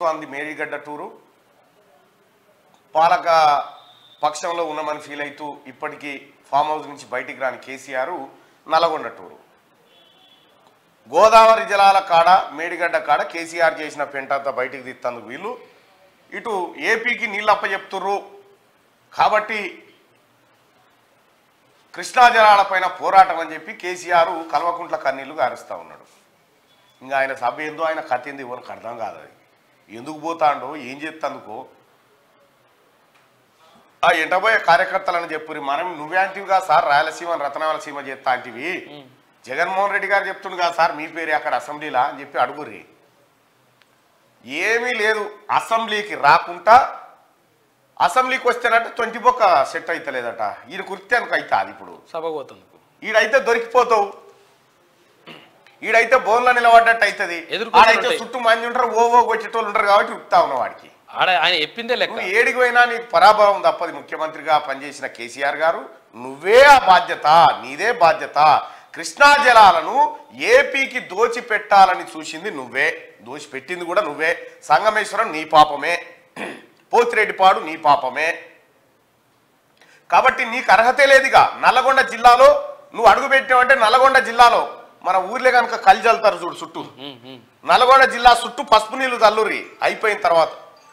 అంది మేడిగడ్డ టూరు పాలక పక్షంలో ఉన్నామని ఫీల్ అవుతూ ఇప్పటికీ ఫామ్ హౌస్ నుంచి బయటికి రాని కేసీఆర్ నల్గొండ టూరు గోదావరి జలాల కాడ మేడిగడ్డ కాడ కేసీఆర్ చేసిన పెంటంతా బయటికి తీస్తందుకు వీళ్ళు ఇటు ఏపీకి నీళ్ళు అప్పచెప్తుర్రు కాబట్టి కృష్ణా జలాలపైన పోరాటం అని చెప్పి కేసీఆర్ కల్వకుంట్ల కన్నీళ్లు గారుస్తూ ఉన్నాడు ఇంకా ఆయన సభ ఏందో ఆయన కథ ఏందో ఎవరికి అర్థం కాదు అది ఎందుకు పోతాడో ఏం చేస్తందుకో ఆ ఎంటబోయే కార్యకర్తలని చెప్పురి మనం నువ్వే అంటివిగా సార్ రాయలసీమ రత్నాలసీమ చేస్తా అంటివి జగన్మోహన్ రెడ్డి గారు చెప్తుండు కదా సార్ మీ పేరు అక్కడ అసెంబ్లీలా అని చెప్పి అడుగుర్రి ఏమీ లేదు అసెంబ్లీకి రాకుండా అసెంబ్లీకి వస్తేనంటే ట్వంటీ బొక్క సెట్ అవుతలేదట ఈయన కుర్తే అనుకు అవుతుంది ఇప్పుడు సభ పోతుంది ఈడైతే దొరికిపోతావు ఈడైతే బోన్లో నిలబడ్డట్టు అవుతుంది ఎదుర్కొంటూ ఆడైతే ఉంటాయి. చుట్టూ మంది ఉంటారు ఓ ఓ కొట్టేటోళ్ళు ఉంటారు కాబట్టి ఉత్తా ఉన్న వాడికి ఆడ ఆయన చెప్పిందే లెక్క నువ్వు ఏడికి పోయినా నీకు పరాభవం తప్పది ముఖ్యమంత్రిగా పనిచేసిన కేసీఆర్ గారు నువ్వే ఆ బాధ్యత నీదే బాధ్యత కృష్ణా జలాలను ఏపీకి దోచి పెట్టాలని చూసింది నువ్వే దోచి పెట్టింది కూడా నువ్వే సంగమేశ్వరం నీ పాపమే పోతిరెడ్డిపాడు నీ పాపమే కాబట్టి నీకు అర్హతే లేదుగా నల్లగొండ జిల్లాలో నువ్వు అడుగు పెట్టావంటే నల్లగొండ జిల్లాలో మన ఊర్లే కనుక కలిజల్తారు చూడు చుట్టూ ఉమ్, ఉమ్. నల్గొండ జిల్లా చుట్టూ పసుపు నీళ్లు చల్లురి అయిపోయిన తర్వాత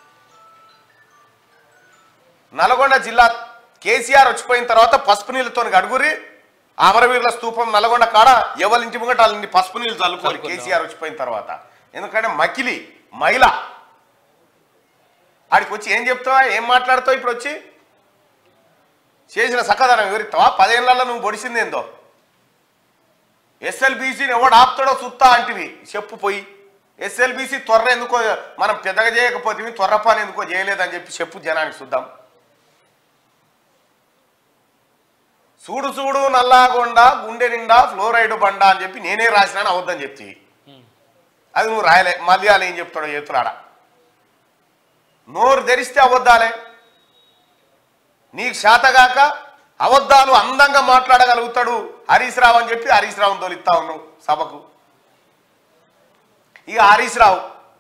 నల్గొండ జిల్లా కేసీఆర్ వచ్చిపోయిన తర్వాత పసుపు నీళ్ళతో అడుగురి అమరవీరుల స్తూపం నల్గొండ కాడ ఎవరి ఇంటి ముంగట వాళ్ళని పసుపు నీళ్ళు చల్లుకోవాలి చల్లుకుందాం. కేసీఆర్ వచ్చిపోయిన తర్వాత ఎందుకంటే మకిలి మహిళ ఆడికి వచ్చి ఏం చెప్తావా ఏం మాట్లాడతావు ఇప్పుడు వచ్చి చేసిన సకదనం వివరిస్తావా పదేళ్లలో నువ్వు పొడిచింది ఏందో ఎస్ఎల్బీసీని ఎవడు ఆపుతాడో సుత్తా అంటివి చెప్పు పోయి ఎస్ఎల్బీసీ త్వర ఎందుకో మనం పెద్దగా చేయకపోతే త్వర పని ఎందుకో చేయలేదని చెప్పి చెప్పు జనానికి చూద్దాం చూడు చూడు నల్లాగొండ గుండె నిండా ఫ్లోరైడ్ బండ అని చెప్పి నేనే రాసినాను అవద్దని చెప్తి అది నువ్వు రాయలే మళ్ళీ వాళ్ళు ఏం చెప్తాడో చేతురాడ నోరు తెరిస్తే అవద్దాలే నీకు శాతగాక అబద్ధాలు అందంగా మాట్లాడగలుగుతాడు హరీష్ రావు అని చెప్పి హరీష్ రావుని తోలిస్తా ఉన్నావు సభకు ఇక హరీష్ రావు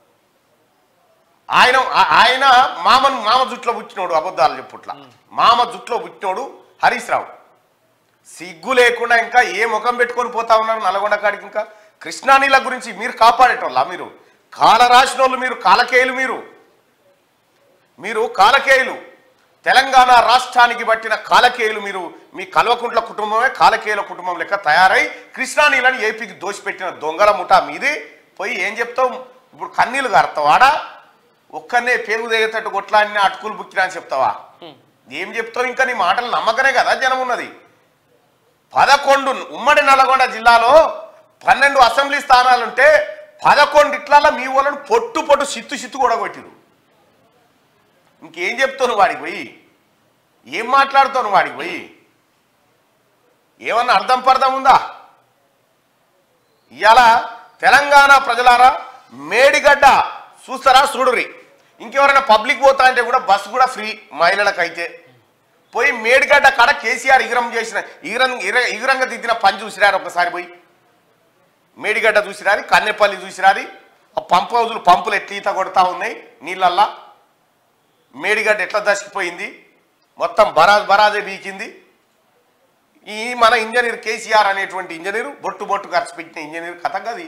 ఆయన ఆ- ఆయన మామను మామ జుట్లో పుట్టినోడు అబద్ధాలు చెప్పుట్ల మామ జుట్లో పుట్టినోడు హరీష్ రావు సిగ్గు లేకుండా ఇంకా ఏ ముఖం పెట్టుకొని పోతా ఉన్నారు నల్గొండ కాడికి ఇంకా కృష్ణా నీళ్ళ గురించి మీరు కాపాడేటోళ్ళ మీరు కాల రాసిన వాళ్ళు మీరు కాలకేయులు మీరు మీరు కాలకేయులు తెలంగాణ రాష్ట్రానికి పట్టిన కాలకేయులు మీరు మీ కల్వకుంట్ల కుటుంబమే కాలకేయుల కుటుంబం లెక్క తయారై కృష్ణా నీళ్ళని ఏపీకి దోషిపెట్టిన దొంగల ముఠా మీది పోయి ఏం చెప్తావు ఇప్పుడు కన్నీళ్ళు గారుతావు ఆడ ఒక్కనే పేగు దిగేటట్టు కొట్లాడిన అటుకులు బుక్కినా అని చెప్తావా ఏం చెప్తావు ఇంకా నీ మాటలు నమ్మకనే కదా జనం ఉన్నది పదకొండు ఉమ్మడి నల్గొండ జిల్లాలో పన్నెండు అసెంబ్లీ స్థానాలుంటే పదకొండిట్లలో మీ వాళ్ళని పొట్టు పొట్టు సిత్తు సిత్తు కూడా కొట్టిరు ఇంకేం చెప్తాను వాడికి పోయి ఏం మాట్లాడుతాను వాడికి పోయి ఏమన్నా అర్థం పర్థం ఉందా ఇవాళ తెలంగాణ ప్రజలారా మేడిగడ్డ చూస్తారా చూడురి ఇంకెవరైనా పబ్లిక్ పోతా అంటే కూడా బస్సు కూడా ఫ్రీ మహిళలకైతే పోయి మేడిగడ్డ కాడ కేసీఆర్ ఇగరం చేసిన ఇగరం ఇర- ఇగురంగా దిద్దిన పని చూసిరారు ఒకసారి పోయి మేడిగడ్డ చూసిరారి కన్నెపల్లి చూసిరారి ఆ పంపు హౌజులు పంపులు ఎట్ల ఈత కొడతా ఉన్నాయి నీళ్ళల్లా మేడిగడ్డ ఎట్లా దసిపోయింది మొత్తం బరాజ్ బరాజే బీకింది ఈ మన ఇంజనీర్ కేసీఆర్ అనేటువంటి ఇంజనీరు బొట్టు బొట్టు ఖర్చు పెట్టిన ఇంజనీర్ కథ గది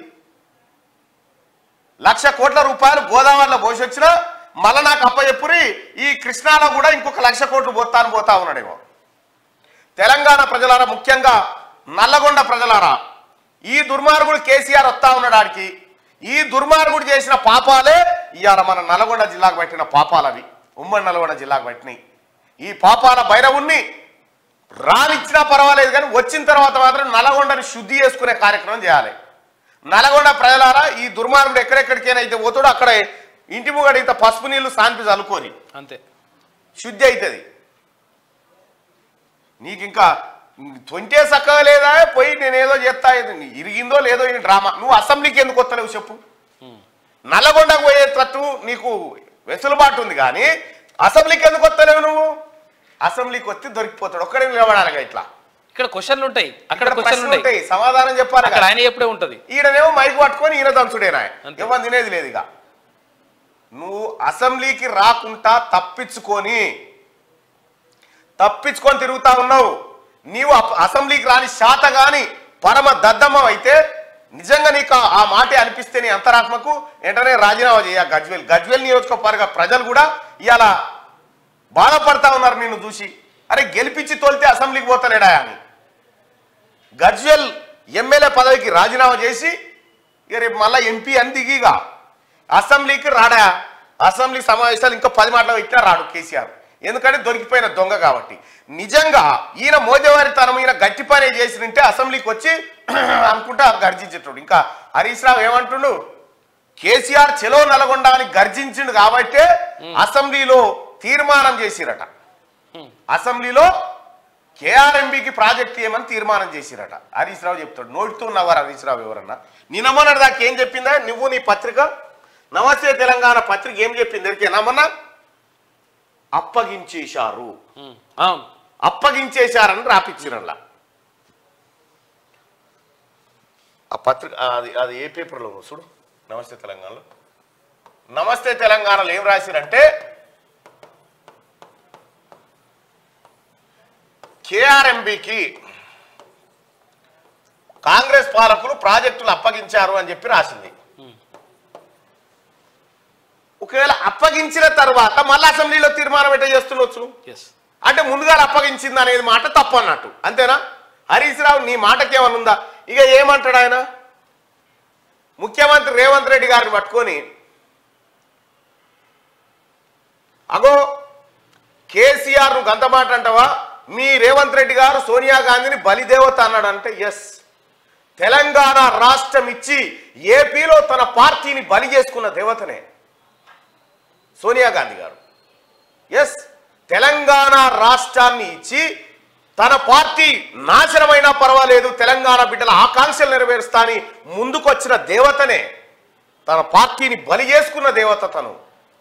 లక్ష కోట్ల రూపాయలు గోదావరిలో పోసొచ్చినా మళ్ళా నాకు అప్పచెప్పురి ఈ కృష్ణాలో కూడా ఇంకొక లక్ష కోట్లు పోతాను పోతా ఉన్నాడేమో తెలంగాణ ప్రజలారా ముఖ్యంగా నల్లగొండ ప్రజలారా ఈ దుర్మార్గుడు కేసీఆర్ వస్తా ఉన్నాడు ఆడికి ఈ దుర్మార్గుడు చేసిన పాపాలే ఇవాళ మన నల్గొండ జిల్లాకు పెట్టిన పాపాలు అవి ఉమ్మడి నల్గొండ జిల్లాకు పెట్టినాయి ఈ పాపాల భైరవుణ్ణి రానిచ్చినా పర్వాలేదు కానీ వచ్చిన తర్వాత మాత్రం నల్గొండని శుద్ధి చేసుకునే కార్యక్రమం చేయాలి నల్గొండ ప్రజలారా ఈ దుర్మార్గుడు ఎక్కడెక్కడికైనా అయితే పోతాడో అక్కడ ఇంటి ముంగడ ఇంత పసుపు నీళ్లు సాన్పి చల్లుకొని అంతే శుద్ధి అవుతుంది నీకు ఇంకా తొంటే చక్కగా లేదా పోయి నేనేదో చేస్తా ఇది ఇరిగిందో లేదో ఈ డ్రామా నువ్వు అసెంబ్లీకి ఎందుకు వస్తలేవు చెప్పు నల్లగొండకు పోయేటట్టు నీకు వెసులుబాటు ఉంది కానీ అసెంబ్లీకి ఎందుకు వస్తలేవు నువ్వు అసెంబ్లీకి వస్తే దొరికిపోతాడు ఒక్కడే నిలబడాలిగా ఇట్లా ఇక్కడ క్వశ్చన్లు ఉంటాయి అక్కడ ఇక్కడ క్వశ్చన్లు ప్రశ్నలు ఉంటాయి ఉంటాయి సమాధానం చెప్పాలి అక్కడ కదా. ఆయన ఎప్పుడే ఉంటది ఈయననేమో మైక్ పట్టుకొని ఈయన దంచుడేనా అంతే. ఎవరు తినేది లేదు ఇక నువ్వు అసెంబ్లీకి రాకుండా తప్పించుకొని తప్పించుకొని తిరుగుతా ఉన్నావు నీవు అప- అసెంబ్లీకి రాని శాత గాని పరమ దద్దమ్మ అయితే నిజంగా నీకు ఆ- ఆ మాటే అనిపిస్తే నీ అంతరాత్మకు వెంటనే రాజీనామా చేయ గజ్వేల్ గజ్వేల్ నియోజకవర్గ ప్రజలు కూడా ఇవాళ బాధపడతా ఉన్నారు నిన్ను చూసి అరే గెలిపించి తోలితే అసెంబ్లీకి పోతలేడా అని గజ్వేల్ ఎమ్మెల్యే పదవికి రాజీనామా చేసి ఇక రేపు మళ్ళీ ఎంపీ అని దిగిగా అసెంబ్లీకి రాడా అసెంబ్లీ సమావేశాలు ఇంకా పది మాటలు ఇట్లా రాడు కేసీఆర్ ఎందుకంటే దొరికిపోయిన దొంగ కాబట్టి నిజంగా ఈయన మోదేవారి తనం ఈయన గట్టి పని చేసినంటే అసెంబ్లీకి వచ్చి అనుకుంటా గర్జించేటోడు ఇంకా హరీష్ రావు ఏమంటుండు కేసీఆర్ చెలో నల్గొండ అని గర్జించిండు కాబట్టే అసెంబ్లీలో తీర్మానం చేసిరట అసెంబ్లీలో కేఆర్ఎంబికి ప్రాజెక్ట్ ఏమని తీర్మానం చేసిరట హరీష్ రావు చెప్తాడు నోటితో ఉన్నవారు హరీష్ రావు ఎవరన్నా నిన్నమన్నాడు దాకా ఏం చెప్పిందా నువ్వు నీ పత్రిక నమస్తే తెలంగాణ పత్రిక ఏం చెప్పింది ఎరికే నమ్మన్నా అప్పగించేశారు ఉమ్, అవును అప్పగించేశారని రాపిచ్చిరల్లా ఆ పత్రిక ఆ, అది అది ఏ పేపర్లో ఉందో చూడు నమస్తే తెలంగాణలో నమస్తే తెలంగాణలో ఏం రాసిరంటే కేఆర్ఎంబికి కాంగ్రెస్ పాలకులు ప్రాజెక్టులు అప్పగించారు అని చెప్పి రాసింది ఒకవేళ అప్పగించిన తర్వాత మళ్ళీ అసెంబ్లీలో తీర్మానం ఎట్లా చేస్తుండొచ్చు ఎస్ అంటే ముందుగా అప్పగించింది అనేది మాట తప్పు అన్నట్టు అంతేనా హరీష్ రావు నీ మాటకి ఏమన్నా ఉందా ఇక ఏమంటాడు ఆయన ముఖ్యమంత్రి రేవంత్ రెడ్డి గారిని పట్టుకొని అగో కేసీఆర్ నువ్వు గంత మాట అంటావా మీ రేవంత్ రెడ్డి గారు సోనియా గాంధీని బలిదేవత అన్నాడు అంటే ఎస్ తెలంగాణ రాష్ట్రం ఇచ్చి ఏపీలో తన పార్టీని బలి చేసుకున్న దేవతనే సోనియా గాంధీ గారు ఎస్ తెలంగాణ రాష్ట్రాన్ని ఇచ్చి తన పార్టీ నాశనమైనా పర్వాలేదు తెలంగాణ బిడ్డల ఆకాంక్షలు నెరవేరుస్తా అని ముందుకొచ్చిన దేవతనే తన పార్టీని బలి చేసుకున్న దేవత తను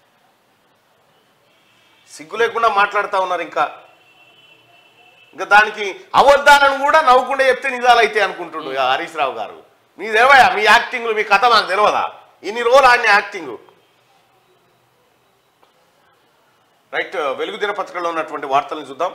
సిగ్గు లేకుండా మాట్లాడుతూ ఉన్నారు ఇంకా ఇంకా దానికి అబద్ధాలను కూడా నవ్వకుండా చెప్తే నిజాలైతే అనుకుంటుండు ఇక హరీష్ రావు గారు మీ తెలివయా మీ యాక్టింగ్లు మీ కథ మాకు తెలియదా ఇన్ని రోజులు ఆయన యాక్టింగ్ రైట్ వెలుగు దినపత్రికలో ఉన్నటువంటి వార్తలను చూద్దాం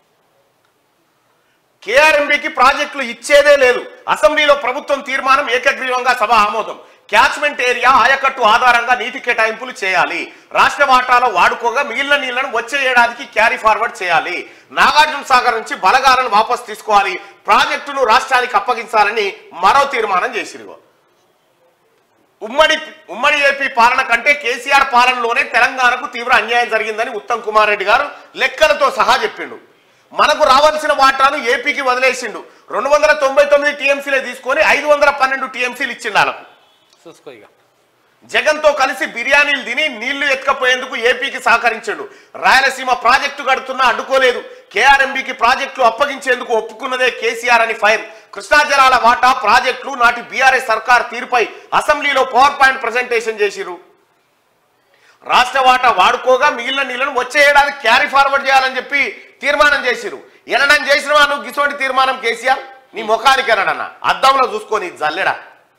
కేఆర్ఎంబికి ప్రాజెక్టులు ఇచ్చేదే లేదు అసెంబ్లీలో ప్రభుత్వం తీర్మానం ఏకగ్రీవంగా సభ ఆమోదం క్యాచ్మెంట్ ఏరియా ఆయకట్టు ఆధారంగా నీటి కేటాయింపులు చేయాలి రాష్ట్ర వాటాలో వాడుకోగా మిగిలిన నీళ్లను వచ్చే ఏడాదికి క్యారీ ఫార్వర్డ్ చేయాలి నాగార్జున సాగర్ నుంచి బలగాలను వాపసు తీసుకోవాలి ప్రాజెక్టును రాష్ట్రానికి అప్పగించాలని మరో తీర్మానం చేసిరు ఉమ్మడి ఉమ్మడి ఏపీ పాలన కంటే కేసీఆర్ పాలనలోనే తెలంగాణకు తీవ్ర అన్యాయం జరిగిందని ఉత్తమ్ కుమార్ రెడ్డి గారు లెక్కలతో సహా చెప్పిండు మనకు రావాల్సిన వాటాను ఏపీకి వదిలేసిండు రెండు వందల తొంభై తొమ్మిది టీఎంసీలే తీసుకొని ఐదు వందల పన్నెండు టీఎంసీలు ఇచ్చిండు వాళ్ళకు చూసుకో ఇక జగన్తో కలిసి బిర్యానీలు తిని నీళ్లు ఎత్తుకపోయేందుకు ఏపీకి సహకరించాడు రాయలసీమ ప్రాజెక్టు కడుతున్నా అడ్డుకోలేదు కేఆర్ఎంబికి ప్రాజెక్టులు అప్పగించేందుకు ఒప్పుకున్నదే కేసీఆర్ అని ఫైర్ కృష్ణా జలాల వాటా ప్రాజెక్టులు నాటి బీఆర్ఎస్ సర్కార్ తీరుపై అసెంబ్లీలో పవర్ పాయింట్ ప్రజెంటేషన్ చేసిరు రాష్ట్ర వాటా వాడుకోగా మిగిలిన నీళ్లను వచ్చే ఏడాది క్యారీ ఫార్వర్డ్ చేయాలని చెప్పి తీర్మానం చేసిరు ఎనడం చేసిన వాళ్ళు గిసోటి తీర్మానం కేసీఆర్ నీ ముఖానికి ఎనడన్నా అద్దంలో చూసుకొని జల్లెడా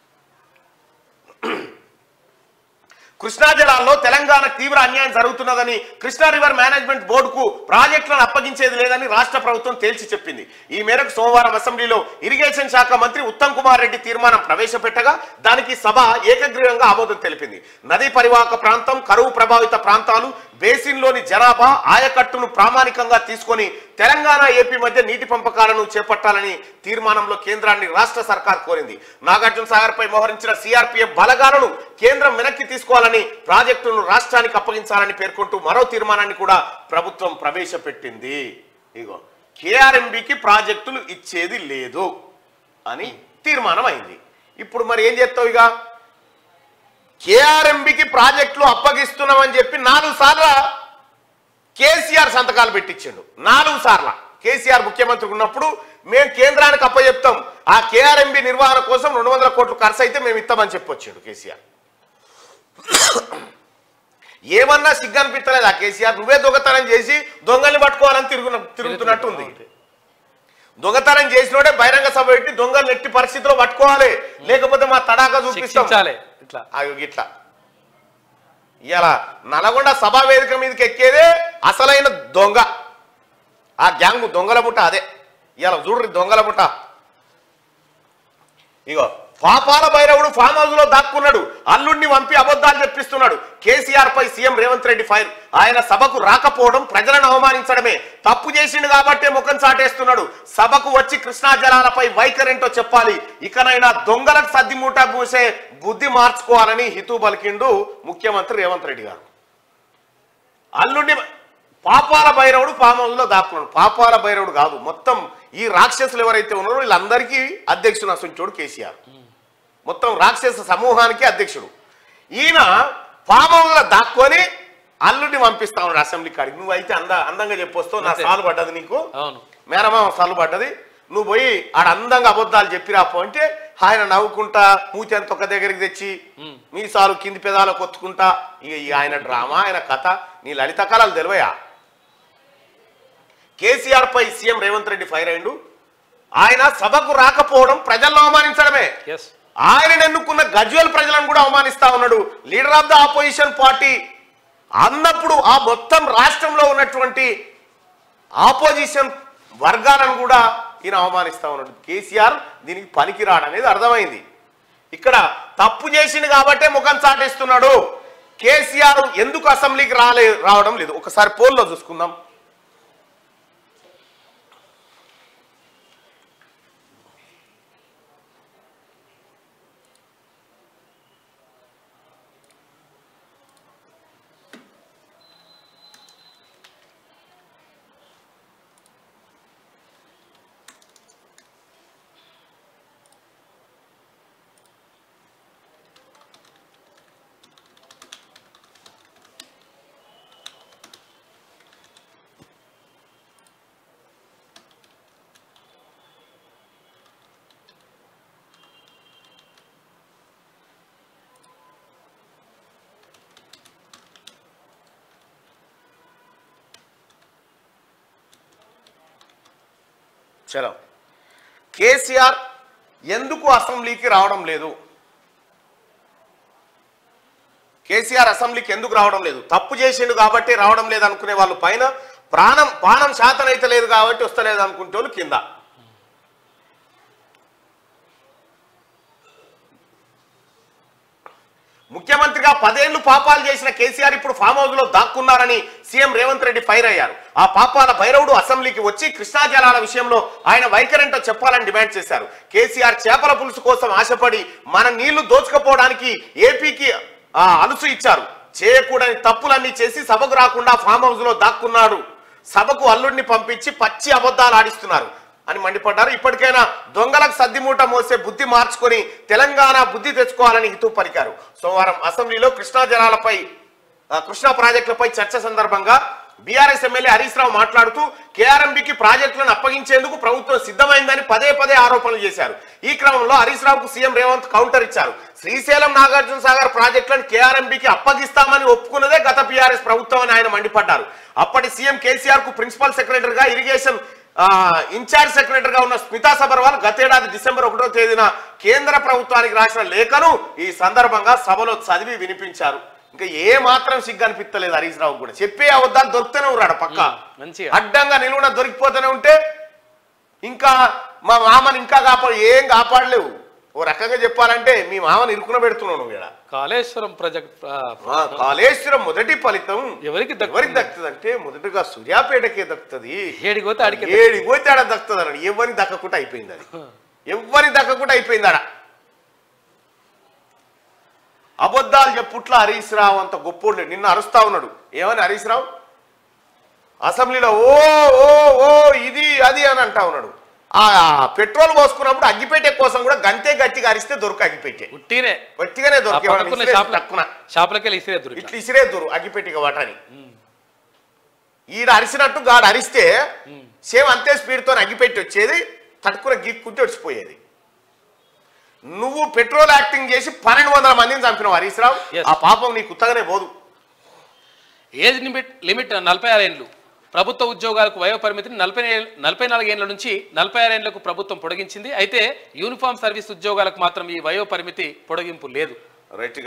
కృష్ణా జలాల్లో తెలంగాణ తీవ్ర అన్యాయం జరుగుతున్నదని కృష్ణా రివర్ మేనేజ్మెంట్ బోర్డుకు ప్రాజెక్టులను అప్పగించేది లేదని రాష్ట్ర ప్రభుత్వం తేల్చి చెప్పింది ఈ మేరకు సోమవారం అసెంబ్లీలో ఇరిగేషన్ శాఖ మంత్రి ఉత్తమ్ కుమార్ రెడ్డి తీర్మానం ప్రవేశపెట్టగా దానికి సభ ఏకగ్రీవంగా ఆమోదం తెలిపింది నదీ పరివాహక ప్రాంతం కరువు ప్రభావిత ప్రాంతాలు బేసిన్లోని జనాభా ఆయకట్టును ప్రామాణికంగా తీసుకొని తెలంగాణ ఏపీ మధ్య నీటి పంపకాలను చేపట్టాలని తీర్మానంలో కేంద్రాన్ని రాష్ట్ర సర్కార్ కోరింది నాగార్జున సాగర్ పై మోహరించిన సిఆర్పిఎఫ్ బలగాలను కేంద్రం వెనక్కి తీసుకోవాలని ప్రాజెక్టును రాష్ట్రానికి అప్పగించాలని పేర్కొంటూ మరో తీర్మానాన్ని కూడా ప్రభుత్వం ప్రవేశపెట్టింది ఇగో కేఆర్ఎంబికి ప్రాజెక్టులు ఇచ్చేది లేదు అని తీర్మానం అయింది ఇప్పుడు మరి ఏం చేస్తావు ఇక కేఆర్ఎంబికి ప్రాజెక్టులు అప్పగిస్తున్నామని చెప్పి నాలుగు సార్లు కేసీఆర్ సంతకాలు పెట్టించిండు నాలుగు సార్ల కేసీఆర్ ముఖ్యమంత్రి ఉన్నప్పుడు మేము కేంద్రానికి అప్పచెప్తాం ఆ కేఆర్ఎంబి నిర్వహణ కోసం రెండు వందల కోట్లు ఖర్చు అయితే మేము ఇస్తామని చెప్పొచ్చిండు కేసీఆర్ ఏమన్నా సిగ్గు అనిపించలేదు ఆ కేసీఆర్ నువ్వే దొంగతనం చేసి దొంగల్ని పట్టుకోవాలని తిరుగున తిరుగుతున్నట్టు ఉంది దొంగతనం చేసినోడే బహిరంగ సభ పెట్టి దొంగలు ఎట్టి పరిస్థితిలో పట్టుకోవాలి లేకపోతే మా తడాక చూపిస్తాం శిక్షించాలి ఇట్లా అవి ఇట్లా ఇలా నల్గొండ సభా వేదిక మీదకి ఎక్కేదే అసలైన దొంగ ఆ గ్యాంగ్ దొంగల ముఠ అదే ఇలా చూడ్రి దొంగల ముఠ ఇగో పాపాల భైరవుడు ఫామ్ హౌస్ లో దాక్కున్నాడు అల్లుడిని పంపి అబద్ధాలు చెప్పిస్తున్నాడు కేసీఆర్ పై సీఎం రేవంత్ రెడ్డి ఫైర్ ఆయన సభకు రాకపోవడం ప్రజలను అవమానించడమే తప్పు చేసిండు కాబట్టే ముఖం చాటేస్తున్నాడు సభకు వచ్చి కృష్ణా జలాలపై వైఖరేంటో చెప్పాలి ఇకనైనా దొంగలకు సద్ది మూట పూసే బుద్ధి మార్చుకోవాలని హితూ పలికిండు ముఖ్యమంత్రి రేవంత్ రెడ్డి గారు అల్లుడిని పాపాల భైరవుడు ఫామ్ హౌస్ లో దాక్కున్నాడు పాపాల భైరవుడు కాదు మొత్తం ఈ రాక్షసులు ఎవరైతే ఉన్నారో వీళ్ళందరికీ అధ్యక్షుడు అసంచోడు కేసీఆర్ మొత్తం రాక్షస సమూహానికి అధ్యక్షుడు ఈయన ఫామ్ హౌస్ లో దాక్కొని అల్లుడిని పంపిస్తా ఉన్నాడు అసెంబ్లీ కాడికి నువ్వు అయితే అంద అందంగా చెప్పొస్తావు నా అంతే. సాలు పడ్డది నీకు అవును మేనమామ సాలు పడ్డది నువ్వు పోయి ఆడ అందంగా అబద్ధాలు చెప్పిరాపో అంటే ఆయన నవ్వుకుంటా మూతి అంత ఒక దగ్గరికి తెచ్చి ఉమ్. మీ సాలు కింది పెదాలు కొత్తుకుంటా ఇక ఈ ఆయన డ్రామా ఆయన కథ నీ లలిత కళలు తెలివయా కేసీఆర్ పై సీఎం రేవంత్ రెడ్డి ఫైర్ అయిండు ఆయన సభకు రాకపోవడం ప్రజలను అవమానించడమే ఎస్ ఆయన ఎన్నుకున్న గజ్వేల్ ప్రజలను కూడా అవమానిస్తా ఉన్నాడు leader of the opposition party అన్నప్పుడు ఆ మొత్తం రాష్ట్రంలో ఉన్నటువంటి ఆపోజిషన్ వర్గాలను కూడా ఈయన అవమానిస్తా ఉన్నాడు కేసీఆర్ దీనికి పనికిరాడనేది అర్థమైంది ఇక్కడ తప్పు చేసింది కాబట్టే ముఖం చాటేస్తున్నాడు కేసీఆర్ ఎందుకు అసెంబ్లీకి రాలే రావడం లేదు ఒకసారి పోల్లో చూసుకుందాం చలో కేసీఆర్ ఎందుకు అసెంబ్లీకి రావడం లేదు కేసీఆర్ అసెంబ్లీకి ఎందుకు రావడం లేదు తప్పు చేసిండు కాబట్టి రావడం లేదు అనుకునే వాళ్ళు పైన ప్రాణం పానం శాతం అయితే లేదు కాబట్టి వస్తలేదు అనుకుంటే వాళ్ళు కింద ముఖ్యమంత్రిగా పదేళ్లు పాపాలు చేసిన కేసీఆర్ ఇప్పుడు ఫామ్ హౌస్ లో దాక్కున్నారని సీఎం రేవంత్ రెడ్డి ఫైర్ అయ్యారు ఆ పాపాల భైరవుడు అసెంబ్లీకి వచ్చి కృష్ణా జలాల విషయంలో ఆయన వైఖరింటో చెప్పాలని డిమాండ్ చేశారు కేసీఆర్ చేపల పులుసు కోసం ఆశపడి మన నీళ్లు దోచుకపోవడానికి ఏపీకి ఆ, అలుసు ఇచ్చారు చేయకూడని తప్పులన్నీ చేసి సభకు రాకుండా ఫామ్ హౌస్ లో దాక్కున్నాడు సభకు అల్లుడిని పంపించి పచ్చి అబద్ధాలు ఆడిస్తున్నారు అని మండిపడ్డారు ఇప్పటికైనా దొంగలకు సద్దిమూట మోసే బుద్ధి మార్చుకొని తెలంగాణ బుద్ధి తెచ్చుకోవాలని హితూ పలికారు సోమవారం అసెంబ్లీలో కృష్ణా జలాలపై ఆ, కృష్ణా ప్రాజెక్టులపై చర్చ సందర్భంగా బీఆర్ఎస్ ఎమ్మెల్యే హరీష్ రావు మాట్లాడుతూ కేఆర్ఎంబికి ప్రాజెక్టులను అప్పగించేందుకు ప్రభుత్వం సిద్ధమైందని పదే పదే ఆరోపణలు చేశారు ఈ క్రమంలో హరీష్ రావుకు సీఎం రేవంత్ కౌంటర్ ఇచ్చారు శ్రీశైలం నాగార్జున సాగర్ ప్రాజెక్టులను కేఆర్ఎంబికి అప్పగిస్తామని ఒప్పుకున్నదే గత బీఆర్ఎస్ ప్రభుత్వం అని ఆయన మండిపడ్డారు అప్పటి సీఎం కేసీఆర్ కు ప్రిన్సిపల్ సెక్రటరీగా ఇరిగేషన్ ఆ, ఇన్ఛార్జ్ సెక్రటరీగా ఉన్న స్మితా సబర్వాల్ గతేడాది డిసెంబర్ ఒకటో తేదీన కేంద్ర ప్రభుత్వానికి రాసిన లేఖను ఈ సందర్భంగా సభలో చదివి వినిపించారు ఇంకా ఏ మాత్రం సిగ్గు అనిపిస్తలేదు హరీష్ రావు కూడా చెప్పే అబద్ధాలు దొరుకుతూనే ఉన్నాడు పక్క మంచిగా అడ్డంగా నిలువున దొరికిపోతూనే ఉంటే ఇంకా మా మామని ఇంకా కాపాడు ఏం కాపాడలేవు ఓ రకంగా చెప్పాలంటే మీ మామని ఇరుకున పెడుతున్నావు నువ్వు ఈడ. కాళేశ్వరం ప్రాజెక్ట్ ఆ, ఆ కాళేశ్వరం మొదటి ఫలితం ఎవరికి దక్కుతుంది? ఎవరికి దక్కుతుంది అంటే మొదటగా సూర్యాపేటకే దక్కుతుంది ఏడికి పోతే ఆడికి ఏడి పోతే ఆడ దక్కుతుంది అన్నాడు ఎవరిని దక్కకుండా అయిపోయింది అది ఎవరిని దక్కకుండా అయిపోయింది ఆడ అబద్ధాలు చెప్పుట్ల హరీష్ రావు అంత గొప్పోడు నిన్న అరుస్తా ఉన్నాడు ఏమని హరీష్ రావు అసెంబ్లీలో ఓ ఓ ఓ ఇది అది అని అంటా ఉన్నాడు ఆ పెట్రోల్ పోసుకున్నప్పుడు అగ్గిపెట్టే కోసం కూడా గంతే గట్టిగా అరిస్తే దొరక అగ్గిపెట్టే ఉట్టినే గట్టిగానే ఆ దొరికే పక్కకున్న షాపుల తక్కువ షాపులకి వెళ్ళి ఇసిరే దొరికి ఇట్లా ఇసిరే దొరు అగ్గిపెట్టిగా వాటని ఈడ అరిసినట్టు గాడు అరిస్తే సేమ్ అంతే స్పీడ్తో అగ్గిపెట్టి వచ్చేది తట్టుకున్న గీక్కుంటే వచ్చిపోయేది నువ్వు పెట్రోల్ యాక్టింగ్ చేసి పన్నెండు వందల మందిని చంపినావు హరీష్ రావు Yes. ఆ పాపం నీకు ఉత్తగానే పోదు ఏజ్ లిమిట్ లిమిట్ నలభై ఆరు ఏండ్లు ప్రభుత్వ ఉద్యోగాలకు వయో పరిమితిని నలభై నలభై నాలుగేళ్ల నుంచి నలభై ఆరేళ్లకు ప్రభుత్వం పొడిగించింది అయితే యూనిఫామ్ సర్వీస్ ఉద్యోగాలకు మాత్రం ఈ వయో పరిమితి పొడిగింపు లేదు రైట్గా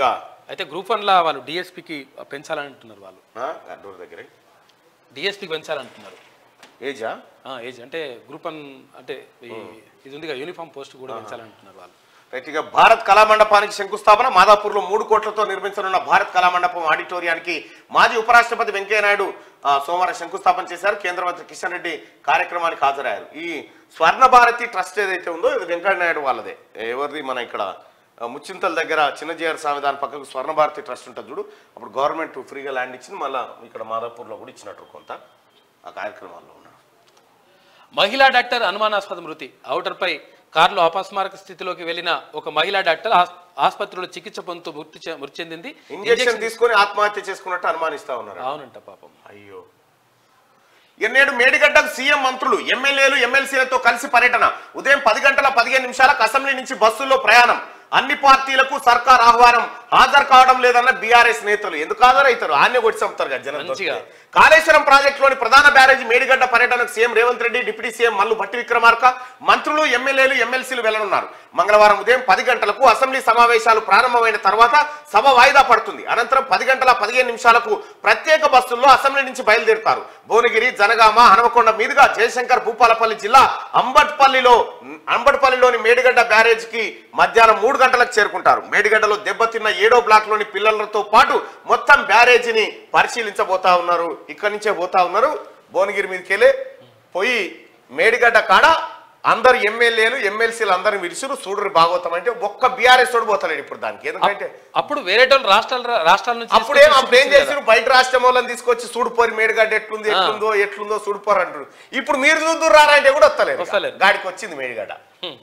అయితే గ్రూప్ వన్లా వాళ్ళు డిఎస్పికి పెంచాలని అంటున్నారు వాళ్ళు ఆ, గడ్డూరు దగ్గరే డిఎస్పికి పెంచాలంటున్నారు ఏజా ఆ, ఏజ్ అంటే గ్రూప్ వన్ అంటే ఈ- ఇది ఉంది కదా యూనిఫామ్ పోస్ట్ కూడా పెంచాలంటున్నారు వాళ్ళు రైట్ ఇక భారత్ కళామండపానికి శంకుస్థాపన మాదాపూర్లో మూడు కోట్లతో నిర్మించనున్న భారత్ కళామండపం ఆడిటోరియానికి మాజీ ఉపరాష్ట్రపతి వెంకయ్యనాయుడు ఆ, సోమవారం శంకుస్థాపన చేశారు కేంద్ర మంత్రి కిషన్ రెడ్డి కార్యక్రమానికి హాజరయ్యారు ఈ స్వర్ణ భారతి ట్రస్ట్ ఏదైతే ఉందో ఇది వెంకయ్యనాయుడు వాళ్ళదే ఎవరిది మన ఇక్కడ ఆ, ముచ్చింతల దగ్గర చిన్నజీఆర్ స్వామి దాని పక్కకు స్వర్ణ భారతి ట్రస్ట్ ఉంటుంది చూడు అప్పుడు గవర్నమెంట్ ఫ్రీగా ల్యాండ్ ఇచ్చింది మళ్ళీ ఇక్కడ మాదాపూర్లో కూడా ఇచ్చినట్టు కొంత ఆ కార్యక్రమాల్లో ఉన్నారు మహిళా డాక్టర్ అనుమానాస్పద మృతి ఔటర్పై కారులో అపస్మారక స్థితిలోకి వెళ్లిన ఒక మహిళా డాక్టర్ ఆస్- ఆసుపత్రిలో చికిత్స పొందుతూ మృతి చె- మృతి చెందింది ఇంజెక్షన్ తీసుకొని ఆత్మహత్య చేసుకున్నట్టు అనుమానిస్తా ఉన్నారు అవునంట పాపం అయ్యో ఎన్నేడు మేడిగడ్డకు సీఎం మంత్రులు ఎమ్మెల్యేలు ఎమ్మెల్సీలతో కలిసి పర్యటన ఉదయం పది గంటల పదిహేను నిమిషాలకు అసెంబ్లీ నుంచి బస్సుల్లో ప్రయాణం అన్ని పార్టీలకు సర్కార్ ఆహ్వానం హాజరు కావడం లేదన్న బీఆర్ఎస్ నేతలు ఎందుకు హాజరవుతారు ఆన్య కొట్టి చంపుతారు కదా జనం మంచిగా. దొరికితే. కాళేశ్వరం ప్రాజెక్టులోని ప్రధాన బ్యారేజీ మేడిగడ్డ పర్యటనకు CM Revanth Reddy deputy CM Mallu Bhatti Vikramarka మంత్రులు ఎమ్మెల్యేలు ఎమ్మెల్సీలు వెళ్లనున్నారు మంగళవారం ఉదయం పది గంటలకు అసెంబ్లీ సమావేశాలు ప్రారంభమైన తర్వాత సభ వాయిదా పడుతుంది అనంతరం పది గంటల పదిహేను నిమిషాలకు ప్రత్యేక బస్సుల్లో అసెంబ్లీ నుంచి బయలుదేరుతారు భువనగిరి జనగామ హనుమకొండ మీదుగా జయశంకర్ భూపాలపల్లి జిల్లా అంబట్పల్లిలో అంబట్పల్లిలోని మేడిగడ్డ బ్యారేజ్ కి మధ్యాహ్నం మూడు గంటలకు చేరుకుంటారు మేడిగడ్డలో దెబ్బతిన్న ఏడో బ్లాక్ లోని పిల్లలతో పాటు మొత్తం బ్యారేజీని పరిశీలించబోతా ఉన్నారు ఇక్కడి నుంచే పోతా ఉన్నారు భువనగిరి మీదకి వెళ్ళి పోయి మేడిగడ్డ కాడ అందరు ఎమ్మెల్యేలు ఎమ్మెల్సీలు అందరిని విడిచురు చూడరు భాగవతం అంటే ఒక్క బీఆర్ఎస్ తోడు పోతలేడు ఇప్పుడు దానికి ఎందుకంటే అప్పుడు వేరే వాళ్ళు రాష్ట్రాల రాష్ట్రాల నుంచి అప్పుడే తీసుకొచ్చి అప్పుడు ఏం చూపించారు చేసారు బయట రాష్ట్రం వాళ్ళని తీసుకొచ్చి చూడిపోరు మేడిగడ్డ ఎట్లుంది ఎట్లుందో ఎట్లుందో చూడిపోరు అంటారు ఇప్పుడు మీరు చూద్దరు రారంటే కూడా వస్తలేరు వస్తలేరు. గాడికి వచ్చింది మేడిగడ్డ హ్మ్.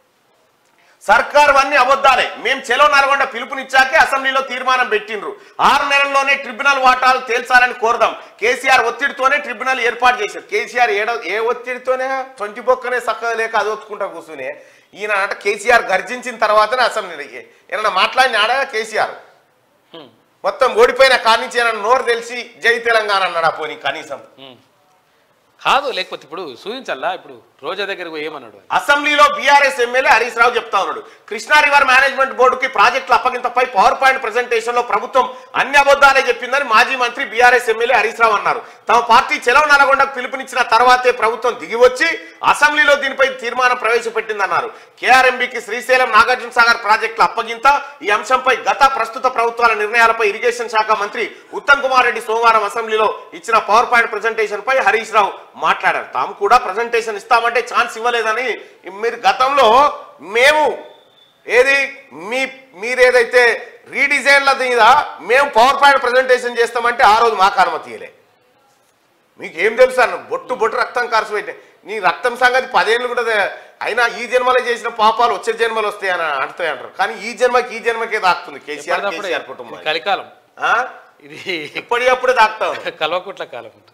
సర్కార్ అన్ని అబద్ధాలే మేము చెలో నల్గొండ పిలుపునిచ్చాకే అసెంబ్లీలో తీర్మానం పెట్టిండ్రు ఆరు నెలల్లోనే ట్రిబ్యునల్ వాటాలు తేల్చాలని కోరదాం కేసీఆర్ ఒత్తిడితోనే ట్రిబ్యునల్ ఏర్పాటు చేశారు కేసీఆర్ ఏడ ఏ ఒత్తిడితోనే ట్వంటీ బొక్కనే చక్కగా లేక అది ఒత్తుకుంటా కూర్చునే ఈయన అంటే కేసీఆర్ గర్జించిన తర్వాతనే అసెంబ్లీ ఏమన్నా మాట్లాడిన ఆడ కేసీఆర్ హ్మ్. మొత్తం ఓడిపోయిన కాడి నుంచి ఏమన్నా నోరు తెలిసి జై తెలంగాణ అన్నాడా పోనీ కనీసం హ్మ్. కాదు లేకపోతే ఇప్పుడు సూచించాలా ఇప్పుడు రోజా దగ్గరకు పోయి ఏమన్నాడు ఆయన? అసెంబ్లీలో బీఆర్ఎస్ ఎమ్మెల్యే హరీష్ రావు చెప్తా ఉన్నాడు కృష్ణా రివర్ మేనేజ్మెంట్ బోర్డుకి ప్రాజెక్టుల అప్పగింతపై పవర్ పాయింట్ ప్రెజెంటేషన్ లో ప్రభుత్వం అన్ని అబద్ధాలే చెప్పిందని మాజీ మంత్రి బీఆర్ఎస్ ఎమ్మెల్యే హరీష్ రావు అన్నారు తమ పార్టీ చెలవ నల్గొండకు పిలుపునిచ్చిన తర్వాతే ప్రభుత్వం దిగివచ్చి అసెంబ్లీలో దీనిపై తీర్మానం ప్రవేశపెట్టిందన్నారు కేఆర్ఎంబికి శ్రీశైలం నాగార్జున సాగర్ ప్రాజెక్టుల అప్పగింత ఈ అంశంపై గత ప్రస్తుత ప్రభుత్వాల నిర్ణయాలపై ఇరిగేషన్ శాఖ మంత్రి ఉత్తమ్ కుమార్ రెడ్డి సోమవారం అసెంబ్లీలో ఇచ్చిన పవర్ పాయింట్ ప్రెజెంటేషన్ పై హరీష్ రావు మాట్లాడారు తాము కూడా ప్రజెంటేషన్ ఇస్తామంటే ఛాన్స్ ఇవ్వలేదని మీరు గతంలో మేము ఏది మీ మీరేదైతే రీడిజైన్ల మీద మేము పవర్ పాయింట్ ప్రజెంటేషన్ చేస్తామంటే ఆ రోజు మాకు అనుమతి ఇయ్యలే మీకు ఏం తెలుసు అన్న బొట్టు బొట్టు రక్తం ఖర్చు పెట్టే నీ రక్తం సంగతి పదేళ్ళు కూడా తే- అయినా ఈ జన్మలో చేసిన పాపాలు వచ్చే జన్మలు వస్తాయని అంటాయి అంటారు కానీ ఈ జన్మకి ఈ జన్మకే దాక్తుంది కేసీఆర్ ఎప్పటికప్పుడే కేసీఆర్ కుటుంబం ఇది కలికాలం ఆ? ఇది ఇప్పటికప్పుడే దాక్తా ఉంది. కల్వకుట్ల కాలం ఉంటుంది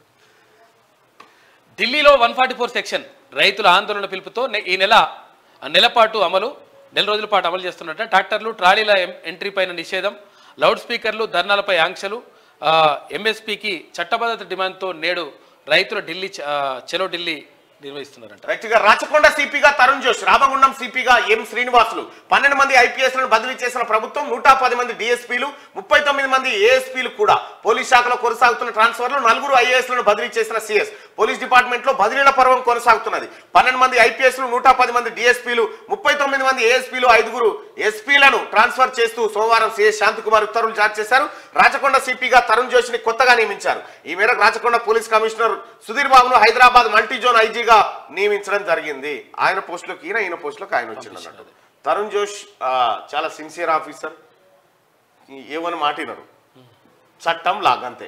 ఢిల్లీలో వన్ ఫార్టీ ఫోర్ సెక్షన్ రైతుల ఆందోళన పిలుపుతో నె- ఈ నెల నెల పాటు అమలు నెల రోజుల పాటు అమలు చేస్తున్నట్ట ట్రాక్టర్లు ట్రాలీల ఎం- ఎంట్రీ పైన నిషేధం లౌడ్ స్పీకర్లు ధర్నాలపై ఆంక్షలు ఆ, ఎంఎస్పీకి చట్టబద్ధత డిమాండ్తో నేడు రైతుల ఢిల్లీ చ- ఆ, చలో ఢిల్లీ నిర్వహిస్తున్నారంట రైట్ గా రాచకొండ సిపిగా తరుణ్ జోష్ రామగుండం సిపిగా ఎం శ్రీనివాసులు పన్నెండు మంది ఐపీఎస్ లను బదిలీ చేసిన ప్రభుత్వం నూట పది మంది డిఎస్పీలు ముప్పై తొమ్మిది మంది ఏఎస్పీలు కూడా పోలీస్ శాఖలో కొనసాగుతున్న ట్రాన్స్ఫర్లు నలుగురు ఐఏఎస్ లను బదిలీ చేసిన సిఎస్ పోలీస్ డిపార్ట్మెంట్ లో బదిలీల పర్వం కొనసాగుతున్నది పన్నెండు మంది ఐపీఎస్ లు నూట పది మంది డిఎస్పీలు ముప్పై తొమ్మిది మంది ఏఎస్పీలు ఐదుగురు ఎస్పీలను ట్రాన్స్ఫర్ చేస్తూ సోమవారం సిఎస్ శాంతికుమార్ ఉత్తర్వులు జారీ చేశారు రాచకొండ సిపిగా తరుణ్ జోషిని కొత్తగా నియమించారు ఈ మేరకు రాచకొండ పోలీస్ కమిషనర్ సుధీర్ బాబును హైదరాబాద్ మల్టీ జోన్ ఐజీగా నియమించడం జరిగింది ఆయన పోస్టులోకి ఈయన ఈయన పోస్టులోకి ఆయన వచ్చిండు అన్నట్టు తరుణ్ జోష్ ఆ, చాలా సిన్సియర్ ఆఫీసర్ ఏమని మాటినరు చట్టం లాగంతే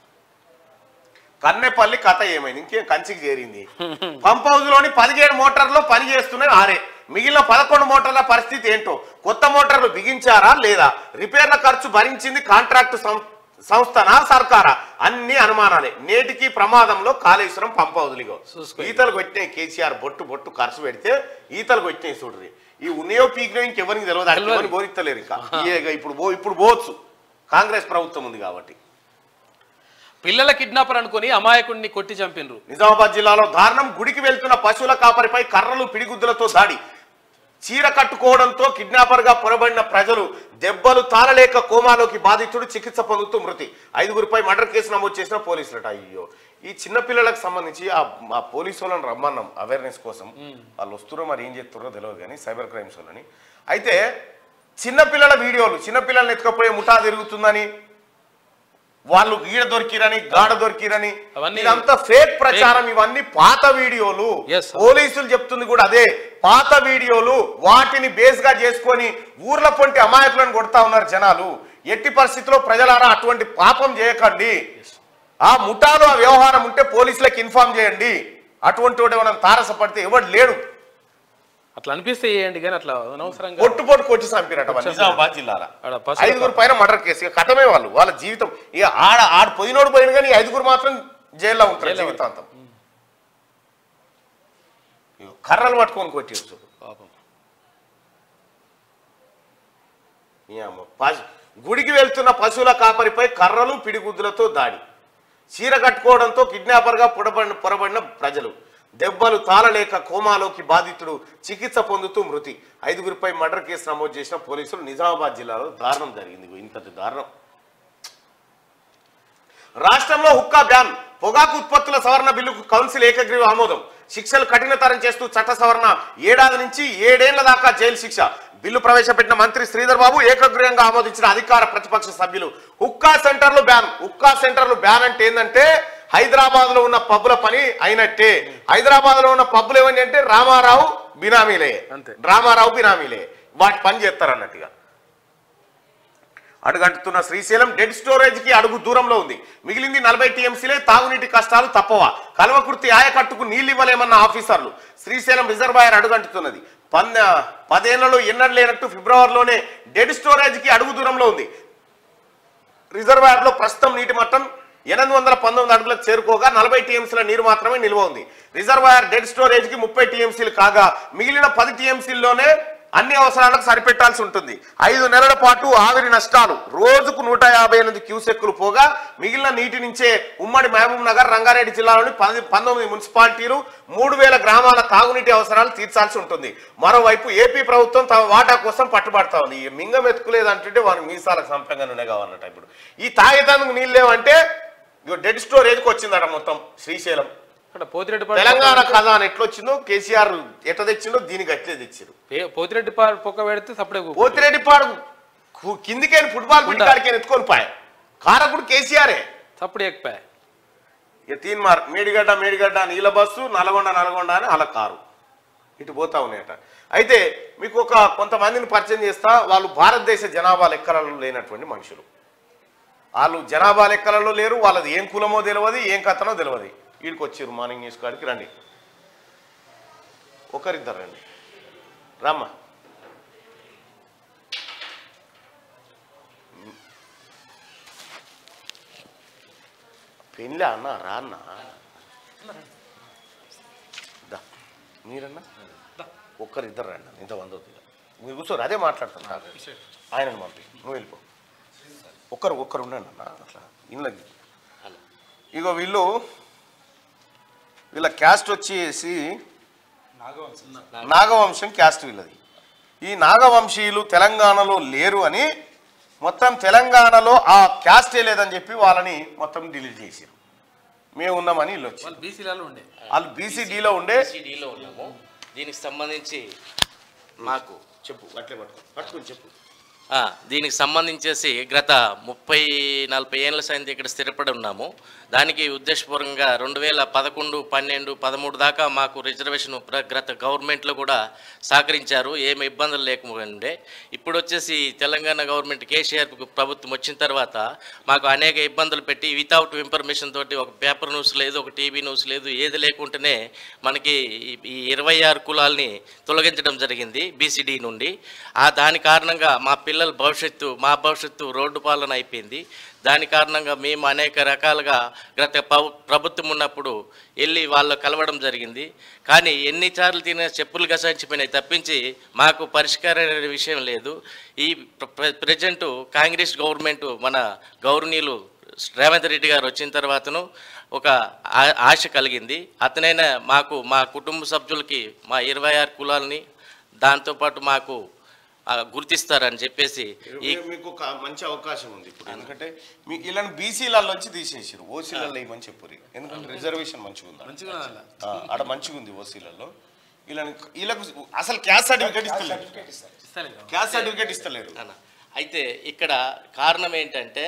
కన్నెపల్లి కథ ఏమైంది ఇంకేం కంచికి చేరింది పంప్ హౌస్ లోని పదిహేడు మోటార్లు పని చేస్తున్నాయి ఆరే మిగిలిన పదకొండు మోటార్ల పరిస్థితి ఏంటో కొత్త మోటార్లు బిగించారా లేదా రిపేర్ల ఖర్చు భరించింది కాంట్రాక్టు సం- సంస్థనా సర్కారా అన్ని అనుమానాలే నేటికి ప్రమాదంలో కాళేశ్వరం పంప్ హౌజులిగో చూసుకో. ఈతలు కొట్టినాయి కేసీఆర్ బొట్టు బొట్టు ఖర్చు పెడితే ఈతలు కొట్టినాయి చూడ్రి ఈ ఉన్నాయో పీకినో ఇంకెవరికి తెలియదు అది తెలియదు. ఎవరిని బోధిస్తలేరు ఇంకా ఇయ్యేగా ఇప్పుడు పో ఇప్పుడు పోవచ్చు కాంగ్రెస్ ప్రభుత్వం ఉంది కాబట్టి పిల్లల కిడ్నాపర్ అనుకుని అమాయకుడిని కొట్టి చంపినరు నిజామాబాద్ జిల్లాలో దారుణం గుడికి వెళ్తున్న పశువుల కాపరిపై కర్రలు పిడిగుద్దులతో దాడి చీర కట్టుకోవడంతో కిడ్నాపర్ గా పొరబడిన ప్రజలు దెబ్బలు తాళలేక కోమాలోకి బాధితుడు చికిత్స పొందుతూ మృతి ఐదుగురిపై మర్డర్ కేసు నమోదు చేసిన పోలీసులట అయ్యో ఈ చిన్న పిల్లలకు సంబంధించి ఆ ఆ పోలీసు వాళ్ళని రమ్మన్నాం అవేర్నెస్ కోసం వాళ్ళు వస్తురో మరి ఏం చేస్తున్నారో తెలియదు కానీ సైబర్ క్రైమ్స్ వాళ్ళని అయితే చిన్న పిల్లల వీడియోలు చిన్న పిల్లల్ని ఎత్తుకపోయే ముఠా తిరుగుతుందని వాళ్ళు ఈడ దొరికిరని గాడ దొరికిరని అవన్నీ ఇదంతా ఫేక్ ప్రచారం ఇవన్నీ పాత వీడియోలు Yes, sir. పోలీసులు చెప్తుంది కూడా అదే పాత వీడియోలు వాటిని బేస్ గా చేసుకొని ఊర్ల పొంటి అమాయకులను కొడతా ఉన్నారు జనాలు ఎట్టి పరిస్థితుల్లో ప్రజలారా అటువంటి పాపం చేయకండి ఆ ముఠాలో ఆ వ్యవహారం ఉంటే పోలీసులకు ఇన్ఫార్మ్ చేయండి అటువంటి వాడు ఏమైనా తారసపడితే ఎవడు లేడు అట్లా అనిపిస్తే చేయండి కానీ అట్లా అనవసరంగా పొట్టు పొట్టు కొట్టి చంపిరట వాళ్ళు నిజామాబాద్ జిల్లాలో ఆడ పశువుల ఐదుగురు పైన మర్డర్ కేసు ఇక కథమే వాళ్ళు వాళ్ళ జీవితం ఇక ఆడ ఆడ పోయినోడు పోయిన కానీ ఈ ఐదుగురు మాత్రం జైల్లో ఉంటారు జైల్లో జీవితాంతం ఇగో కర్రలు పట్టుకొని కొట్టిరు చూడు పాపం ఈ అమ్మ. పశు- గుడికి వెళ్తున్న పశువుల కాపరిపై కర్రలు పిడిగుద్దులతో దాడి చీర కట్టుకోవడంతో కిడ్నాపర్గా పొడబడిన పొరబడిన ప్రజలు దెబ్బలు తాళలేక కోమాలోకి బాధితుడు చికిత్స పొందుతూ మృతి ఐదుగురిపై మర్డర్ కేసు నమోదు చేసిన పోలీసులు నిజామాబాద్ జిల్లాలో దారుణం జరిగింది ఇగో ఇంతటి దారుణం రాష్ట్రంలో హుక్కా బ్యాన్ పొగాకు ఉత్పత్తుల సవరణ బిల్లుకు కౌన్సిల్ ఏకగ్రీవ ఆమోదం శిక్షలు కఠినతరం చేస్తూ చట్ట సవరణ ఏడాది నుంచి ఏడేళ్ల దాకా జైలు శిక్ష బిల్లు ప్రవేశపెట్టిన మంత్రి శ్రీధర్ బాబు ఏకగ్రీవంగా ఆమోదించిన అధికార ప్రతిపక్ష సభ్యులు హుక్కా సెంటర్లు బ్యాన్ హుక్కా సెంటర్లు బ్యాన్ అంటే ఏంటంటే హైదరాబాద్ లో ఉన్న పబ్బుల పని అయినట్టే హైదరాబాద్ లో ఉన్న పబ్బులు ఏమని అంటే రామారావు బినామీలే అంతే. రామారావు బినామీలే వాటి పని చేస్తారు అన్నట్టుగా అడుగంటుతున్న శ్రీశైలం డెడ్ స్టోరేజ్ కి అడుగు దూరంలో ఉంది మిగిలింది నలభై టీఎంసీలే తాగునీటి కష్టాలు తప్పవా కల్వకుర్తి ఆయకట్టుకు నీళ్లు ఇవ్వలేమన్న ఆఫీసర్లు శ్రీశైలం రిజర్వాయర్ అడుగంటుతున్నది పన్న పదేళ్లలో ఎన్నడూ లేనట్టు ఫిబ్రవరిలోనే డెడ్ స్టోరేజ్ కి అడుగు దూరంలో ఉంది రిజర్వాయర్ లో ప్రస్తుతం నీటి మట్టం ఎనిమిది వందల పంతొమ్మిది అడుగులకు చేరుకోగా నలభై టీఎంసీల నీరు మాత్రమే నిల్వ ఉంది రిజర్వాయర్ డెడ్ స్టోరేజ్ కి ముప్పై టీఎంసీలు కాగా మిగిలిన పది టీఎంసీల్లోనే అన్ని అవసరాలకు సరిపెట్టాల్సి ఉంటుంది ఐదు నెలల పాటు ఆవిరి నష్టాలు రోజుకు నూట యాభై ఎనిమిది క్యూసెక్కులు పోగా మిగిలిన నీటి నుంచే ఉమ్మడి మహబూబ్ నగర్ రంగారెడ్డి జిల్లాలోని పది పంతొమ్మిది మున్సిపాలిటీలు మూడు వేల గ్రామాల తాగునీటి అవసరాలు తీర్చాల్సి ఉంటుంది మరోవైపు ఏపీ ప్రభుత్వం తమ వాటా కోసం పట్టుబడతా ఉంది ఈ మింగం ఎత్తుకులేదంటుంటే వారి మీసాలకు సంపంగా నూనె కావాలన్నట ఇప్పుడు ఈ తాగేదానికి నీళ్ళు లేవంటే ఇగో డెడ్ స్టోరేజ్కి వచ్చిందట మొత్తం శ్రీశైలం అక్కడ పోతిరెడ్డి తెలంగాణ కథ అని ఎట్లొచ్చిందో కేసీఆర్ ఎట్ట తెచ్చిండో దీనికి అట్లే తెచ్చారు పోతిరెడ్డి పాడు పొక్క పెడితే సప్పుడే ఊపు. పోతిరెడ్డి పాడు కు- కిందికేని ఫుట్బాల్ పిడి కాడికి ఎత్తుకొని పాయ కారకుడు కేసీఆరే సప్పుడు ఎక్కిపోయా ఇక తీన్మార్ మేడిగడ్డ మేడిగడ్డ నీళ్ళ బస్సు నల్గొండ నల్గొండ అని అలా కారు ఇటు పోతా ఉన్నాయట అయితే మీకు ఒక కొంతమందిని పరిచయం చేస్తా వాళ్ళు భారతదేశ జనాభా లెక్కలలో లేనటువంటి మనుషులు వాళ్ళు జనాభా లెక్కలలో లేరు వాళ్ళది ఏం కులమో తెలియదు ఏం కథనో తెలియదు వీడికి వచ్చారు మార్నింగ్ న్యూస్ కాడికి రండి ఒకరిద్దరు రండి రమ్మా పెళ్ళి అన్న రా అన్న దా. మీరన్నా ఒక్కరిద్దరు రండి అన్న. ఇంత వంద అవుతుంది మీరు కూర్చోరు అదే మాట్లాడతాను ఆయనను పంపి నువ్వు వెళ్ళిపో ఒక్కరు ఒక్కరు ఉండండి అన్న అట్లా ఇళ్ళకి ఇగో వీళ్ళు వీళ్ళ క్యాస్ట్ వచ్చేసి నాగవంశం క్యాస్ట్ వీళ్ళది ఈ నాగవంశీయులు తెలంగాణలో లేరు అని మొత్తం తెలంగాణలో ఆ క్యాస్టే లేదని చెప్పి వాళ్ళని మొత్తం డిలీట్ చేశారు మేము ఉన్నామని వీళ్ళు వచ్చి వాళ్ళు బీసీలలో ఉండే వాళ్ళు బీసీడీలో ఉండే సిడీలో ఉన్నాము దీనికి సంబంధించి మాకు చెప్పు అట్లే పట్టుకో పట్టుకుని చెప్పు ఆ, దీనికి సంబంధించేసి గత ముప్పై నలభై ఏళ్ళ సంది ఇక్కడ స్థిరపడి ఉన్నాము దానికి ఉద్దేశపూర్వకంగా రెండు వేల పదకొండు పన్నెండు పదమూడు దాకా మాకు రిజర్వేషన్ ప్ర- గత గవర్నమెంట్లో కూడా సహకరించారు ఏమి ఇబ్బందులు లేకుండే ఇప్పుడు వచ్చేసి తెలంగాణ గవర్నమెంట్ కేసీఆర్ ప్రభుత్వం వచ్చిన తర్వాత మాకు అనేక ఇబ్బందులు పెట్టి వితౌట్ ఇన్ఫర్మేషన్ తోటి ఒక పేపర్ న్యూస్ లేదు ఒక టీవీ న్యూస్ లేదు ఏది లేకుంటేనే మనకి ఈ- ఈ ఇరవై ఆరు కులాల్ని తొలగించడం జరిగింది బీసీడీ నుండి ఆ దాని కారణంగా మా పిల్లల భవిష్యత్తు మా భవిష్యత్తు రోడ్డు పాలన అయిపోయింది దాని కారణంగా మేము అనేక రకాలుగా గత పవ- ప్రభుత్వం ఉన్నప్పుడు వెళ్ళి వాళ్ళు కలవడం జరిగింది కానీ ఎన్నిసార్లు తిన చెప్పులు గసాయించిపోయినాయి తప్పించి మాకు పరిష్కారం అనే విషయం లేదు ఈ ప్రజెంట్ కాంగ్రెస్ గవర్నమెంట్ మన గౌరవనీయులు రేవంత్ రెడ్డి గారు వచ్చిన తర్వాతను ఒక ఆ- ఆశ కలిగింది అతనైనా మాకు మా కుటుంబ సభ్యులకి మా ఇరవై ఆరు కులాలని దాంతోపాటు మాకు ఆ, గుర్తిస్తారని చెప్పేసి ఈ మీ- మీకు ఒక మంచి అవకాశం ఉంది ఇప్పుడు ఎందుకంటే మీ ఇలాంటి బీసీలలో వచ్చి తీసేసారు ఓసీలలో ఇవ్వని చెప్పారు ఎందుకంటే రిజర్వేషన్ మంచిగా ఉంది మంచిగా ఉండాలి. ఆ, ఆడ మంచిగా ఉంది ఓసీలలో ఇలా వీళ్ళకు అసలు క్యాస్ట్ సర్టిఫికేట్ ఇస్తలేరు ఇస్తాను క్యాస్ట్ సర్టిఫికేట్ ఇస్తలేరు అన్న అయితే ఇక్కడ కారణం ఏంటంటే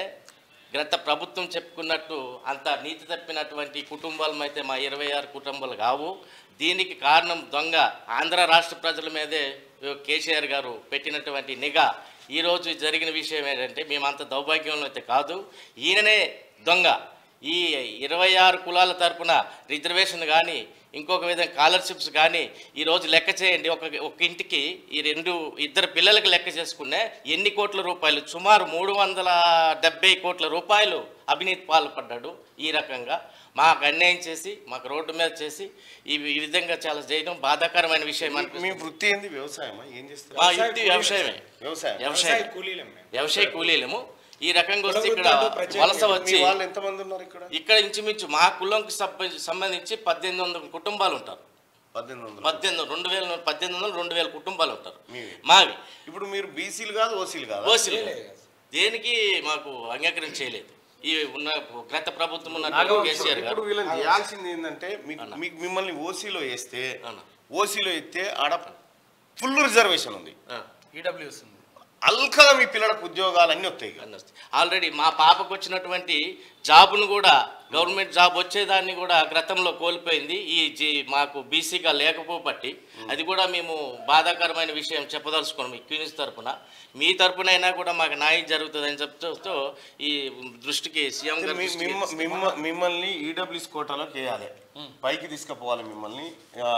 గత ప్రభుత్వం చెప్పుకున్నట్టు అంత నీతి తప్పినటువంటి కుటుంబాలం అయితే మా ఇరవై ఆరు కుటుంబాలు కావు దీనికి కారణం దొంగ ఆంధ్ర రాష్ట్ర ప్రజల మీదే కేసీఆర్ గారు పెట్టినటువంటి నిఘా ఈరోజు జరిగిన విషయం ఏంటంటే మేమంత దౌర్భాగ్యంలో అయితే కాదు ఈయననే దొంగ ఈ ఇరవై ఆరు కులాల తరపున రిజర్వేషన్ కానీ ఇంకొక విధంగా స్కాలర్షిప్స్ కానీ ఈరోజు లెక్క చేయండి ఒక ఒక ఇంటికి ఈ రెండు ఇద్దరు పిల్లలకి లెక్క చేసుకునే ఎన్ని కోట్ల రూపాయలు సుమారు మూడు వందల డెబ్బై కోట్ల రూపాయలు అవినీతి పాల్పడ్డాడు ఈ రకంగా మాకు అన్యాయం చేసి మాకు రోడ్డు మీద చేసి ఈ ఈ విధంగా చాలా చేయడం బాధాకరమైన విషయం మీ అనిపిస్తుంది వృత్తి ఏంది వ్యవసాయమా ఏం చేస్తారు మా ఇంటి వ్యవసాయమే వ్యవసాయం వ్యవసాయం కూలీలం మేము. వ్యవసాయ కూలీలము ఈ రకంగా వస్తే ఇక్కడ ప్రభుత్వంతో ప్రత్యేక వలస మీ వచ్చి వాళ్ళు ఎంతమంది ఉన్నారు ఇక్కడ ఇక్కడ ఇంచుమించు మా కులంకి సంబ- సంబంధించి పద్దెనిమిది వందల కుటుంబాలు ఉంటారు పద్దెనిమిది వందలు పద్దెనిమిది రెండు వేల పద్దెనిమిది వందలు రెండు వేల కుటుంబాలు ఉంటారు మీవి. మావి ఇప్పుడు మీరు బీసీలు కాదు ఓసీలు కాదు ఓసీలు దేనికి మాకు అంగీకారం చేయలేదు ఈ ఉన్న గత ప్రభుత్వం ఉన్న కేసీఆర్ గారు ఇప్పుడు వీళ్ళని చేయాల్సింది ఏంటంటే మీకు మీకు మిమ్మల్ని ఓసీలో వేస్తే అన్న. ఓసీలో ఎత్తే ఆడ ఫుల్ రిజర్వేషన్ ఉంది ఆ, ఈడబ్ల్యూ వస్తుంది అల్కగా మీ పిల్లలకు ఉద్యోగాలు అన్నీ వస్తాయి ఇక. అన్న వస్తుంది. ఆల్రెడీ మా పాపకు వచ్చినటువంటి జాబును కూడా గవర్నమెంట్ జాబ్ వచ్చేదాన్ని కూడా గతంలో కోల్పోయింది ఈ జీ మాకు బీసీగా లేకపోబట్టి అది కూడా మేము బాధాకరమైన విషయం చెప్పదలుచుకోండి మీ క్యూనిస్ తరపున మీ తరపునైనా కూడా మాకు న్యాయం జరుగుతుందని చెప్తూ ఈ దృష్టికి సీఎం గారి మీ- దృష్టికి మిమ్మ- మిమ్మ- మిమ్మల్ని ఈడబ్ల్యూస్ కోటాలోకి వేయాలి పైకి తీసుకుపోవాలి మిమ్మల్ని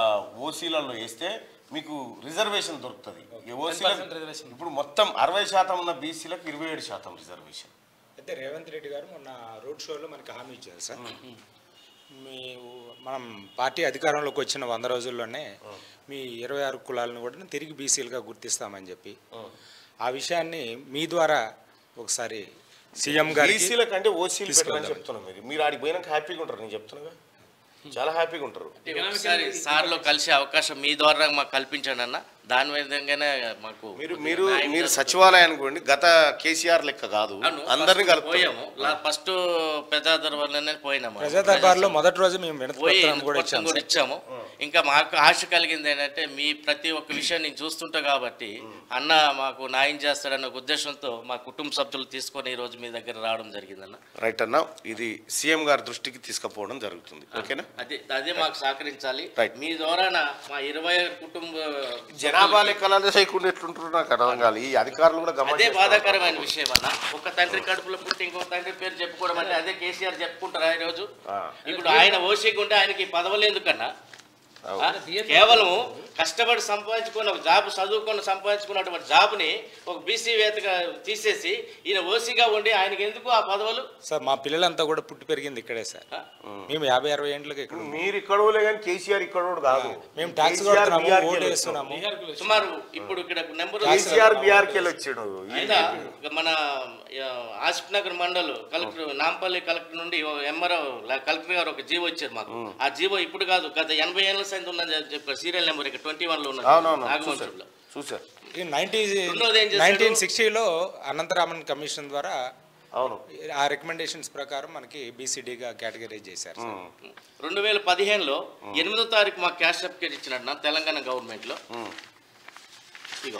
ఓసీలలో వేస్తే మీకు రిజర్వేషన్ దొరుకుతుంది ఈ ఓసీల 10% రిజర్వేషన్. ఇప్పుడు మొత్తం అరవై శాతం ఉన్న బీసీలకు ఇరవై ఏడు శాతం రిజర్వేషన్ అయితే రేవంత్ రెడ్డి గారు మొన్న రోడ్ షోలో మనకి హామీ ఇచ్చారు సార్ మీ మనం పార్టీ అధికారంలోకి వచ్చిన వంద రోజుల్లోనే మీ ఇరవై ఆరు కులాలను కూడా తిరిగి బీసీలుగా గుర్తిస్తామని చెప్పి ఆ విషయాన్ని మీ ద్వారా ఒకసారి సీఎం గారికి బీసీల కంటే ఓసీలు పెట్టమని తీసుకెళ్దాం. చెప్తున్నాం మీరు మీరు ఆడికి పోయినాక హ్యాపీగా ఉంటారు నేను చెప్తున్నాగా చాలా హ్యాపీగా ఉంటారు ఒకసారి సార్లో కలిసే అవకాశం మీ ద్వారా మాకు కల్పించండి అన్న దాని విధంగానే మాకు మీరు మీరు న్యాయం మీరు జరుగుతుంది. సచివాలయానికి పోండి గత కేసీఆర్ లెక్క కాదు అవును, అందరినీ first కలుపుతారు పోయాము ఫస్ట్ పెద్దాదర్ వల్లనే పోయినాము ప్రజా దర్బార్లో మొదటి రోజు మేము వినతి పోయి పత్రం కూడా పత్రం ఇచ్చాం కూడా సార్. ఇచ్చాము ఇంకా మాకు ఆశ కలిగింది ఏంటంటే మీ ప్రతి ఒక్క విషయం నేను చూస్తుంటా కాబట్టి అన్న మాకు న్యాయం చేస్తాడన్న ఒక ఉద్దేశంతో మా కుటుంబ సభ్యులు తీసుకొని ఈ రోజు మీ దగ్గర రావడం జరిగిందన్న రైట్ అన్న ఇది సీఎం గారి దృష్టికి తీసుకుపోవడం జరుగుతుంది ఓకేనా అదే అదే మాకు సహకరించాలి Right. మీ ద్వారాన మా ఇరవై కుటుంబ జనాభా లెక్కలు చేయకుండా ఎట్లుంటారు నాకు అర్థం కాదు ఈ అధికారులు కూడా అదే గమనించాలి బాధాకరమైన విషయం అన్న ఒక తండ్రి కడుపులో పుట్టి ఇంకో తండ్రి పేరు చెప్పుకోవడం అంటే అదే కేసీఆర్ చెప్పుకుంటారా ఈ రోజు ఆ. ఇప్పుడు ఆయన ఓసీకి ఉంటే ఆయనకి పదవులు ఎందుకన్నా అవును. ఆ? కేవలం కష్టపడి సంపాదించుకున్న ఒక జాబ్ చదువుకొని సంపాదించుకున్నటువంటి జాబ్ని ఒక బీసీ వేతగా తీసేసి ఈయన ఓసీగా ఉండి ఆయనకి ఎందుకు ఆ పదవులు సార్ మా పిల్లలంతా కూడా పుట్టి పెరిగింది ఇక్కడే సార్ ఆ? మేము యాభై అరవై ఏండ్లకి ఇక్కడ ఉన్నాం. మీరు ఇక్కడ కానీ కేసీఆర్ ఇక్కడ కాదు మేము ట్యాక్స్ కేసీఆర్ కడుతున్నాము బీఆర్కి ఓటు వెళ్ళి వేస్తున్నాము సుమారు ఇప్పుడు ఇక్కడ నెంబర్ కేసీఆర్ బీఆర్కి వెళ్ళి వచ్చాడు అయినా మన ఆ, ఆసిఫ్ నగర్ మండల్ కలెక్టర్ నాంపల్లి కలెక్టర్ నుండి ఎంఆర్ఓ కలెక్టర్ గారు ఒక జీవో ఇచ్చారు మాకు ఆ జీవో ఇప్పుడు కాదు గత ఎనభై ఏళ్ళ సంది ఉన్నది అని చెప్పారు సీరియల్ నెంబర్ ఇక్కడ ట్వంటీ వన్ లో ఉన్నది అవునవును నాగవంశంలో చూసారు ఈ నైన్టీ రెండోది ఏం చేశాడు? నైన్టీన్ సిక్స్టీలో అనంతరామన్ కమిషన్ ద్వారా అవును ఆ రికమెండేషన్స్ ప్రకారం మనకి బీసీడీగా కేటగరైజ్ చేశారు సార్. రెండు వేల పదిహేనులో ఎనిమిదో తారీఖు మాకు క్యాష్ సర్టిఫికేట్ ఇచ్చినట్టు నా తెలంగాణ గవర్నమెంట్లో ఉమ్, ఇగో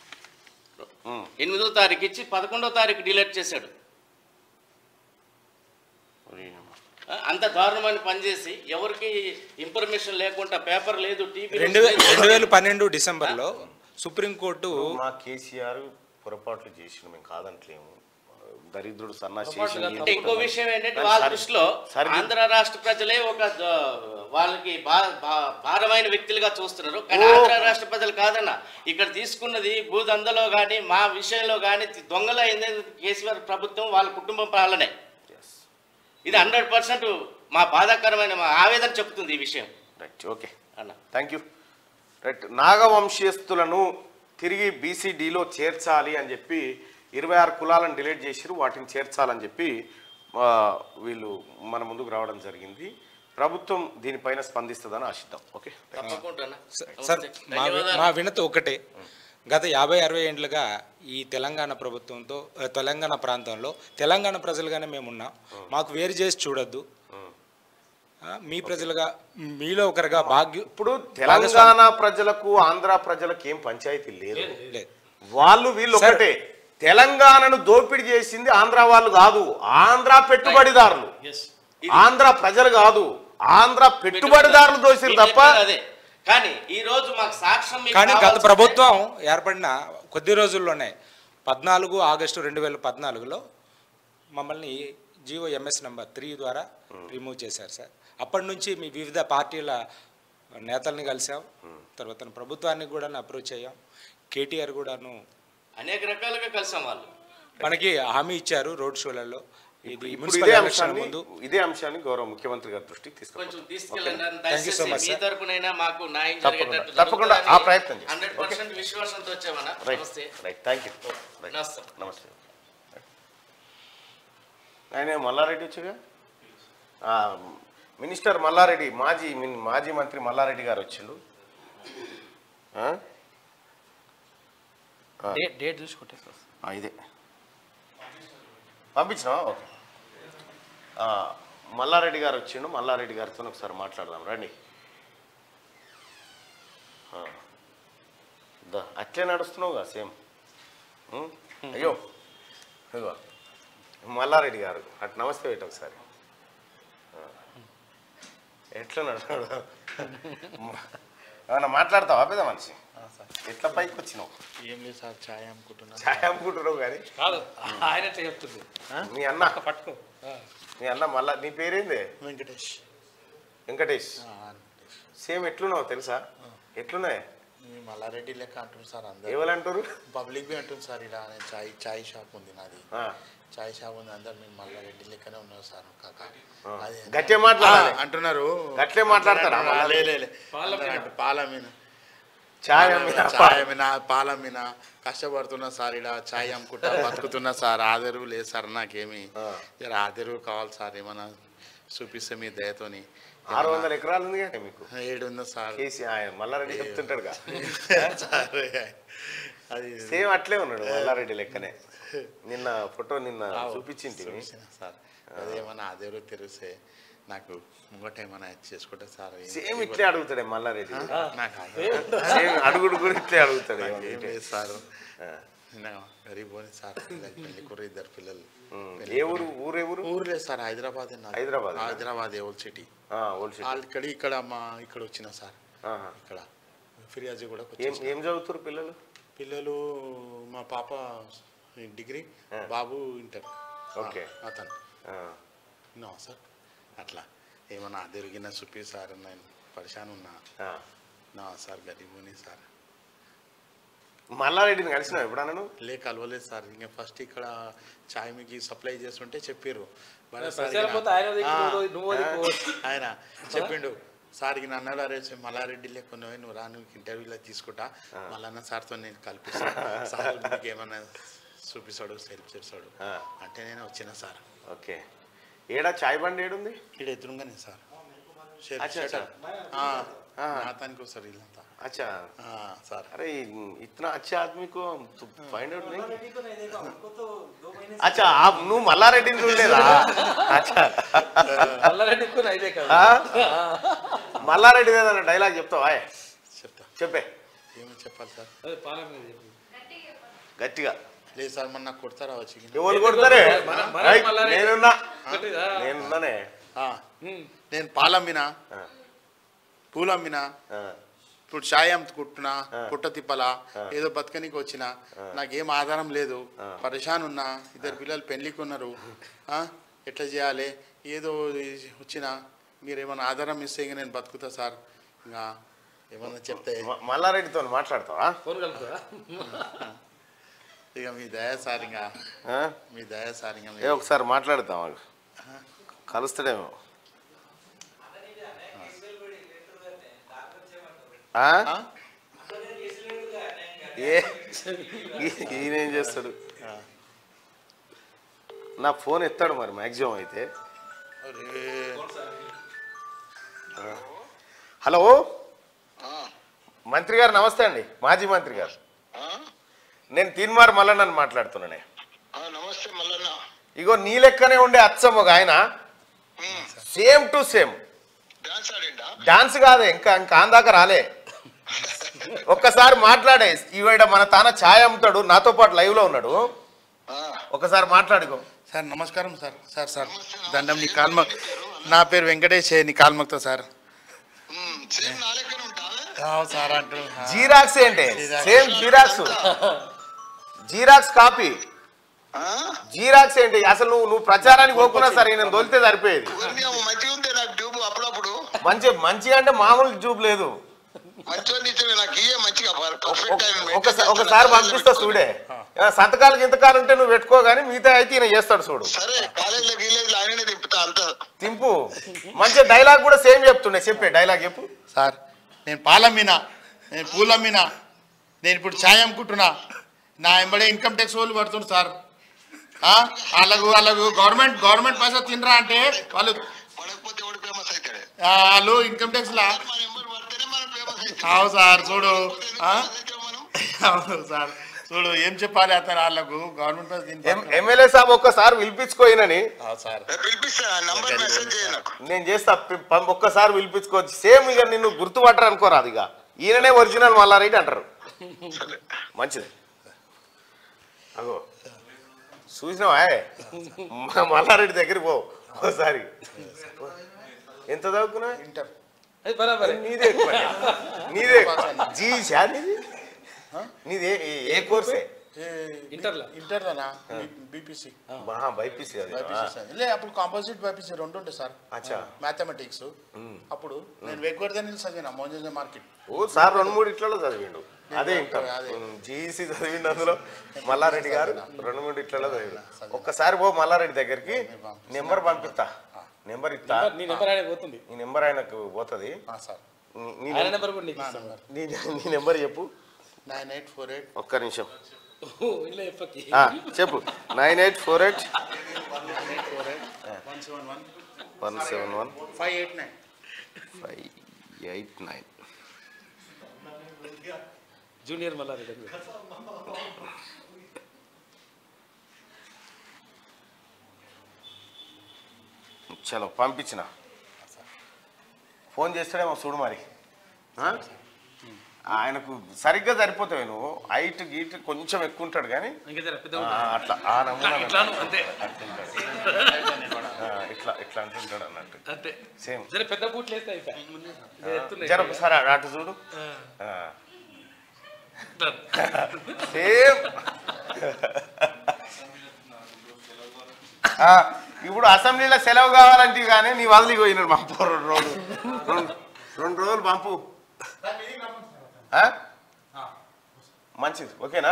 ఉమ్. ఎనిమిదో తారీఖు ఇచ్చి పదకొండో తారీఖు డిలీట్ చేశాడు ఆ, అంత దారుణమైన పనిచేసి ఎవరికి ఇన్ఫర్మేషన్ లేకుండా పేపర్ లేదు టీవీ రెండు వే- రెండు వేల పన్నెండు డిసెంబర్లో సుప్రీంకోర్టు మా కేసీఆర్ పొరపాట్లు చేసిన మేము కాదంటలేము దరిద్రుడు సన్నాసి అంటే ఇంకో విషయం ఏంటంటే వాళ్ళ దృష్టిలో సరే. ఆంధ్ర రాష్ట్ర ప్రజలే ఒక ద- వాళ్ళకి బా- బా- భారమైన వ్యక్తులుగా చూస్తున్నారు కానీ ఆంధ్ర రాష్ట్ర ప్రజలు కాదన్న ఇక్కడ తీసుకున్నది భూదందలో కానీ మా విషయంలో కానీ దొంగల కేసీఆర్ ప్రభుత్వం వాళ్ళ కుటుంబం పాలనే ఇది హండ్రెడ్ పర్సెంట్ మా బాధాకరమైన మా ఆవేదన చెప్తుంది ఈ విషయం రైట్ ఓకే అన్న థ్యాంక్ యూ రైట్ నాగవంశీయస్తులను తిరిగి బీసీడీలో చేర్చాలి అని చెప్పి ఇరవై ఆరు కులాలను డిలీట్ చేసిరు వాటిని చేర్చాలని చెప్పి ఆ, వీళ్ళు మన ముందుకు రావడం జరిగింది ప్రభుత్వం దీనిపైన స్పందిస్తుందని ఆశిద్దాం ఓకే తప్పకుండా సార్ మా వి- మా వినతి ఒకటే గత యాభై అరవై ఏండ్లుగా ఈ తెలంగాణ ప్రభుత్వంతో ఆ, తెలంగాణ ప్రాంతంలో తెలంగాణ ప్రజలుగానే మేము ఉన్నాం మాకు వేరు చేసి చూడొద్దు ఆ, మీ ప్రజలుగా మీలో ఒకరుగా భాగ్యం ఇప్పుడు తెలంగాణ ప్రజలకు ఆంధ్ర ప్రజలకు ఏం పంచాయతీ లేదు లేదు వాళ్ళు వీళ్ళు ఒకటే తెలంగాణను దోపిడీ చేసింది ఆంధ్ర వాళ్ళు కాదు ఆంధ్ర పెట్టుబడిదారులు ఆంధ్ర ప్రజలు కాదు ఆంధ్ర పెట్టుబడిదారులు దోసిరు మీరు తప్ప చెప్పేది అదే కానీ ఈ రోజు మాకు సాక్ష్యం మీకు కానీ గత కావాల్సిందే. ప్రభుత్వం ఏర్పడిన కొద్ది రోజుల్లోనే పద్నాలుగు ఆగస్టు రెండు వేల పద్నాలుగులో మమ్మల్ని జియో ఎంఎస్ నెంబర్ త్రీ ద్వారా రిమూవ్ చేశారు సార్ అప్పటి నుంచి మీ వివిధ పార్టీల నేతల్ని కలిసాం తర్వాత ప్రభుత్వాన్ని కూడా అప్రోచ్ అయ్యాం కేటీఆర్ కూడాను అనేక రకాలుగా కలిసాం వాళ్ళు మనకి హామీ ఇచ్చారు రోడ్ షోలలో ఇది ఇప్పుడు మున్సిపల్ ఇదే ఎలక్షన్ అంశాన్ని ముందు ఇదే అంశాన్ని గౌరవ ముఖ్యమంత్రి గారి దృష్టికి తీసుకుంటాం కొంచెం తీసుకెళ్ళండి అని Thank you so దయచేసి much, మీ sir. తరపునైనా మాకు న్యాయం తప్పకుండా, జరిగేటట్టు తప్పకుండా ఆ ప్రయత్నం చేస్తాం. హండ్రెడ్ పర్సెంట్ విశ్వాసంతో వచ్చామన్నా రైట్ నమస్తే రైట్ థ్యాంక్ యూ నమస్తే. నమస్తే ఆయన మల్లారెడ్డి వచ్చాగా ఆ, మినిస్టర్ మల్లారెడ్డి మాజీ మిన్- మాజీ మంత్రి మల్లారెడ్డి గారు వచ్చిండు ఆ? డేట్ డేట్ చూసుకుంటే ఆ, ఇదే పంపించినావా ఓకే ఆ, మల్లారెడ్డి గారు వచ్చిండు మల్లారెడ్డి గారితో ఒకసారి మాట్లాడదాం రండి ఆ. దా అట్లే నడుస్తున్నావుగా సేమ్ ఉం? అయ్యో ఇగో మల్లారెడ్డి గారు అటు నమస్తే పెట్టి ఒకసారి ఆ. ఎట్లా నడు ఏమన్నా మాట్లాడతావా పెద్ద మనిషి ఎట్లా పైకి వచ్చినావు ఏం లేదు సార్ ఛాయ్ అమ్ముకుంటున్నా ఛాయ్ అమ్ముకుంటున్నావు కానీ కాదు ఆయన ఎట్లా చెప్తుంది మీ అన్న పట్టుకో మీ అన్న మళ్ళా నీ పేరేంది వెంకటేష్ వెంకటేష్ ఆ, వెంకటేష్. సేమ్ ఎట్లున్నావు తెలుసా ఎట్లున్నాయి మీ మల్లారెడ్డి లెక్క అంటుంది సార్ అందరు ఏమలంటారు పబ్లిక్ బి అంటుంది సార్ ఇలా నేను చాయ్ చాయ్ షాప్ ఉంది నాది ఆ, చాయ్ షాప్ ఉంది అందరు మేము మల్లారెడ్డి లెక్కనే ఉన్నారు సార్ కాక ఆ. అదే గట్టిగా మాట్లాడాలి ఆ, అంటున్నారు గట్లే మాట్లాడతారా ఆ, లే, లే, లే. పాల అందరూ మీన. అంటారు, పాల మీన ఛాయ్ అమ్మినా చాయ్ అమ్మినా పాల మీన కష్టపడుతున్నా సార్ ఇలా చాయ్ అమ్ముకుంటా బతుకుతున్నా సార్ ఆదరు లేదు సార్ నాకేమి ఆ. జర ఆదరు కావాలి సార్ ఏమన్నా చూపిస్తే మీ దయతోని ఆరు వందల ఎకరాలు ఉంది కానీ మీకు ఏడు ఉందా సార్ కేసీ ఆయన మల్లారెడ్డి చెప్తుంటాడుగా సార్ అది సేమ్ అట్లే ఉన్నాడు మల్లారెడ్డి లెక్కనే నిన్న ఫోటో నిన్న చూపించింది చూసిన సార్ అదేమన్నా అదేరో తెలిస్తే నాకు ముంగట ఏమన్నా చేసుకుంటా సార్ ఏం సేమ్ ఇట్లే అడుగుతాడే మల్లారెడ్డి నాకు సేమ్ అడుగుడు కూడా ఇట్లే అడుగుతాడు ఏం లేదు సార్ ఆ. నిన్న గరీబ్ పోనీ సార్ పిల్లలు పెళ్లి కూర ఇద్దరు పిల్లలు ఉమ్. ఏ ఊరు ఊరే ఊరు ఊరు లేదు సార్ హైదరాబాద్ నాది. హైదరాబాద్ ఆ? Hyderabad old city old city వాళ్ళు ఇక్కడ ఇక్కడ మా ఇక్కడ వచ్చిన సార్ ఆహా. ఇక్కడ ఫిర్యాదు కూడా ఏం వచ్చేసిన. ఏం చదువుతారు పిల్లలు పిల్లలు మా పాప డిగ్రీ ఆ. బాబు ఇంటర్ ఓకే. అతను ఆ. నో సార్ అట్లా ఏమన్నా తిరిగిన చూపి సార్ నేను పరిశాన్ ఉన్నా ఆ. నా సార్ గరీబుని సార్ మల్లారెడ్డిని కలిసినావు ఎప్పుడన్నా నువ్వు లే కలవలేదు సార్ ఇంకా ఫస్ట్ ఇక్కడ చాయ్ మీకు సప్లై చేస్తుంటే చెప్పారు మరి సార్ ప్రచారం ఈయన- పోతే ఆయన దిక్కు, ఆ, నువ్వు- నువ్వు దిక్కు. ఆయన చెప్పిండు సార్ ఇక అన్నాడు అరే సే మల్లారెడ్డి లేకుండా నువ్వు రా నువ్వు ఇంటర్వ్యూలో తీసుకుంటా మళ్ళన్న సార్తో నేను కల్పిస్తాను సార్ మీకు ఏమన్నా చూపిస్తాడు హెల్ప్ చేస్తాడు ఆ. అంటే నేను వచ్చిన సార్ ఓకే ఏడా చాయ్ బండి ఏడుంది ఇక్కడ ఎదురుగానే సార్ షేర్ అచ్చా, అచ్చా. ఆ, ఆ. నాతానికి వస్తారు వీళ్ళంతా अच्छा ఆ, సార్ अरे इतना अच्छे आदमी को तो फाइंड आउट नहीं अच्छा आप नु మల్లారెడ్డిని చూడలేదా అచ్చా మల్లారెడ్డి ఎక్కువ ఇదే కదా ఆ? మల్లారెడ్డి ఏదైనా డైలాగ్ చెప్తావా చెప్తా చెప్పే ఏమి చెప్పాలి సార్ అదే పాల మీద చెప్పు. గట్టిగా లేదు సార్ మొన్న కొడతారా వచ్చి ఎవరు కొడతారే మన- మన రైట్, మల్లారెడ్డి. నేనున్నా కొట్టిదా? నేనున్నానే ఉమ్. నేను పాలమ్మినా ఆ, పూలమ్మినా ఆ, ఇప్పుడు చాయ్ అమ్ముకుంటున్నా ఆ. పుట్ట తిప్పలా ఏదో బతకనికి వచ్చిన నాకేం ఆధారం లేదు పరిశాన్ ఉన్నా ఇద్దరు పిల్లలు పెళ్లికి ఉన్నారు ఆ, ఎట్లా చేయాలి ఏదో వచ్చిన మీరు ఏమైనా ఆధారం ఇస్తే ఇంక నేను బతుకుతా సార్ ఇంకా ఏమన్నా చెప్తే మ- మల్లారెడ్డితో మాట్లాడతావా ఫోన్ కలుపుతారా ఇక మీ దయ సార్ ఇంకా ఆ? మీ దయ సార్ ఇంకా ఏ ఒకసారి మాట్లాడతాం ఆగు. కలుస్తాడేమో ఆ? ఆ? ఏ ఈ- ఈయనేం చేస్తాడు నా ఫోన్ ఎత్తాడు మరి మ్యాక్సిమం అయితే అరే హలో మంత్రి గారు నమస్తే అండి మాజీ మంత్రి గారు నేను తీన్మార్ మల్లన్నని మాట్లాడుతున్నానే నమస్తే మల్లన్న ఇగో నీ లెక్కనే ఉండే అచ్చం ఒక ఆయన సేమ్ టు సేమ్ డాన్స్ ఆడిండా డాన్స్ కాదే ఇంకా ఇంకా అందాక రాలే ఒక్కసారి మాట్లాడే ఈవేడ మన తాన ఛాయ్ అమ్ముతాడు నాతో పాటు లైవ్ లో ఉన్నాడు ఒకసారి మాట్లాడుకో సార్ నమస్కారం సార్ సార్ సార్ దండం నీ కాల్మ నా పేరు వెంకటేష్ నీ కాల్మక్తో సార్ సేమ్ నా లెక్కన ఉంటావే సార్ అంటూ జీరాక్స్ ఏంటి same xerox xerox copy xerox ఏంటి అసలు నువ్వు నువ్వు ప్రచారానికి పోకున్నా సరే నేను దొలితే సరిపోయేది మంచిగా ఉంటే నాకు ట్యూబ్ అప్పుడప్పుడు మంచి మంచి అంటే మామూలు జూబ్ లేదు మంచిగా ఇచ్చిన నాకు ఇయ్యే మంచిగా పర్ఫెక్ట్ ఒక- ఒకసారి ఒకసారి పంపిస్తా చూడే ఆ, సంతకాలు గింతకాలు ఉంటే నువ్వు పెట్టుకో కానీ మిగతా అయితే ఈయన చేస్తాడు చూడు సరే కాలేజీలో గీలేజీలో ఆయననే తిప్పుతా అంత తింపు మంచి డైలాగ్ కూడా సేమ్ చెప్తుండే చెప్పే డైలాగ్ చెప్పు సార్ నేను పాలమ్మినా నేను పూలమ్మినా నేను ఇప్పుడు ఛాయ్ అమ్ముకుంటున్నా నా ఎంబడే ఇన్కమ్ ట్యాక్స్ వాళ్ళు పడుతుంది సార్ ఆ? వాళ్ళకు వాళ్ళకు గవర్నమెంట్ గవర్నమెంట్ పైసా తినరా అంటే వాళ్ళు పడకపోతే ఎవడు ఫేమస్ అవుతాడు ఆ, వాళ్ళు ఇన్కమ్ ట్యాక్స్ లా మన నెంబర్ పడితేనే మనం ఫేమస్ అవుతాం అవు సార్ చూడు ఆ? మనం అవును సార్ చూడు ఏం చెప్పాలి అతను వాళ్ళకు గవర్నమెంట్ పైసా తిని ఎం- ఎమ్మెల్యే సాబ్ ఒక్కసారి పిలిపించుకోయినని అవు సార్ పిలిపిస్తా నంబర్ మెసేజ్ చేయ నాకు నేను చేస్తా పి- పం- ఒక్కసారి పిలిపించుకోవచ్చు సేమ్ ఇక నిన్ను గుర్తుపట్టరు అనుకోరాదు ఇక ఈయననే ఒరిజినల్ మల్లారెడ్డి అంటారు మంచిది అగో చూసినావా మా మల్లారెడ్డి దగ్గరికి పో ఒకసారి ఎంత చదువుకున్నా ఇంటర్ అది బరాబరే నీదే ఎక్కువ నీదే ఎక్కువ జీసా నీది నీదే ఏ- ఏ కోర్సే ఇంటర్లో ఇంటర్లోనా బీపీసీ మహా బైపీసీ అది బైపీసీ సార్ లే అప్పుడు కాంపోజిట్ బైపీసీ రెండు ఉండే సార్ అచ్చా మ్యాథమెటిక్స్ అప్పుడు నేను వెగ్వర్ధన్ చదివిన మోంజే మార్కెట్ ఓ సార్ రెండు మూడు ఇట్లలో చదివిండు అదే ఇంటర్ అదే. జీఈసీ చదివిండు అందులో మల్లారెడ్డి గారు రెండు మూడు ఇట్లలో చదివిండు ఒక్కసారి పో మల్లారెడ్డి దగ్గరికి నెంబర్ పంపిస్తా నెంబర్ ఇస్తా నీ నెంబర్ ఆయన పోతుంది ఈ నెంబర్ ఆయనకు పోతుంది సార్ నీ- నీ ఆయన నెం- నెంబర్ కూడా నీకు ఇస్తాను నీ నీ నెంబర్ చెప్పు నైన్ ఎయిట్ ఫోర్ ఎయిట్ ఒక్క నిమిషం ఓ, ఇలా చెప్పకి ఆ, చెప్పు nine eight four eight four eight one seven one one seven one five eight nine five eight nine junior Mallareddy అని పెట్టు. చలో పంపించిన ఫోన్ చేస్తాడేమో చూడు మరి ఆ? ఆయనకు సరిగ్గా సరిపోతావు నువ్వు హైట్ గీట్ కొంచెం ఎక్కువ ఉంటాడు కానీ ఇంకా జర పెద్ద ఆ, అట్లా ఆ నమూనా ఇట్లాను అంతే ఆ, ఇట్లా ఇట్లా అంటుంటాడు అన్నట్టు అంతే సేమ్ జర పెద్ద బూట్లు వేస్తే అయిపోయి జర ఎత్తున్నాయి. జర ఒకసారి అటు చూడు ఆ, ఆ. done. సేమ్ ఆ, ఇప్పుడు అసెంబ్లీలో సెలవు కావాలంటే కానీ నీ వదిలి పోయినాడు పంపు రెండు రోజులు రెండు రెండు రోజులు పంపు ఆ? మంచిది ఓకేనా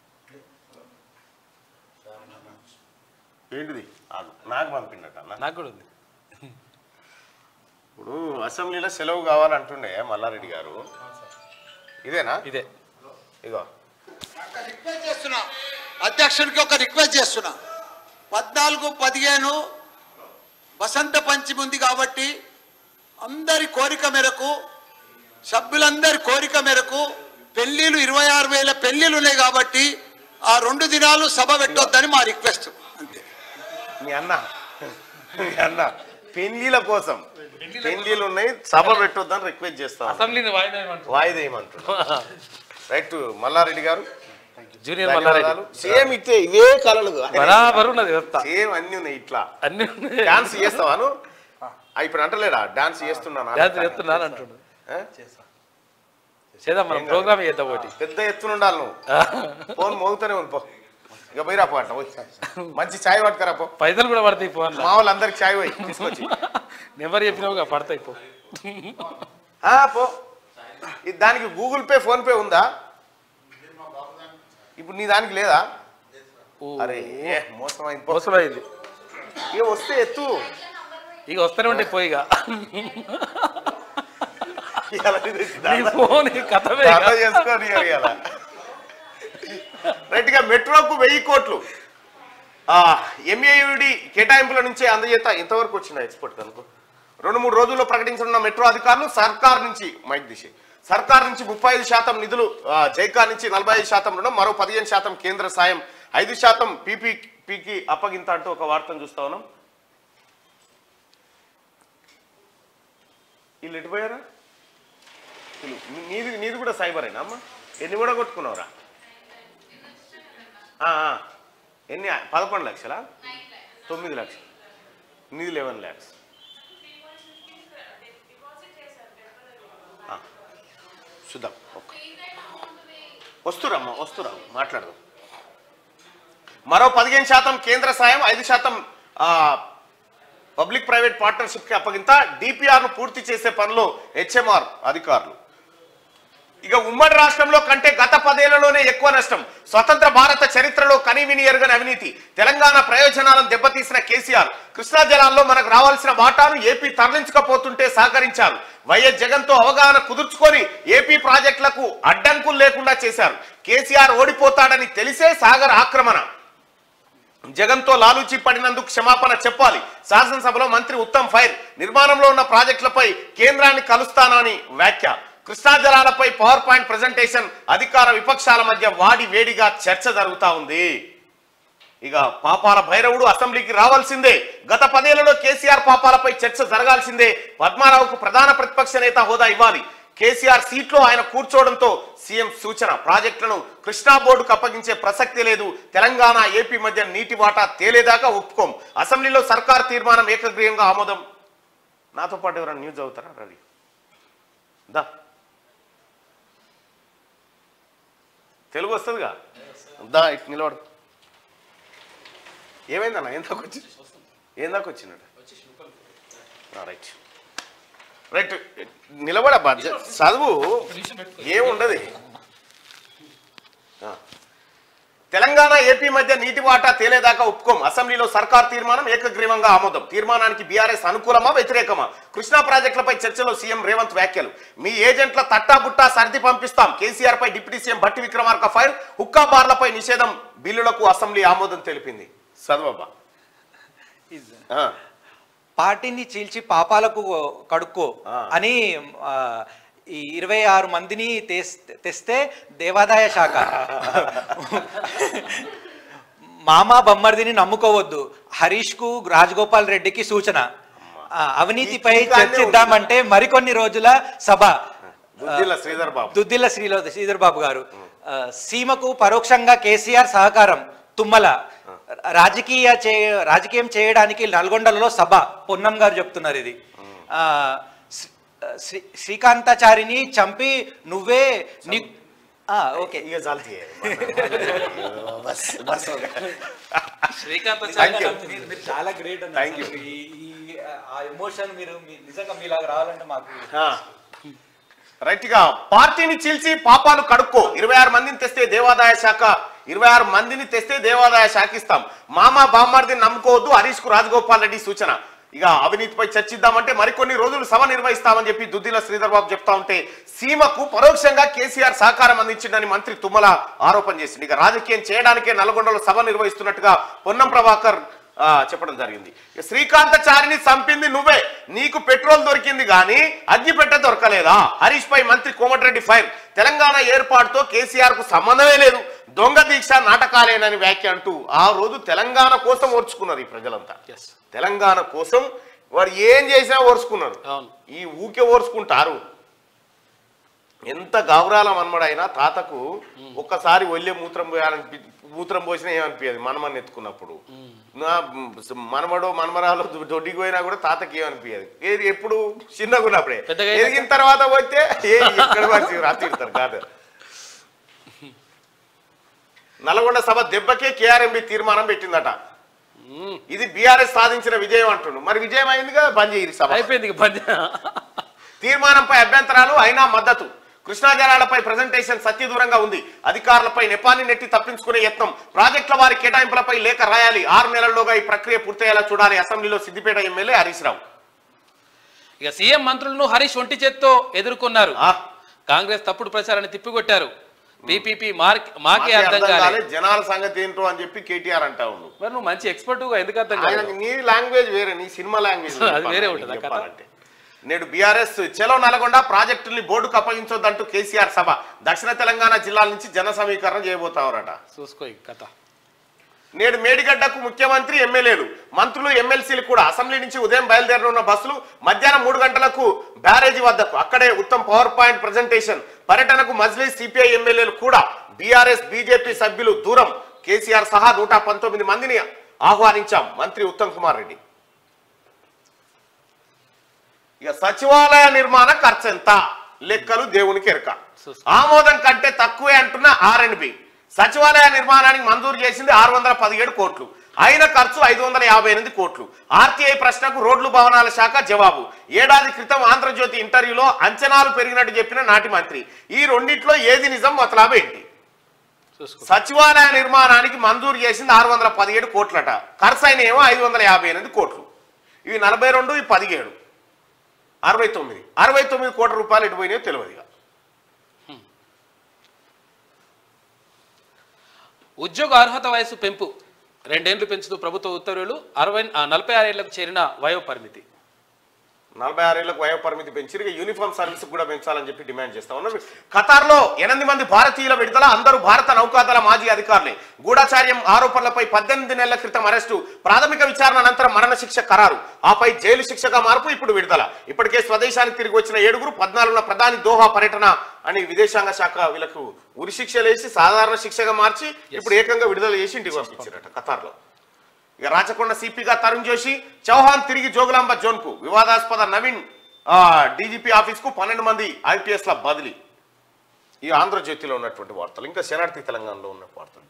ఏంటిది ఆగు. నాకు పంపిండట అన్న నాకు కూడా ఉంది ఇప్పుడు అసెంబ్లీలో సెలవు కావాలంటుండే మల్లారెడ్డి గారు ఇదేనా ఇదే ఇగో రిక్వెస్ట్ చేస్తున్నా అధ్యక్షుడికి ఒక రిక్వెస్ట్ చేస్తున్నా పద్నాలుగు పదిహేను వసంత పంచమి ఉంది కాబట్టి అందరి కోరిక మేరకు సభ్యులందరి కోరిక మేరకు పెళ్లిళ్ళు ఇరవై ఆరు వేల పెళ్లిళ్ళు ఉన్నాయి కాబట్టి ఆ రెండు దినాలు సభ పెట్టొద్దని మా రిక్వెస్ట్ అంతే మీ అన్న మీ అన్న పెళ్లిల కోసం పెళ్లిలు ఉన్నాయి సభ పెట్టొద్దని రిక్వెస్ట్ చేస్తాం అసెంబ్లీని వాయిదా వేయమంటారు. వాయిదా ఏమంటున్నారు రైట్ మల్లారెడ్డి గారు జూనియర్ మల్లారెడ్డి సేమ్ ఇట్టే ఇవే కళలు బరాబర్ ఉన్నది వ్యవస్థ సేమ్ అన్ని ఉన్నాయి ఇట్లా అన్ని ఉన్నాయి. డాన్స్ చేస్తావాను ఆ, ఇప్పుడు అంటలేడా డాన్స్ చేస్తున్నాను డాన్స్ చేస్తున్నాను అంటుండు ఆ? చేద్దాం మనం ప్రోగ్రామ్ చేద్దాం ఒకటి పెద్ద ఎత్తున ఉండాలి నువ్వు ఫోన్ మోగుతూనే ఉంది పో ఇక పోయిరా పో అట్లా పోయి మంచి ఛాయ్ పట్టుకరా పో పైసలు కూడా పడతాయి ఫోన్లో మా వాళ్ళందరికి ఛాయ్ పోయి తీసుకొచ్చి నెంబర్ చెప్పినావుగా పడతాయి పో ఆ, పో ఇది దానికి గూగుల్ పే ఫోన్ పే ఉందా ఇప్పుడు నీ దానికి లేదా అరే ఏ, మోసం అయింది పో. మోసమైంది ఇక వస్తే ఎత్తు ఇక వస్తూనే ఉంటాయి పోయిగా ఇవాళ ఇది నీ ఫోన్ ఈ కథమే ఇక. దండ చేసుకొని ఇవాళ. రైట్ గా మెట్రోకు వెయ్యి కోట్లు ఎంఏయుడి కేటాయింపుల నుంచే అందజేత ఇంతవరకు వచ్చిన ఎక్స్పోర్ట్ కనుకో రెండు మూడు రోజుల్లో ప్రకటించనున్న మెట్రో అధికారులు సర్కార్ నుంచి మైక్ దిశే సర్కార్ నుంచి ముప్పై ఐదు శాతం నిధులు ఆ, జైకా నుంచి నలభై ఐదు శాతం రుణం మరో పదిహేను శాతం కేంద్ర సాయం ఐదు శాతం పీపీపీకి అప్పగింత అంటూ ఒక వార్తను చూస్తా ఉన్నాం వీళ్ళు ఎటు పోయారా వీళ్ళు నీ- నీది నీది కూడా సైబరేనా అమ్మ ఎన్ని కూడా కొట్టుకున్నావురా ఆ, ఆ. ఎన్ని పదకొండు లక్షలా తొమ్మిది లక్షలు నీది లెవెన్ ల్యాక్స్ చూద్దాం ఓకే వస్తురమ్మా వస్తురా మాట్లాడదాం మరో పదిహేను శాతం కేంద్ర సాయం ఐదు శాతం ఆ, పబ్లిక్ ప్రైవేట్ పార్ట్నర్షిప్ కి అప్పగింత డిపిఆర్ ను పూర్తి చేసే పనిలో హెచ్ఎంఆర్ అధికారులు ఇక ఉమ్మడి రాష్ట్రంలో కంటే గత పదేళ్లలోనే ఎక్కువ నష్టం స్వతంత్ర భారత చరిత్రలో కనీవిని ఎరుగని అవినీతి తెలంగాణ ప్రయోజనాలను దెబ్బతీసిన కేసీఆర్ కృష్ణా జలాల్లో మనకు రావాల్సిన వాటాను ఏపీ తరలించకపోతుంటే సహకరించారు వైఎస్ జగన్ తో అవగాహన కుదుర్చుకొని ఏపీ ప్రాజెక్టులకు అడ్డంకులు లేకుండా చేశారు కేసీఆర్ ఓడిపోతాడని తెలిసే సాగర్ ఆక్రమణ జగన్తో లాలూచి పడినందుకు క్షమాపణ చెప్పాలి శాసనసభలో మంత్రి ఉత్తమ్ ఫైర్ నిర్మాణంలో ఉన్న ప్రాజెక్టులపై కేంద్రాన్ని కలుస్తానని వ్యాఖ్య కృష్ణా జలాలపై పవర్ పాయింట్ ప్రజెంటేషన్ అధికార విపక్షాల మధ్య వాడి వేడిగా చర్చ జరుగుతా ఉంది ఇక పాపాల భైరవుడు అసెంబ్లీకి రావాల్సిందే గత పదేళ్లలో కేసీఆర్ పాపాలపై చర్చ జరగాల్సిందే పద్మారావుకు ప్రధాన ప్రతిపక్ష నేత హోదా ఇవ్వాలి కేసీఆర్ సీట్లో ఆయన కూర్చోవడంతో సీఎం సూచన ప్రాజెక్టులను కృష్ణా బోర్డుకు అప్పగించే ప్రసక్తి లేదు తెలంగాణ ఏపీ మధ్య నీటి వాటా తేలేదాకా ఒప్పుకోం అసెంబ్లీలో సర్కార్ తీర్మానం ఏకగ్రీయంగా ఆమోదం నాతో పాటు ఎవరైనా న్యూస్ అవుతారా రవి దా తెలుగు వస్తుందిగా దా ఇటు నిలబడు ఏమైందన్న ఏం దాకా వచ్చి ఏం దాకా వచ్చినట్టు రైట్ రైట్ నిలబడబ్బా జ- చదువు ఏముండదు ఆ. తెలంగాణ ఏపీ మధ్య నీటి వాటా తేలేదాకా ఒప్పుకోం అసెంబ్లీలో సర్కార్ తీర్మానం ఏకగ్రీవంగా ఆమోదం తీర్మానానికి బీఆర్ఎస్ అనుకూలమా వ్యతిరేకమా కృష్ణా ప్రాజెక్టులపై చర్చలో సీఎం రేవంత్ వ్యాఖ్యలు మీ ఏజెంట్ల తట్టా బుట్టా సర్ది పంపిస్తాం కేసీఆర్ పై deputy CM Bhatti Vikramarka fire హుక్కా బార్లపై నిషేధం బిల్లులకు అసెంబ్లీ ఆమోదం తెలిపింది చదవబ్బా ఆ. పార్టీని చీల్చి పాపాలకు కడుక్కో ఆ. అని ఆ, ఈ ఇరవై ఆరు మందిని తెస్- తెస్తే దేవాదాయ శాఖ మామ బొమ్మర్దిని నమ్ముకోవద్దు హరీష్ కు రాజగోపాల్ రెడ్డికి సూచన ఆ, అవినీతిపై ఈ కానే చర్చిద్దామంటే మరికొన్ని రోజుల సభ దుద్దిల్ల శ్రీధర్ బాబు దుద్దిల్ల శ్రీలో శ్రీధర్ బాబు గారు ఆ, సీమకు పరోక్షంగా కేసీఆర్ సహకారం తుమ్మల రాజకీయ చే రాజకీయం చేయడానికి నల్గొండలలో సభ పొన్నం గారు చెప్తున్నారు ఇది ఆ, శ్రీ- శ్రీ శ్రీకాంతాచారిని చంపి నువ్వే నీ ఆ, ఓకే ఇక చాలు తీయ. బస్ బస్ శ్రీకాంత్ Thank you. మీరు మీరు చాలా గ్రేట్ అండి Thank you. అసలు ఈ ఈ, ఆ ఎమోషన్ మీరు మీ- నిజంగా మీలాగా రావాలంటే మాకు రైట్ గా పార్టీని చీల్చి పాపాలు కడుక్కో ఇరవై ఆరు మందిని తెస్తే దేవాదాయ శాఖ ఇరవై ఆరు మందిని తెస్తే దేవాదాయ శాఖ ఇస్తాం మామ బామ్మార్దిని నమ్ముకోవద్దు హరీష్ కు రాజగోపాల్ రెడ్డి సూచన ఇక అవినీతిపై చర్చిద్దామంటే మరికొన్ని రోజులు సభ నిర్వహిస్తామని చెప్పి దుద్దిల శ్రీధర్ బాబు చెప్తా ఉంటే సీమకు పరోక్షంగా కేసీఆర్ సహకారం అందించిందని మంత్రి తుమ్మల ఆరోపణ చేసింది ఇక రాజకీయం చేయడానికే నల్గొండలో సభ నిర్వహిస్తున్నట్టుగా పొన్నం ప్రభాకర్ ఆ, చెప్పడం జరిగింది ఇక శ్రీకాంతచారిని చంపింది నువ్వే నీకు పెట్రోల్ దొరికింది కానీ అగ్గిపెట్ట దొరకలేదా హరీష్ పై మంత్రి కోమటిరెడ్డి ఫైర్ తెలంగాణ ఏర్పాటుతో కేసీఆర్ కు సంబంధమే లేదు దొంగ దీక్ష నాటకాలేనని వ్యాఖ్య అంటూ ఆ రోజు తెలంగాణ కోసం ఓర్చుకున్నారు ఈ ప్రజలంతా తెలంగాణ కోసం వాడు ఏం చేసినా ఓర్చుకున్నారు అవును. ఈ ఊకే ఓర్చుకుంటారు ఎంత గౌరాలం అనమడైనా తాతకు ఒక్కసారి ఒళ్ళే మూత్రం పోయాలనిపి మూత్రం పోసినా ఏమనిపించదు మనమని ఎత్తుకున్నప్పుడు నా మనమడో మనమరాలో దొడ్డికి పోయినా కూడా తాతకి ఏమనిపించదు ఏది ఎప్పుడు చిన్నగా ఉన్నప్పుడే పెద్దగా అయినాక? ఎదిగిన తర్వాత పోతే ఏ ఎక్కడ వచ్చి రాత్రిడతారు కాదు నల్గొండ సభ దెబ్బకే కేఆర్ఎంబి తీర్మానం పెట్టిందట ఇది బీఆర్ఎస్ సాధించిన విజయం అంటుండు మరి విజయం అయిందిగా బంద్ చేయరు సభ అయిపోయింది ఇక బంద్ తీర్మానంపై అభ్యంతరాలు అయినా మద్దతు కృష్ణా జలాలపై ప్రజెంటేషన్ సత్యదూరంగా ఉంది అధికారులపై నెపాన్ని నెట్టి తప్పించుకునే యత్నం ప్రాజెక్టుల వారి కేటాయింపులపై లేఖ రాయాలి ఆరు నెలల్లోగా ఈ ప్రక్రియ పూర్తయ్యేలా చూడాలి అసెంబ్లీలో సిద్దిపేట ఎమ్మెల్యే హరీష్ రావు ఇక సీఎం మంత్రులను హరీష్ ఒంటి చేత్తో ఎదుర్కొన్నారు ఆ, కాంగ్రెస్ తప్పుడు ప్రచారాన్ని తిప్పికొట్టారు పీపీపీ మార్క్ మాకే మాకే అర్థం అర్థం కాలేదు కాలే జనాల సంగతి ఏంటో అని చెప్పి కేటీఆర్ అంటా ఉండు మరి నువ్వు మంచి ఎక్స్పర్ట్ ఎందుకు అర్థం ఆయన కాలేదు నీ లాంగ్వేజ్ వేరే నీ సినిమా లాంగ్వేజ్ అది వేరే ఉంటుందా కథ? చెప్పాలంటే నేడు బీఆర్ఎస్ చెలో నల్గొండ ప్రాజెక్టుల్ని బోర్డుకు అప్పగించొద్దంటూ కేసీఆర్ సభ దక్షిణ తెలంగాణ జిల్లాల నుంచి జన సమీకరణ చేయబోతామరట చూసుకో ఈ కథ నేడు మేడిగడ్డకు ముఖ్యమంత్రి ఎమ్మెల్యేలు మంత్రులు ఎమ్మెల్సీలు కూడా అసెంబ్లీ నుంచి ఉదయం బయలుదేరనున్న బస్సులు మధ్యాహ్నం మూడు గంటలకు బ్యారేజీ వద్దకు అక్కడే ఉత్తమ్ పవర్ పాయింట్ ప్రజెంటేషన్ పర్యటనకు మజ్లిస్ సిపిఐ ఎమ్మెల్యేలు కూడా బీఆర్ఎస్ బీజేపీ సభ్యులు దూరం కేసీఆర్ సహా నూట పంతొమ్మిది మందిని ఆహ్వానించాం మంత్రి ఉత్తమ్ కుమార్ రెడ్డి ఇక సచివాలయ నిర్మాణ ఖర్చు ఎంత లెక్కలు దేవునికి ఎరక ఆమోదం కంటే తక్కువే అంటున్న ఆర్ఎన్బి సచివాలయ నిర్మాణానికి మంజూరు చేసింది ఆరు వందల పదిహేడు కోట్లు అయిన ఖర్చు ఐదు వందల యాభై ఎనిమిది కోట్లు ఆర్టీఐ ప్రశ్నకు రోడ్లు భవనాల శాఖ జవాబు ఏడాది క్రితం ఆంధ్రజ్యోతి ఇంటర్వ్యూలో అంచనాలు పెరిగినట్టు చెప్పిన నాటి మంత్రి ఈ రెండిట్లో ఏది నిజం మతలాభం ఏంటి చూసుకో సచివాలయ నిర్మాణానికి మంజూరు చేసింది ఆరు వందల పదిహేడు కోట్లట ఖర్చు అయిన ఏమో ఐదు వందల యాభై ఎనిమిది కోట్లు ఇవి నలభై రెండు ఇవి పదిహేడు అరవై తొమ్మిది అరవై తొమ్మిది కోట్ల రూపాయలు ఎటు పోయినాయో తెలియదు ఇక ఉద్యోగ అర్హత వయసు పెంపు రెండేళ్లు పెంచుతూ ప్రభుత్వ ఉత్తర్వులు అరవై ఆ, నలభై ఆరేళ్లకు చేరిన వయో పరిమితి నలభై ఆరేళ్లకు వయో పరిమితి పెంచి ఇక యూనిఫామ్ సర్వీస్ కూడా పెంచాలని చెప్పి డిమాండ్ చేస్తా ఉన్నాం ఖతార్లో ఎనిమిది మంది భారతీయుల విడుదల అందరూ భారత నౌకాదళ మాజీ అధికారులే గూఢాచార్యం ఆరోపణలపై పద్దెనిమిది నెలల క్రితం అరెస్టు ప్రాథమిక విచారణ అనంతరం మరణ శిక్ష ఖరారు ఆపై జైలు శిక్షగా మార్పు ఇప్పుడు విడుదల ఇప్పటికే స్వదేశానికి తిరిగి వచ్చిన ఏడుగురు పద్నాలుగున ప్రధాని దోహా పర్యటన అని విదేశాంగ శాఖ వీళ్ళకు ఉరి శిక్షలు వేసి సాధారణ శిక్షగా మార్చి ఇప్పుడు ఏకంగా విడుదల చేసి ఇంటికి పంపించారట ఖతార్లో ఇక రాచకొండ సిపిగా తరుణ్ జోషి చౌహాన్ తిరిగి జోగులాంబ జోన్ కు వివాదాస్పద నవీన్ డీజీపీ ఆఫీస్ కు పన్నెండు మంది ఐపీఎస్ ల బదిలీ ఈ ఆంధ్రజ్యోతిలో ఉన్నటువంటి వార్తలు ఇంకా శనార్థి తెలంగాణలో ఉన్న వార్తలు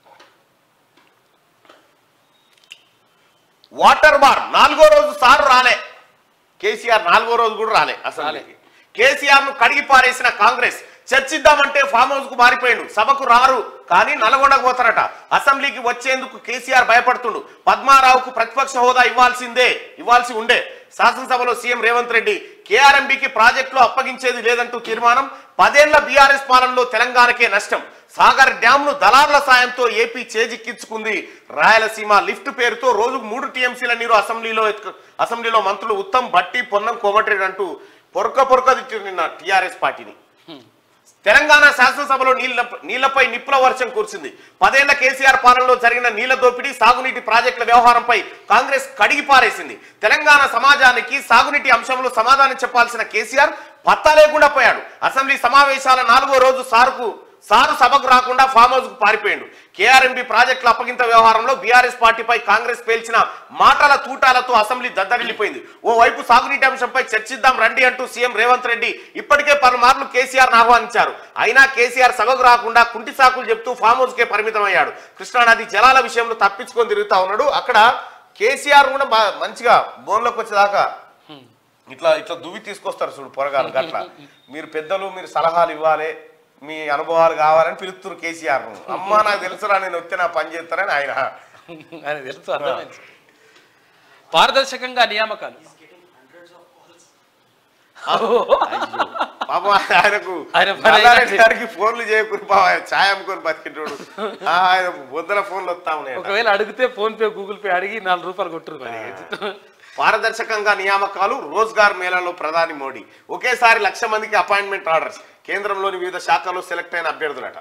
వాటర్ బార్ నాలుగో రోజు సారు రాలే కేసీఆర్ నాలుగో రోజు కూడా రాలే అసెంబ్లీకి కేసీఆర్ ను కడిగి పారేసిన కాంగ్రెస్ చర్చిద్దామంటే ఫామ్ హౌస్ కు మారిపోయిండు సభకు రారు కానీ నల్గొండకు పోతారట అసెంబ్లీకి వచ్చేందుకు కేసీఆర్ భయపడుతుండు పద్మారావుకు ప్రతిపక్ష హోదా ఇవ్వాల్సిందే ఇవ్వాల్సి ఉండే శాసనసభలో సీఎం రేవంత్ రెడ్డి కేఆర్ఎంబికి ప్రాజెక్టులు అప్పగించేది లేదంటూ తీర్మానం పదేళ్ల బీఆర్ఎస్ పాలనలో తెలంగాణకే నష్టం సాగర్ డ్యామ్ ను దళార్ల సాయంతో ఏపీ చేజిక్కించుకుంది రాయలసీమ లిఫ్ట్ పేరుతో రోజుకు మూడు టీఎంసీల నీరు అసెంబ్లీలో ఎత్తుకు- అసెంబ్లీలో మంత్రులు ఉత్తమ్ భట్టి పొన్నం కోమటిరెడ్డి అంటూ పొరక పొరక తిట్టిరు నిన్న టీఆర్ఎస్ పార్టీని తెలంగాణ శాసనసభలో నీళ్ల నీళ్లపై నిప్పుల వర్షం కురిసింది పదేళ్ల కేసీఆర్ పాలనలో జరిగిన నీళ్ల దోపిడీ సాగునీటి ప్రాజెక్టుల వ్యవహారంపై కాంగ్రెస్ కడిగి పారేసింది తెలంగాణ సమాజానికి సాగునీటి అంశంలో సమాధానం చెప్పాల్సిన కేసీఆర్ పత్తా లేకుండా పోయాడు అసెంబ్లీ సమావేశాల నాలుగో రోజు సారుకు సారు సభకు రాకుండా ఫామ్ హౌస్ కు పారిపోయాడు కేఆర్ఎంబి ప్రాజెక్టుల అప్పగింత వ్యవహారంలో బీఆర్ఎస్ పార్టీపై కాంగ్రెస్ పేల్చిన మాటల తూటాలతో అసెంబ్లీ దద్దరిల్లిపోయింది ఓవైపు సాగునీటి అంశంపై చర్చిద్దాం రండి అంటూ సీఎం రేవంత్ రెడ్డి ఇప్పటికే పలుమార్లు కేసీఆర్ ఆహ్వానించారు అయినా కేసీఆర్ సభకు రాకుండా కుంటి సాకులు చెప్తూ ఫామ్ హౌస్ కే పరిమితమయ్యాడు కృష్ణానది జలాల విషయంలో తప్పించుకొని తిరుగుతా ఉన్నాడు అక్కడ కేసీఆర్ కూడా బా- మంచిగా బోన్లోకి వచ్చేదాకా ఇట్లా ఇట్లా దువ్వి తీసుకొస్తారు చూడు పొరగాలు అట్లా మీరు పెద్దలు మీరు సలహాలు ఇవ్వాలి మీ అనుభవాలు కావాలని పిలుస్తున్నారు కేసీఆర్ ను అమ్మా నాకు తెలుసురా నేను వస్తే నా పని చేస్తారని ఆయన ఆయన తెలుసు అర్థమైంది పారదర్శకంగా నియామకాలు పాపం ఆయనకు ఆయన పని నల్లారెడ్డి అయినట్టే. గారికి ఫోన్లు చేయకూరి పాపం ఆయన ఛాయ్ అమ్ముకొని బతికింటాడు ఆ, ఆయన బొద్దుల ఫోన్లు వస్తా ఉన్నాయి ఒకవేళ అడిగితే ఫోన్ పే గూగుల్ పే అడిగి నాలుగు రూపాయలు కొట్టురు మరి పారదర్శకంగా నియామకాలు రోజ్గార్ మేళాలో ప్రధాని మోడీ ఒకేసారి లక్ష మందికి అపాయింట్మెంట్ ఆర్డర్స్ కేంద్రంలోని వివిధ శాఖల్లో సెలెక్ట్ అయిన అభ్యర్థులట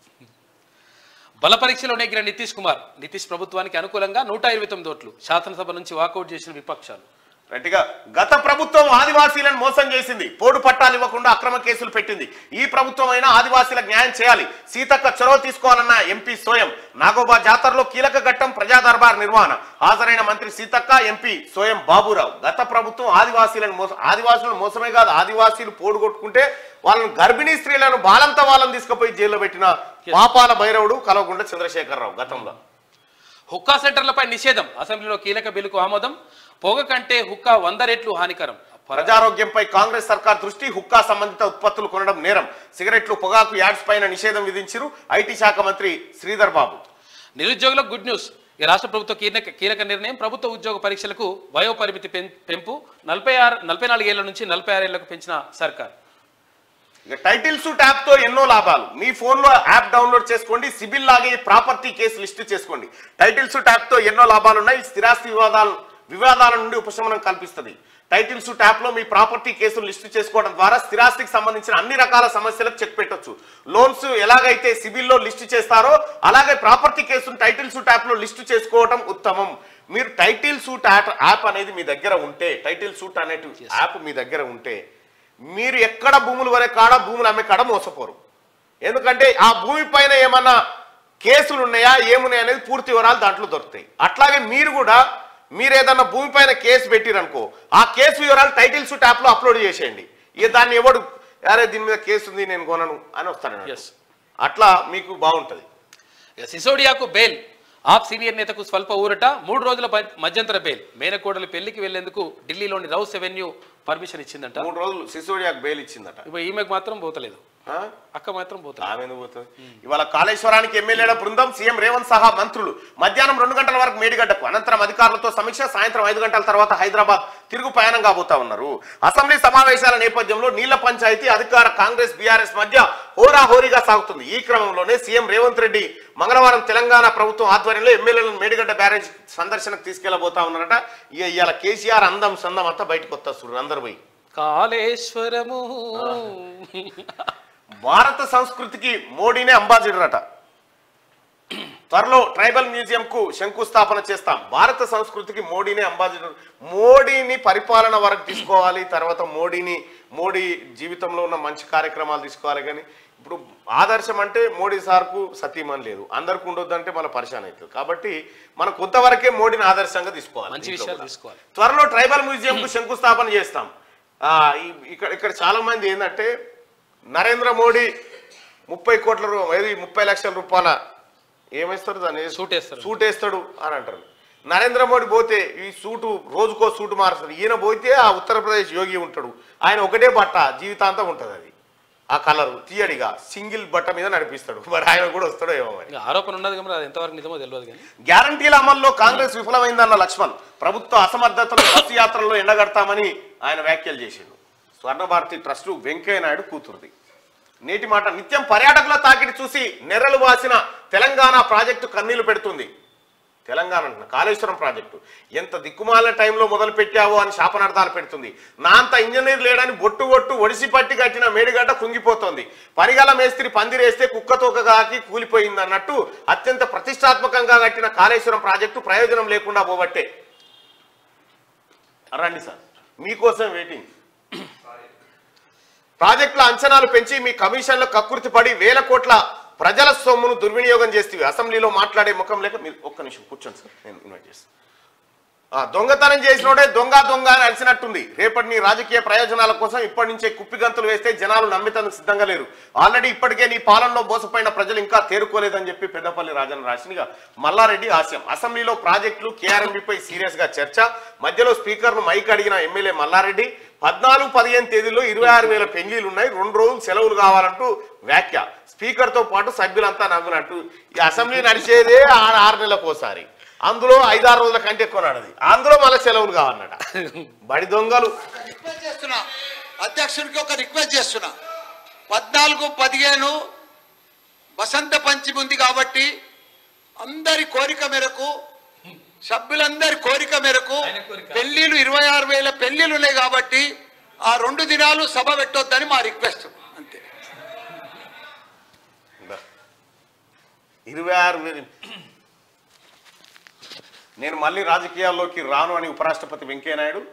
బల పరీక్షలో నెగ్గిన నితీష్ కుమార్ నితీష్ ప్రభుత్వానికి అనుకూలంగా నూట ఇరవై తొమ్మిది ఓట్లు శాసనసభ నుంచి వాకౌట్ చేసిన విపక్షాలు రైట్గా గత ప్రభుత్వం ఆదివాసీలను మోసం చేసింది పోడు పట్టాలు ఇవ్వకుండా అక్రమ కేసులు పెట్టింది ఈ ప్రభుత్వం అయినా ఆదివాసీలకు న్యాయం చేయాలి సీతక్క చొరవ తీసుకోవాలన్న ఎంపీ సోయం నాగోబా జాతరలో కీలక ఘట్టం ప్రజా దర్బార్ నిర్వహణ హాజరైన మంత్రి సీతక్క ఎంపీ సోయం బాబురావు గత ప్రభుత్వం ఆదివాసీలను మోసం ఆదివాసులను మోసమే కాదు ఆదివాసీలు పోడు కొట్టుకుంటే వాళ్ళని గర్భిణీ స్త్రీలను బాలంత వాళ్ళని తీసుకుపోయి జైల్లో పెట్టిన పాపాల భైరవుడు కలవకుండా చంద్రశేఖరరావు గతంలో హుక్కా సెంటర్లపై నిషేధం అసెంబ్లీలో కీలక బిల్లుకు ఆమోదం పొగ కంటే హుక్కా వంద రెట్లు హానికరం ప్రజారోగ్యంపై కాంగ్రెస్ సర్కార్ దృష్టి హుక్కా సంబంధిత ఉత్పత్తులు కొనడం నేరం సిగరెట్లు పొగాకు యాడ్స్ పైన నిషేధం విధించారు ఐటీ శాఖ మంత్రి శ్రీధర్ బాబు నిరుద్యోగులకు గుడ్ న్యూస్ ఈ రాష్ట్ర ప్రభుత్వ కీలక కీలక నిర్ణయం ప్రభుత్వ ఉద్యోగ పరీక్షలకు వయో పరిమితి పెం- పెంపు నలభై ఆరు నలభై నాలుగేళ్ల నుంచి నలభై ఆరేళ్లకు పెంచిన సర్కార్ ఇక టైటిల్ సూట్ యాప్ తో ఎన్నో లాభాలు మీ ఫోన్ లో యాప్ డౌన్లోడ్ చేసుకోండి సిబిల్ లాగే ప్రాపర్టీ కేసు లిస్ట్ చేసుకోండి టైటిల్ సూట్ యాప్ తో ఎన్నో లాభాలు ఉన్నాయి స్థిరాస్తి వివాదాలు వివాదాల నుండి ఉపశమనం కల్పిస్తుంది టైటిల్స్ ట్యాప్ లో మీ ప్రాపర్టీ కేసులు లిస్టు చేసుకోవడం ద్వారా స్థిరాస్తికి సంబంధించిన అన్ని రకాల సమస్యలకు చెక్ పెట్టొచ్చు లోన్స్ ఎలాగైతే సిబిల్లో లిస్టు చేస్తారో అలాగే ప్రాపర్టీ కేసులు టైటిల్స్ ట్యాప్ లో లిస్టు చేసుకోవడం ఉత్తమం మీరు టైటిల్ సూట్ యాప్ అనేది మీ దగ్గర ఉంటే టైటిల్ సూట్ అనే యాప్ మీ దగ్గర ఉంటే మీరు ఎక్కడ భూములు వరే కాడ భూములు అమ్మే కాడ మోసపోరు ఎందుకంటే ఆ భూమి పైన ఏమన్నా కేసులు ఉన్నాయా ఏమున్నాయి అనేది పూర్తి వివరాలు దాంట్లో దొరుకుతాయి అట్లాగే మీరు కూడా మీరు ఏదన్నా భూమి పైన కేసు పెట్టిరనుకో ఆ కేసు వివరాలు టైటిల్ సూట్ యాప్లో అప్లోడ్ చేసేయండి ఇక దాన్ని ఎవడు అరే దీని మీద కేసు ఉంది నేను కొనను అని వస్తాను Yes. అట్లా మీకు బాగుంటది ఇక సిసోడియాకు బెయిల్ ఆప్ సీనియర్ నేతకు స్వల్ప ఊరట మూడు రోజుల ప- మధ్యంతర బెయిల్ మేనకోడలు పెళ్లికి వెళ్లేందుకు ఢిల్లీలోని రౌస్ ఎవెన్యూ పర్మిషన్ ఇచ్చిందంట మూడు రోజులు సిసోడియాకు బెయిల్ ఇచ్చిందట ఇప్పుడు ఈమెకు మాత్రం పోతలేదు ఆ? అక్క మాత్రం పోతలేదు ఆమె ఎందుకు పోతుంది ఇవాళ కాళేశ్వరానికి ఎమ్మెల్యేల బృందం సీఎం రేవంత్ సహా మంత్రులు మధ్యాహ్నం రెండు గంటల వరకు మేడిగడ్డకు అనంతరం అధికారులతో సమీక్ష సాయంత్రం ఐదు గంటల తర్వాత హైదరాబాద్ తిరుగు ప్రయాణం కాబోతా ఉన్నారు అసెంబ్లీ సమావేశాల నేపథ్యంలో నీళ్ల పంచాయతీ అధికార కాంగ్రెస్ బీఆర్ఎస్ మధ్య హోరాహోరీగా సాగుతుంది ఈ క్రమంలోనే సీఎం రేవంత్ రెడ్డి మంగళవారం తెలంగాణ ప్రభుత్వం ఆధ్వర్యంలో ఎమ్మెల్యేలను మేడిగడ్డ బ్యారేజ్ సందర్శనకు తీసుకెళ్లబోతా ఉన్నారట ఇక ఇవాళ కేసీఆర్ అందం సందం అంతా బయటకు వస్తారు అందరు పోయి కాళేశ్వరము భారత సంస్కృతికి మోడీనే అంబాసిడర్ అట త్వరలో ట్రైబల్ మ్యూజియం కు శంకుస్థాపన చేస్తాం భారత సంస్కృతికి మోడీనే అంబాసిడర్ మోడీని పరిపాలన వరకు తీసుకోవాలి తర్వాత మోడీని మోడీ జీవితంలో ఉన్న మంచి కార్యక్రమాలు తీసుకోవాలి కానీ ఇప్పుడు ఆదర్శం అంటే మోడీ సార్కు సతీమని లేదు అందరికి ఉండొద్దు అంటే మన పరిశాన్ అవుతుంది కాబట్టి మనం కొంతవరకే మోడీని ఆదర్శంగా తీసుకోవాలి మంచి దీంట్లో విషయాలు కూడా. తీసుకోవాలి. త్వరలో ట్రైబల్ మ్యూజియం కు శంకుస్థాపన చేస్తాం ఆ, ఈ- ఇక్కడ ఇక్కడ చాలా మంది ఏంటంటే నరేంద్ర మోడీ ముప్పై కోట్ల రూ ఏది ముప్పై లక్షల రూపాయల ఏమేస్తారు దాన్ని సూట్ వేస్తారు. సూట్ వేస్తాడు అని అంటారు నరేంద్ర మోడీ పోతే ఈ సూటు రోజుకో సూటు మారుస్తాడు ఈయన పోతే ఆ ఉత్తరప్రదేశ్ యోగి ఉంటాడు ఆయన ఒకటే బట్ట జీవితాంతం ఉంటుంది అది ఆ కలర్ తీయడిగా సింగిల్ బట్ట మీద నడిపిస్తాడు మరి ఆయన కూడా వస్తాడో ఏమో మరి ఇంకా ఆరోపణ ఉన్నది కదా మరి అది ఎంతవరకు నిజమో తెలియదు కానీ గ్యారంటీల అమల్లో కాంగ్రెస్ విఫలమైందన్న లక్ష్మణ్ ప్రభుత్వ అసమర్థతను బస్సు యాత్రల్లో ఎండగడతామని ఆయన వ్యాఖ్యలు చేసిండు స్వర్ణభారతి ట్రస్ట్ వెంకయ్య నాయుడు కూతురుది నేటి మాట నిత్యం పర్యాటకుల తాకిడి చూసి నెర్రలు వాసిన తెలంగాణ ప్రాజెక్టు కన్నీళ్లు పెడుతుంది తెలంగాణ అంటున్నా కాళేశ్వరం ప్రాజెక్టు ఎంత దిక్కుమాలిన టైంలో మొదలు పెట్టావో అని శాపనార్థాలు పెడుతుంది నా అంత ఇంజనీర్ లేడని బొట్టు బొట్టు ఒడిసి పట్టి కట్టిన మేడిగడ్డ కుంగిపోతోంది పరిగల మేస్త్రి పందిరేస్తే కుక్కతోక కాకి కూలిపోయింది అన్నట్టు అత్యంత ప్రతిష్టాత్మకంగా కట్టిన కాళేశ్వరం ప్రాజెక్టు ప్రయోజనం లేకుండా పోబట్టే రండి సార్ మీకోసం వెయిటింగ్ ప్రాజెక్టుల అంచనాలు పెంచి మీ కమిషన్ల కక్కుర్తి పడి వేల కోట్ల ప్రజల సొమ్మును దుర్వినియోగం చేస్తే అసెంబ్లీలో మాట్లాడే ముఖం లేక మీరు ఒక్క నిమిషం కూర్చోండి సార్ నేను ఇన్వైట్ చేస్తాను ఆ, దొంగతనం చేసినోడే దొంగ దొంగ అని అలిసినట్టుంది రేపటి నీ రాజకీయ ప్రయోజనాల కోసం ఇప్పటి నుంచే కుప్పిగంతులు వేస్తే జనాలు నమ్మితందుకు సిద్ధంగా లేరు ఆల్రెడీ ఇప్పటికే నీ పాలనలో మోసపోయిన ప్రజలు ఇంకా తేరుకోలేదని చెప్పి పెద్దపల్లి రాజన్న రాసినిగా మల్లారెడ్డి ఆశయం అసెంబ్లీలో ప్రాజెక్టులు కేఆర్ఎంబీపై సీరియస్ గా చర్చ మధ్యలో స్పీకర్ను మైక్ అడిగిన ఎమ్మెల్యే మల్లారెడ్డి పద్నాలుగు పదిహేను తేదీల్లో ఇరవై ఆరు వేల పెళ్లిలు ఉన్నాయి రెండు రోజులు సెలవులు కావాలంటూ వ్యాఖ్య స్పీకర్ తో పాటు సభ్యులంతా నవ్వినట్టు ఈ అసెంబ్లీ నడిచేదే ఆ- ఆరు నెలలకు ఒకసారి అందులో ఐదారు రోజుల కంటే ఎక్కువ నడది అందులో మళ్ళీ సెలవులు కావన్నట బడి దొంగలు రిక్వెస్ట్ చేస్తున్నా అధ్యక్షుడికి ఒక రిక్వెస్ట్ చేస్తున్నా పద్నాలుగు పదిహేను వసంత పంచమి ఉంది కాబట్టి అందరి కోరిక మేరకు సభ్యులందరి కోరిక మేరకు పెళ్లిళ్ళు ఇరవై ఆరు వేల పెళ్లిళ్ళు ఉన్నాయి కాబట్టి ఆ రెండు దినాలు సభ పెట్టొద్దని మా రిక్వెస్ట్ అంతే ఇరవై ఆరు వేలు నేను మళ్ళీ రాజకీయాల్లోకి రాను అని ఉపరాష్ట్రపతి వెంకయ్యనాయుడు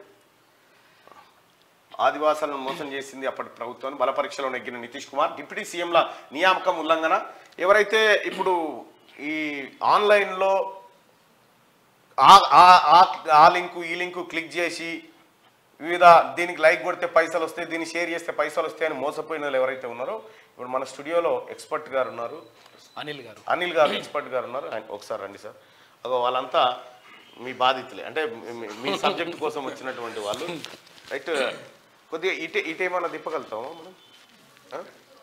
ఆదివాసాలను మోసం చేసింది అప్పటి ప్రభుత్వం బలపరీక్షలో నెగ్గిన నితీష్ కుమార్ డిప్యూటీ సీఎంల నియామకం ఉల్లంఘన ఎవరైతే ఇప్పుడు ఈ ఆన్లైన్లో ఆ- ఆ- ఆ- ఆ లింకు ఈ లింకు క్లిక్ చేసి వివిధ దీనికి లైక్ కొడితే పైసలు వస్తాయి దీన్ని షేర్ చేస్తే పైసలు వస్తాయని మోసపోయిన వాళ్ళు ఎవరైతే ఉన్నారో ఇప్పుడు మన స్టూడియోలో ఎక్స్పర్ట్ గారు ఉన్నారు అనిల్ గారు అనిల్ గారు ఎక్స్పర్ట్ గారు ఉన్నారు ఆయన ఒకసారి రండి సార్ అగో వాళ్ళంతా మీ బాధితులే అంటే మీ- మీ సబ్జెక్ట్ కోసం వచ్చినటువంటి వాళ్ళు రైట్ కొద్దిగా ఇటే ఇటేమన్నా తిప్పగలుగుతామా మనం ఆ?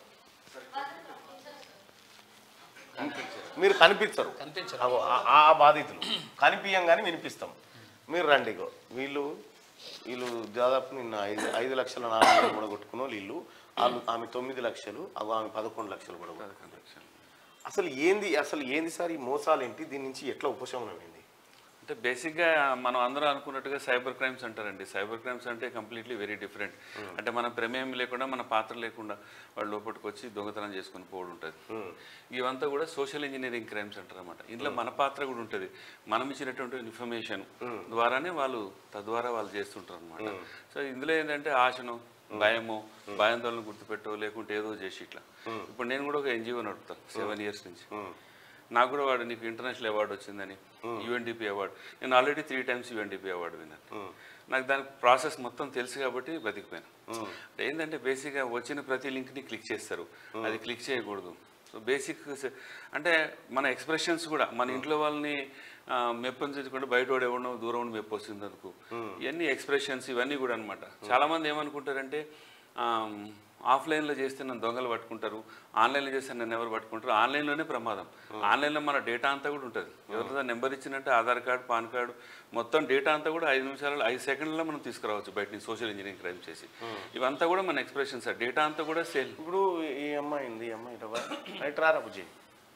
మీరు కనిపించరు కనిపించరు. అగో ఆ- ఆ బాధితులు కనిపించగానే వినిపిస్తాం మీరు రండి ఇగో వీళ్ళు వీళ్ళు దాదాపు నిన్న ఐదు ఐదు లక్షల నాలుగు వేలు కూడా కొట్టుకున్న వాళ్ళు వీళ్ళు వాళ్ళు ఆమె తొమ్మిది లక్షలు అగో ఆమె పదకొండు లక్షలు కూడా కొట్టుకుంది. అసలు ఏంది అసలు ఏంది సార్ ఈ మోసాలు ఏంటి దీని నుంచి ఎట్లా ఉపశమనం ఏంది అంటే బేసిక్గా మనం అందరూ అనుకున్నట్టుగా సైబర్ క్రైమ్స్ అంటారండి సైబర్ క్రైమ్స్ అంటే కంప్లీట్లీ వెరీ డిఫరెంట్ అంటే మన ప్రమేయం లేకుండా మన పాత్ర లేకుండా వాళ్ళు లోపలికి వచ్చి దొంగతనం చేసుకుని పోవడం ఉంటుంది ఇవంతా కూడా సోషల్ ఇంజనీరింగ్ క్రైమ్స్ అంటారు అనమాట ఇందులో మన పాత్ర కూడా ఉంటుంది మనం ఇచ్చినటువంటి ఇన్ఫర్మేషన్ ద్వారానే వాళ్ళు తద్వారా వాళ్ళు చేస్తుంటారు అనమాట సో ఇందులో ఏంటంటే ఆశను భయము భయాందోళన గుర్తుపెట్టో లేకుంటే ఏదో చేసి ఇట్లా ఇప్పుడు నేను కూడా ఒక ఎన్జిఓ నడుపుతాను సెవెన్ ఇయర్స్ నుంచి నాకు కూడా వాడు నీకు ఇంటర్నేషనల్ అవార్డు వచ్చిందని యుఎన్డిపి అవార్డు నేను already three times UNDP award విన్నాను నాకు దానికి ప్రాసెస్ మొత్తం తెలుసు కాబట్టి బతికిపోయాను అంటే ఏంటంటే బేసిక్గా వచ్చిన ప్రతి లింక్ని క్లిక్ చేస్తారు అది క్లిక్ చేయకూడదు సో బేసిక్ అంటే మన ఎక్స్ప్రెషన్స్ కూడా మన ఇంట్లో వాళ్ళని ఆ, మెప్పించకుండా బయట వాడు ఎవడో దూరం ఉండి మెప్పు వస్తుంది అందుకు ఇవన్నీ ఎక్స్ప్రెషన్స్ ఇవన్నీ కూడా అనమాట చాలామంది ఏమనుకుంటారంటే ఆమ్, ఆఫ్లైన్లో చేస్తే నన్ను దొంగలు పట్టుకుంటారు ఆన్లైన్లో చేస్తే నన్ను ఎవరు పట్టుకుంటారు ఆన్లైన్లోనే ప్రమాదం ఆన్లైన్లో మన డేటా అంతా కూడా ఉంటుంది ఎవరిదో నెంబర్ ఇచ్చినట్టే ఆధార్ కార్డు పాన్ కార్డు మొత్తం డేటా అంతా కూడా ఐదు నిమిషాలలో ఐదు సెకండ్లలో మనం తీసుకురావచ్చు బయట నుంచి సోషల్ ఇంజనీరింగ్ క్రైమ్ చేసి ఇవంతా కూడా మన ఎక్స్ప్రెషన్స్ డేటా అంతా కూడా సేల్ ఇప్పుడు ఈ అమ్మాయి ఉంది ఈ అమ్మాయి ఇటవా రైట్ రారా బుజ్జి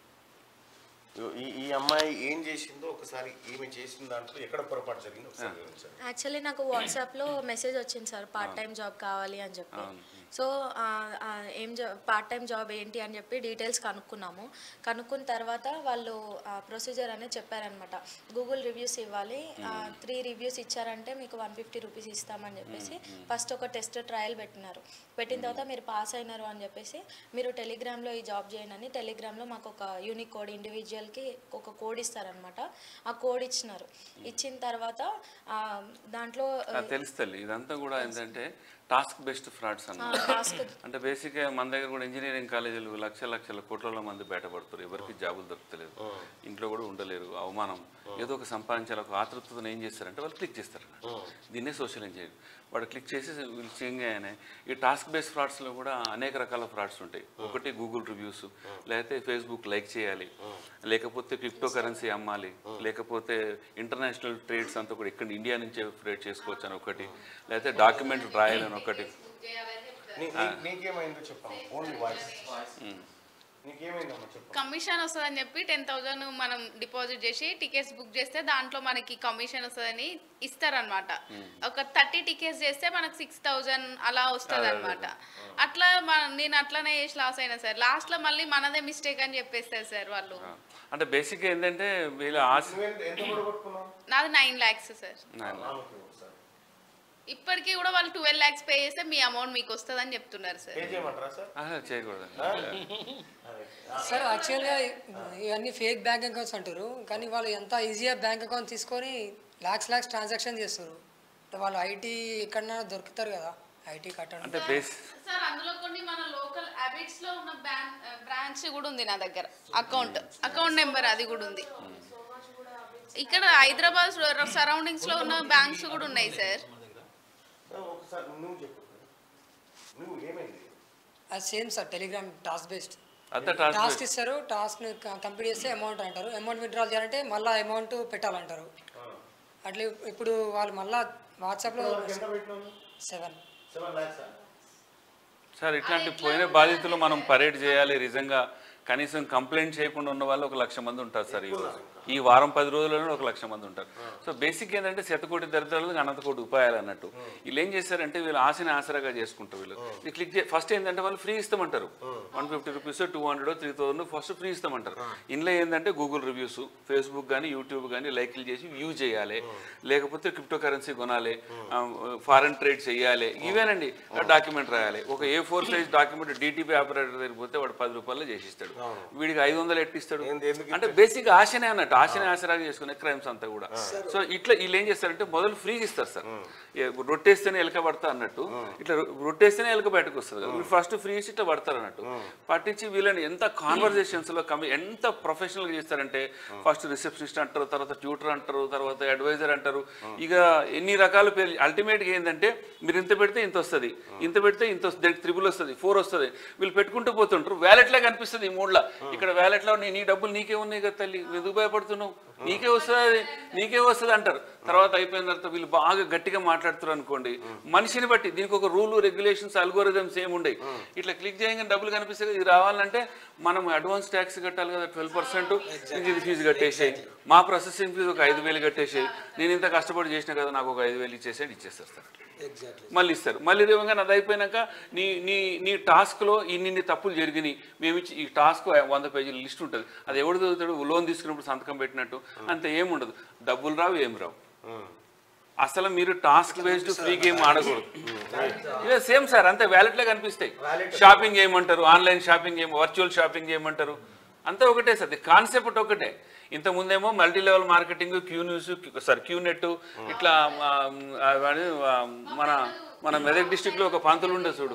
ఈ ఈ అమ్మాయి ఏం చేసిందో ఒకసారి ఈమె చేసిన దాంట్లో ఎక్కడ పొరపాటు జరిగిందో ఒకసారి వివరించండి. యాక్చువల్లీ నాకు వాట్సాప్లో మెసేజ్ వచ్చింది సార్ పార్ట్ టైం జాబ్ కావాలి అని చెప్పి సో ఆ, ఆ, ఏం జాబ్ పార్ట్ టైం జాబ్ ఏంటి అని చెప్పి డీటెయిల్స్ కనుక్కున్నాము కనుక్కున్న తర్వాత వాళ్ళు ప్రొసీజర్ అనేది చెప్పారనమాట గూగుల్ రివ్యూస్ ఇవ్వాలి త్రీ రివ్యూస్ ఇచ్చారంటే మీకు వన్ ఫిఫ్టీ రూపీస్ ఇస్తామని చెప్పేసి ఫస్ట్ ఒక టెస్ట్ ట్రయల్ పెట్టినారు పెట్టిన తర్వాత మీరు పాస్ అయినారు అని చెప్పేసి మీరు టెలిగ్రామ్లో ఈ జాబ్ చేయండి అని టెలిగ్రామ్లో మాకు ఒక యూనిక్ కోడ్ ఇండివిజువల్కి ఒక కోడ్ ఇస్తారనమాట ఆ కోడ్ ఇచ్చినారు ఇచ్చిన తర్వాత ఆ, దాంట్లో అది తెలుసు తల్లి ఇదంతా కూడా ఏంటంటే టాస్క్ బెస్ట్ ఫ్రాడ్స్ అన్నమాట టాస్క్ అంటే బేసిక్గా మన దగ్గర కూడా ఇంజనీరింగ్ కాలేజీలు లక్ష లక్షల కోట్ల మంది బయటపడుతారు ఎవరికి జాబులు దొరుకుతలేదు ఇంట్లో కూడా ఉండలేరు అవమానం ఏదో ఒక సంపాదించాలి ఒక ఆతృతను ఏం చేస్తారంటే వాళ్ళు క్లిక్ చేస్తారు దీన్నే సోషల్ ఇంజనీరింగ్ వాడు క్లిక్ చేసి వీళ్ళు చేయగానే ఈ టాస్క్ బేస్డ్ ఫ్రాడ్స్లో కూడా అనేక రకాల ఫ్రాడ్స్ ఉంటాయి ఒకటి గూగుల్ రివ్యూస్ లేకపోతే ఫేస్బుక్ లైక్ చేయాలి లేకపోతే క్రిప్టో కరెన్సీ అమ్మాలి లేకపోతే ఇంటర్నేషనల్ ట్రేడ్స్ అంతా కూడా ఇక్కడ ఇండియా నుంచే ట్రేడ్ చేసుకోవచ్చు అని ఒకటి లేకపోతే డాక్యుమెంట్ రాయాలని ఒకటి నీ- నీ- నీకేమైందో చెప్పాము ఓన్లీ వాయిస్ నీకేమైందమ్మా చెప్పు కమిషన్ వస్తుందని చెప్పి టెన్ థౌజండ్ మనం డిపాజిట్ చేసి టికెట్స్ బుక్ చేస్తే దాంట్లో మనకి కమిషన్ వస్తుందని ఇస్తారనమాట ఒక థర్టీ టికెట్స్ చేస్తే మనకు సిక్స్ థౌజండ్ అలా వస్తుంది అనమాట అట్లా మన- నేను అట్లానే చేసి లాస్ అయినా సార్ లాస్ట్ లో మళ్ళీ మనదే మిస్టేక్ అని చెప్పేస్తారు సార్ వాళ్ళు అంటే బేసిక్గా ఏంటంటే వీళ్ళ ఆశ నువ్వెంత ఎంత కూడా కొట్టుకున్నావు నాది నైన్ ల్యాక్స్ సార్ నాన్న. ఆమెకి ఒకసారి ఇప్పటికీ కూడా వాళ్ళు ట్వెల్వ్ ల్యాక్స్ పే చేస్తే మీ అమౌంట్ మీకు వస్తుంది అని చెప్తున్నారు సార్ ఏం చేయమంటారా సార్ ఆహా, చేయకూడదు సార్ యాక్చువల్గా ఇవన్నీ ఫేక్ బ్యాంక్ అకౌంట్స్ అంటారు కానీ వాళ్ళు ఎంత ఈజీగా బ్యాంక్ అకౌంట్ తీసుకొని ల్యాక్స్ ల్యాక్స్ ట్రాన్సాక్షన్ చేస్తారు అంటే వాళ్ళు ఐటీ ఎక్కడన్నా దొరుకుతారు కదా ఐటీ కట్టడం అంటే బేస్ సార్ అందులో కొన్ని మన లోకల్ హ్యాబిట్స్ లో ఉన్న బ్యాంక్ బ్రాంచ్ కూడా ఉంది నా దగ్గర అకౌంట్ అకౌంట్ నెంబర్ అది కూడా ఉంది ఇక్కడ హైదరాబాద్ సరౌండింగ్స్ లో ఉన్న బ్యాంక్స్ కూడా ఉన్నాయి సార్ ఒకసారి నువ్వు చెప్పు నువ్వు ఏమైంది అది same sir Telegram task based అంతా టాస్క్ టాస్క్ ఇస్తారు టాస్క్ కంప్లీట్ చేస్తే అమౌంట్ అంటారు అమౌంట్ విత్డ్రా చేయాలంటే మళ్ళీ అమౌంట్ పెట్టాలంటారు అట్లా ఇప్పుడు వాళ్ళు మళ్ళీ వాట్సాప్లో ఎంత పెట్టినావు సెవెన్ సెవెన్ ల్యాక్స్ సార్ ఇట్లాంటి పోయిన బాధితులు మనం పరేడ్ చేయాలి నిజంగా కనీసం కంప్లైంట్ చేయకుండా ఉన్న వాళ్ళు ఒక లక్ష మంది ఉంటారు సార్ ఈ రోజు ఈ వారం పది రోజులలో ఒక లక్ష మంది ఉంటారు సో బేసిక్ ఏంటంటే శతకోటి దరిద్రాలకు అనంతకోటి ఉపాయాలు అన్నట్టు వీళ్ళు ఏం చేస్తారంటే వీళ్ళు ఆశని ఆసరాగా చేసుకుంటారు వీళ్ళు ఇది క్లిక్ చే ఫస్ట్ ఏంటంటే వాళ్ళు ఫ్రీ ఇస్తామంటారు one fifty rupees two hundred three thousand first free ఇస్తామంటారు ఇందులో ఏంటంటే గూగుల్ రివ్యూస్ ఫేస్బుక్ కానీ యూట్యూబ్ కానీ లైక్లు చేసి వ్యూ చేయాలి లేకపోతే క్రిప్టో కరెన్సీ కొనాలి ఫారెన్ ట్రేడ్ చేయాలి ఇవేనండి డాక్యుమెంట్ రాయాలి ఒక A four size document DTP operator దగ్గర పోతే వాడు పది రూపాయలు చేసిస్తాడు వీడికి ఐదు వందలు ఎట్టిస్తాడు అంటే బేసిక్ ఆశనే అన్నట్టు ఆశనే ఆశరాగా చేసుకునే క్రైమ్స్ అంతా కూడా సో ఇట్లా వీళ్ళు ఏం చేస్తారంటే మొదలు ఫ్రీగా ఇస్తారు సార్ ఏ రొట్టేస్తేనే ఎలక పడతా అన్నట్టు ఇట్లా రొ- రొట్టేస్తేనే ఎలక బయటకు వస్తుంది కదా ఫస్ట్ ఫ్రీ ఇచ్చి ఇట్లా పడతారు అన్నట్టు పట్టించి వీళ్ళని ఎంత కాన్వర్జేషన్స్ లో కమి ఎంత ప్రొఫెషనల్ గా చేస్తారంటే ఫస్ట్ రిసెప్షనిస్ట్ అంటారు తర్వాత ట్యూటర్ అంటారు తర్వాత అడ్వైజర్ అంటారు ఇక ఎన్ని రకాల పేర్లు అల్టిమేట్ గా ఏంటంటే మీరు ఇంత పెడితే ఇంత వస్తుంది ఇంత పెడితే ఇంత వస్తుంది దానికి త్రిబుల్ వస్తుంది ఫోర్ వస్తుంది వీళ్ళు పెట్టుకుంటూ పోతుంటారు వ్యాలెట్ లాగా కనిపిస్తుంది ఈ మూడులో ఇక్కడ వ్యాలెట్ లో నీ నీ డబ్బులు నీకే ఉన్నాయి కదా తల్లి ఎందుకు భయపడుతున్నావు నీకే వస్తుంది నీకే వస్తుంది అంటారు తర్వాత అయిపోయిన తర్వాత వీళ్ళు బాగా గట్టిగా మాట్లాడుతారు అనుకోండి మనిషిని బట్టి దీనికి ఒక రూల్ రెగ్యులేషన్స్ అల్గోరిథమ్స్ ఏమి ఉండయి ఇట్లా క్లిక్ చేయగానే డబ్బులు కనిపిస్తే ఇది రావాలంటే మనం అడ్వాన్స్ ట్యాక్స్ కట్టాలి కదా ట్వెల్వ్ పర్సెంట్ ఇది ఫీజు కట్టేసేయి మా ప్రాసెసింగ్ ఫీజు ఒక ఐదు వేలు కట్టేసేయి నేను ఇంత కష్టపడి చేసిన కదా నాకు ఒక ఐదు వేలు ఇచ్చేసేయండి ఇచ్చేస్తారు సార్ మళ్ళీ ఇస్తారు మళ్ళీ రేవంగా అది అయిపోయినాక నీ నీ నీ టాస్క్లో ఇన్ని తప్పులు జరిగినాయి మేము ఇచ్చి ఈ టాస్క్ వంద పేజీల లిస్ట్ ఉంటుంది అది ఎవడు చదువుతాడు లోన్ తీసుకున్నప్పుడు సంతకం పెట్టినట్టు అంత ఏముండదు డబ్బులు రావు ఏం రావు అసలు మీరు టాస్క్ బేస్డ్ ఫ్రీ గేమ్ ఆడకూడదు ఇదే సేమ్ సార్ అంతే వ్యాలెట్లే కనిపిస్తాయి షాపింగ్ చేయమంటారు ఆన్లైన్ షాపింగ్ చేయ వర్చువల్ షాపింగ్ చేయమంటారు అంతా ఒకటే సార్ కాన్సెప్ట్ ఒకటే ఇంత ముందేమో multi level marketing Q news sir Q net ఇట్లా ఆ, ఆ, వాడు, ఆ, మన మన మెదక్ డిస్టిక్ లో ఒక పంతులు ఉండే చూడు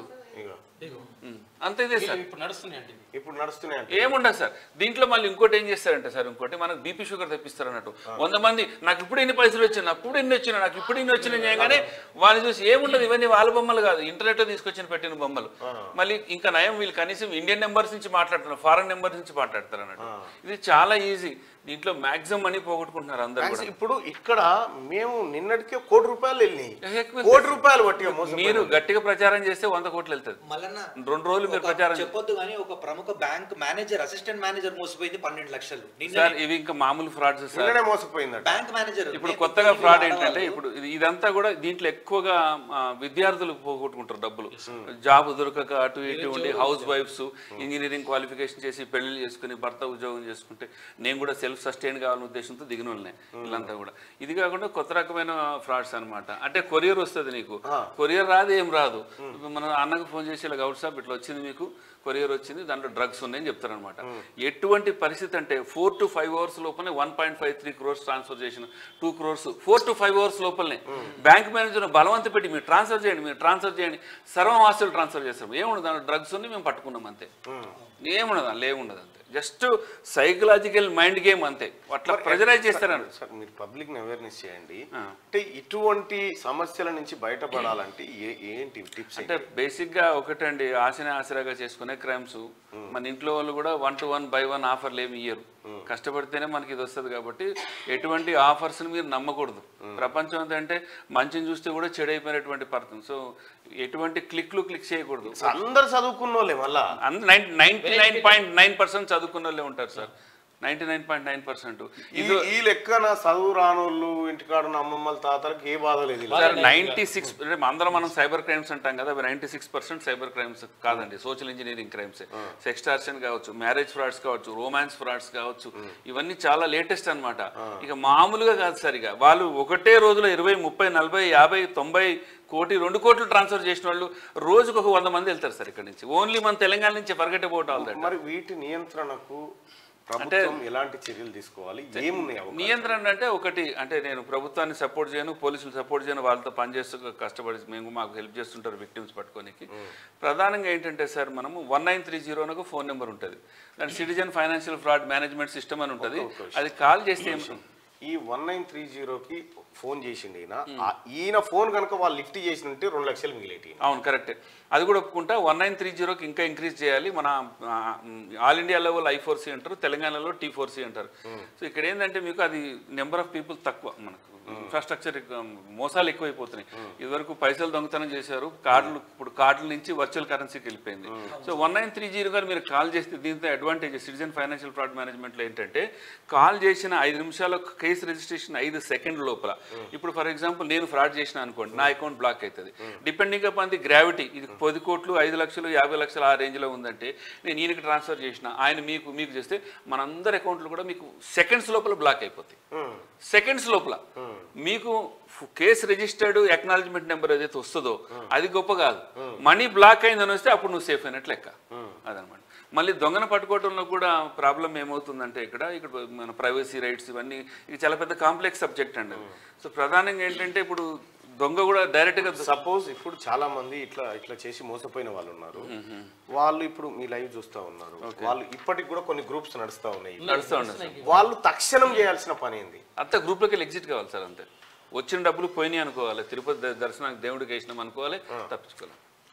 ఉమ్, అంతే ఇదే సార్ ఇప్పుడు నడుస్తున్నాయండి ఇప్పుడు నడుస్తున్నాయి అంటే ఏముండదు సార్ దీంట్లో మళ్ళీ ఇంకోటి ఏం చేస్తారంటే సార్ ఇంకోటి మనకు బీపీ షుగర్ తెప్పిస్తారు అన్నట్టు వంద మంది నాకు ఇప్పుడు ఎన్ని పైసలు వచ్చినాయి నాకు ఇప్పుడు ఎన్ని వచ్చినాయి నాకు ఇప్పుడు ఎన్ని వచ్చినాయి చేయగానే వాళ్ళు చూసి ఏముండదు ఇవన్నీ వాళ్ళ బొమ్మలు కాదు ఇంటర్నెట్ లో తీసుకొచ్చిన పెట్టిన బొమ్మలు మళ్ళీ ఇంకా నయం వీళ్ళు కనీసం ఇండియన్ నెంబర్స్ నుంచి మాట్లాడుతున్నారు ఫారెన్ నెంబర్స్ నుంచి మాట్లాడతారు అన్నట్టు ఇది చాలా ఈజీ దీంట్లో మాక్సిమం మనీ పోగొట్టుకుంటున్నారు అందరు థాంక్స్. కూడా ఇప్పుడు ఇక్కడ మేము నిన్నటికే కోటి రూపాయలు వెళ్ళినాయి ఎక్కువ కోటి రూపాయలు పట్టి మీరు గట్టిగా ప్రచారం చేస్తే వంద కోట్లు వెళ్తుంది మల్లన్న రెండు రోజులు మీరు ఒక ప్రచారం చెప్పొద్దు కానీ ఒక ప్రముఖ బ్యాంక్ మేనేజర్ అసిస్టెంట్ మేనేజర్ మోసపోయింది పన్నెండు లక్షలు నిన్న సార్ ఇవి ఇంకా మామూలు ఫ్రాడ్స్ సార్ నిన్ననే మోసపోయిందట బ్యాంక్ మేనేజర్ ఇప్పుడు కొత్తగా ఫ్రాడ్ ఏంటంటే ఇప్పుడు ఇది- ఇదంతా కూడా దీంట్లో ఎక్కువగా ఆ, విద్యార్థులు పోగొట్టుకుంటారు డబ్బులు జాబ్ దొరకక అటు ఇటు ఉండి హౌస్ వైఫ్స్ ఇంజనీరింగ్ క్వాలిఫికేషన్ చేసి పెళ్లి చేసుకుని భర్త ఉద్యోగం చేసుకుంటే నేను కూడా సెల్ఫ్ సస్టైన్ కావాలనే ఉద్దేశంతో దిగిన వాళ్ళనే వీళ్ళంతా కూడా ఇది కాకుండా కొత్త రకమైన ఫ్రాడ్స్ అన్నమాట అంటే కొరియర్ వస్తుంది నీకు కొరియర్ రాదు ఏం రాదు ఇప్పుడు మన అన్నకు ఫోన్ చేసి ఇలా గౌడ్ సాబ్ ఇట్లా వచ్చింది మీకు కొరియర్ వచ్చింది దాంట్లో డ్రగ్స్ ఉన్నాయని చెప్తారనమాట ఎటువంటి పరిస్థితి అంటే ఫోర్ టు ఫైవ్ అవర్స్ లోపలనే one point five three crores transfer చేసిన two crores four to five hours లోపలనే బ్యాంక్ మేనేజర్ బలవంత పెట్టి మీరు ట్రాన్స్ఫర్ చేయండి మీరు ట్రాన్స్ఫర్ చేయండి సర్వం ఆస్తులు ట్రాన్స్ఫర్ చేస్తాం ఏముండదు దాంట్లో డ్రగ్స్ ఉంది మేము పట్టుకున్నాం అంతే ఏముండదు అందులో ఏముండదు అంతే జస్ట్ సైకలాజికల్ మైండ్ గేమ్ అంతే అట్లా ప్రెజరైజ్ చేస్తారని సార్ మీరు పబ్లిక్ అవేర్నెస్ చేయండి అంటే ఇటువంటి సమస్యల నుంచి బయటపడాలంటే ఏ- ఏంటి టిప్స్ అంటే బేసిక్ గా ఒకటండి ఆశని ఆసరాగా చేసుకునే క్రైమ్స్ మన ఇంట్లో వాళ్ళు కూడా one to one buy one ఆఫర్లు ఏమి ఇయ్యరు కష్టపడితేనే మనకి ఇది వస్తుంది కాబట్టి ఎటువంటి ఆఫర్స్ మీరు నమ్మకూడదు ప్రపంచం అంతా అంటే మంచిని చూస్తే కూడా చెడైపోయినటువంటి పర్థం సో ఎటువంటి క్లిక్లు క్లిక్ చేయకూడదు అందరు చదువుకున్న వాళ్ళే మళ్ళా ninety nine point nine percent చదువుకున్న వాళ్ళే ఉంటారు sir ninety nine point nine percent ఈ ఈ లెక్కన చదువు రానోళ్ళు ఇంటికాడ ఉన్న అమ్మమ్మల తాతలకు ఏ బాధ లేదు ఇలా. సార్ నైన్టీ సిక్స్ అందరం మనం సైబర్ క్రైమ్స్ అంటాం కదా అవి ninety six percent cyber crimes కాదండి సోషల్ ఇంజనీరింగ్ క్రైమ్స్ సెక్స్టార్షన్ కావచ్చు మ్యారేజ్ ఫ్రాడ్స్ కావచ్చు రోమాన్స్ ఫ్రాడ్స్ కావచ్చు ఇవన్నీ చాలా లేటెస్ట్ అన్నమాట ఇక మామూలుగా కాదు సార్ ఇక వాళ్ళు ఒకటే రోజులో ఇరవై ముప్పై నలభై యాభై తొంభై కోటి రెండు కోట్లు ట్రాన్స్ఫర్ చేసిన వాళ్ళు రోజుకు ఒక వంద మంది వెళ్తారు సార్ ఇక్కడ నుంచి ఓన్లీ మన తెలంగాణ నుంచి ఫర్గెట్ అబౌట్ ఆల్ దట్ మరి వీటి నియంత్రణకు ప్రభుత్వం ఎలాంటి చర్యలు తీసుకోవాలి ఏమున్నాయి అవకాశాలు? నియంత్రణ అంటే ఒకటి అంటే నేను ప్రభుత్వాన్ని సపోర్ట్ చేయను పోలీసులు సపోర్ట్ చేయను వాళ్ళతో పనిచేస్తూ కష్టపడి మేము మాకు హెల్ప్ చేస్తుంటారు విక్టిమ్స్ పట్టుకోనికి ప్రధానంగా ఏంటంటే సార్ మనము వన్ నైన్ త్రీ జీరో ఒక ఫోన్ నెంబర్ ఉంటుంది దాని citizen financial fraud management system అని ఉంటుంది అది కాల్ చేస్తే ఏం- ఈ వన్ నైన్ త్రీ జీరోకి ఫోన్ చేసిండు ఈయన ఆ ఈయన ఫోన్ కనుక వాళ్ళు లిఫ్ట్ చేసినట్టే రెండు లక్షలు మిగిలేటి అవును కరెక్టే అది కూడా ఒప్పుకుంటా వన్ నైన్ త్రీ జీరోకి ఇంకా ఇంక్రీజ్ చేయాలి మన ఆ, all India level I four C అంటారు తెలంగాణలో టీ ఫోర్ సి అంటారు సో ఇక్కడ ఏంటంటే మీకు అది నెంబర్ ఆఫ్ పీపుల్ తక్కువ మనకు ఇన్ఫ్రాస్ట్రక్చర్ మోసాలు ఎక్కువైపోతున్నాయి ఇదివరకు పైసలు దొంగతనం చేశారు కార్డులు ఇప్పుడు కార్డుల నుంచి వర్చువల్ కరెన్సీకి వెళ్ళిపోయింది so one nine three zero గారు మీరు కాల్ చేస్తే దీంతో అడ్వాంటేజ్ సిటిజన్ ఫైనాన్షియల్ ఫ్రాడ్ మేనేజ్మెంట్లో ఏంటంటే కాల్ చేసిన ఐదు నిమిషాల కేసు రిజిస్ట్రేషన్ ఐదు సెకండ్ లోపల ఇప్పుడు ఫర్ ఎగ్జాంపుల్ నేను ఫ్రాడ్ చేసిన అనుకోండి నా అకౌంట్ బ్లాక్ అవుతుంది డిపెండింగ్ అపాన్ ది గ్రావిటీ ఇది పది కోట్లు ఐదు లక్షలు యాభై లక్షలు ఆ రేంజ్లో ఉందంటే నేను ఈయనకి ట్రాన్స్ఫర్ చేసిన ఆయన మీకు మీకు చేస్తే మనందరి అకౌంట్లు కూడా మీకు సెకండ్స్ లోపల బ్లాక్ అయిపోతాయి సెకండ్స్ లోపల మీకు కేసు రిజిస్టర్డ్ అక్నాలజ్మెంట్ నెంబర్ ఏదైతే వస్తుందో అది గొప్ప కాదు మనీ బ్లాక్ అయిందని వస్తే అప్పుడు నువ్వు సేఫ్ అయినట్లు లెక్క అదనమాట మళ్ళీ దొంగను పట్టుకోవడంలో కూడా ప్రాబ్లం ఏమవుతుందంటే ఇక్కడ ఇక్కడ మన ప్రైవసీ రైట్స్ ఇవన్నీ ఇది చాలా పెద్ద కాంప్లెక్స్ సబ్జెక్ట్ అండి సో ప్రధానంగా ఏంటంటే ఇప్పుడు దొంగ కూడా డైరెక్ట్ గా సపోజ్ ఇప్పుడు చాలా మంది ఇట్లా ఇట్లా చేసి మోసపోయిన వాళ్ళు ఉన్నారు వాళ్ళు ఇప్పుడు మీ లైవ్ చూస్తా ఉన్నారు వాళ్ళు ఇప్పటికి కూడా కొన్ని గ్రూప్స్ నడుస్తా ఉన్నాయి నడుస్తా ఉన్నాయి సార్. వాళ్ళు తక్షణం చేయాల్సిన పని ఏంది అంతా గ్రూప్లోకి వెళ్ళి ఎగ్జిట్ కావాలి సార్ అంతే వచ్చిన డబ్బులు పోయినాయి అనుకోవాలి తిరుపతి ద- దర్శనానికి దేవుడికి వేసినాం అనుకోవాలి తప్పించుకోవాలి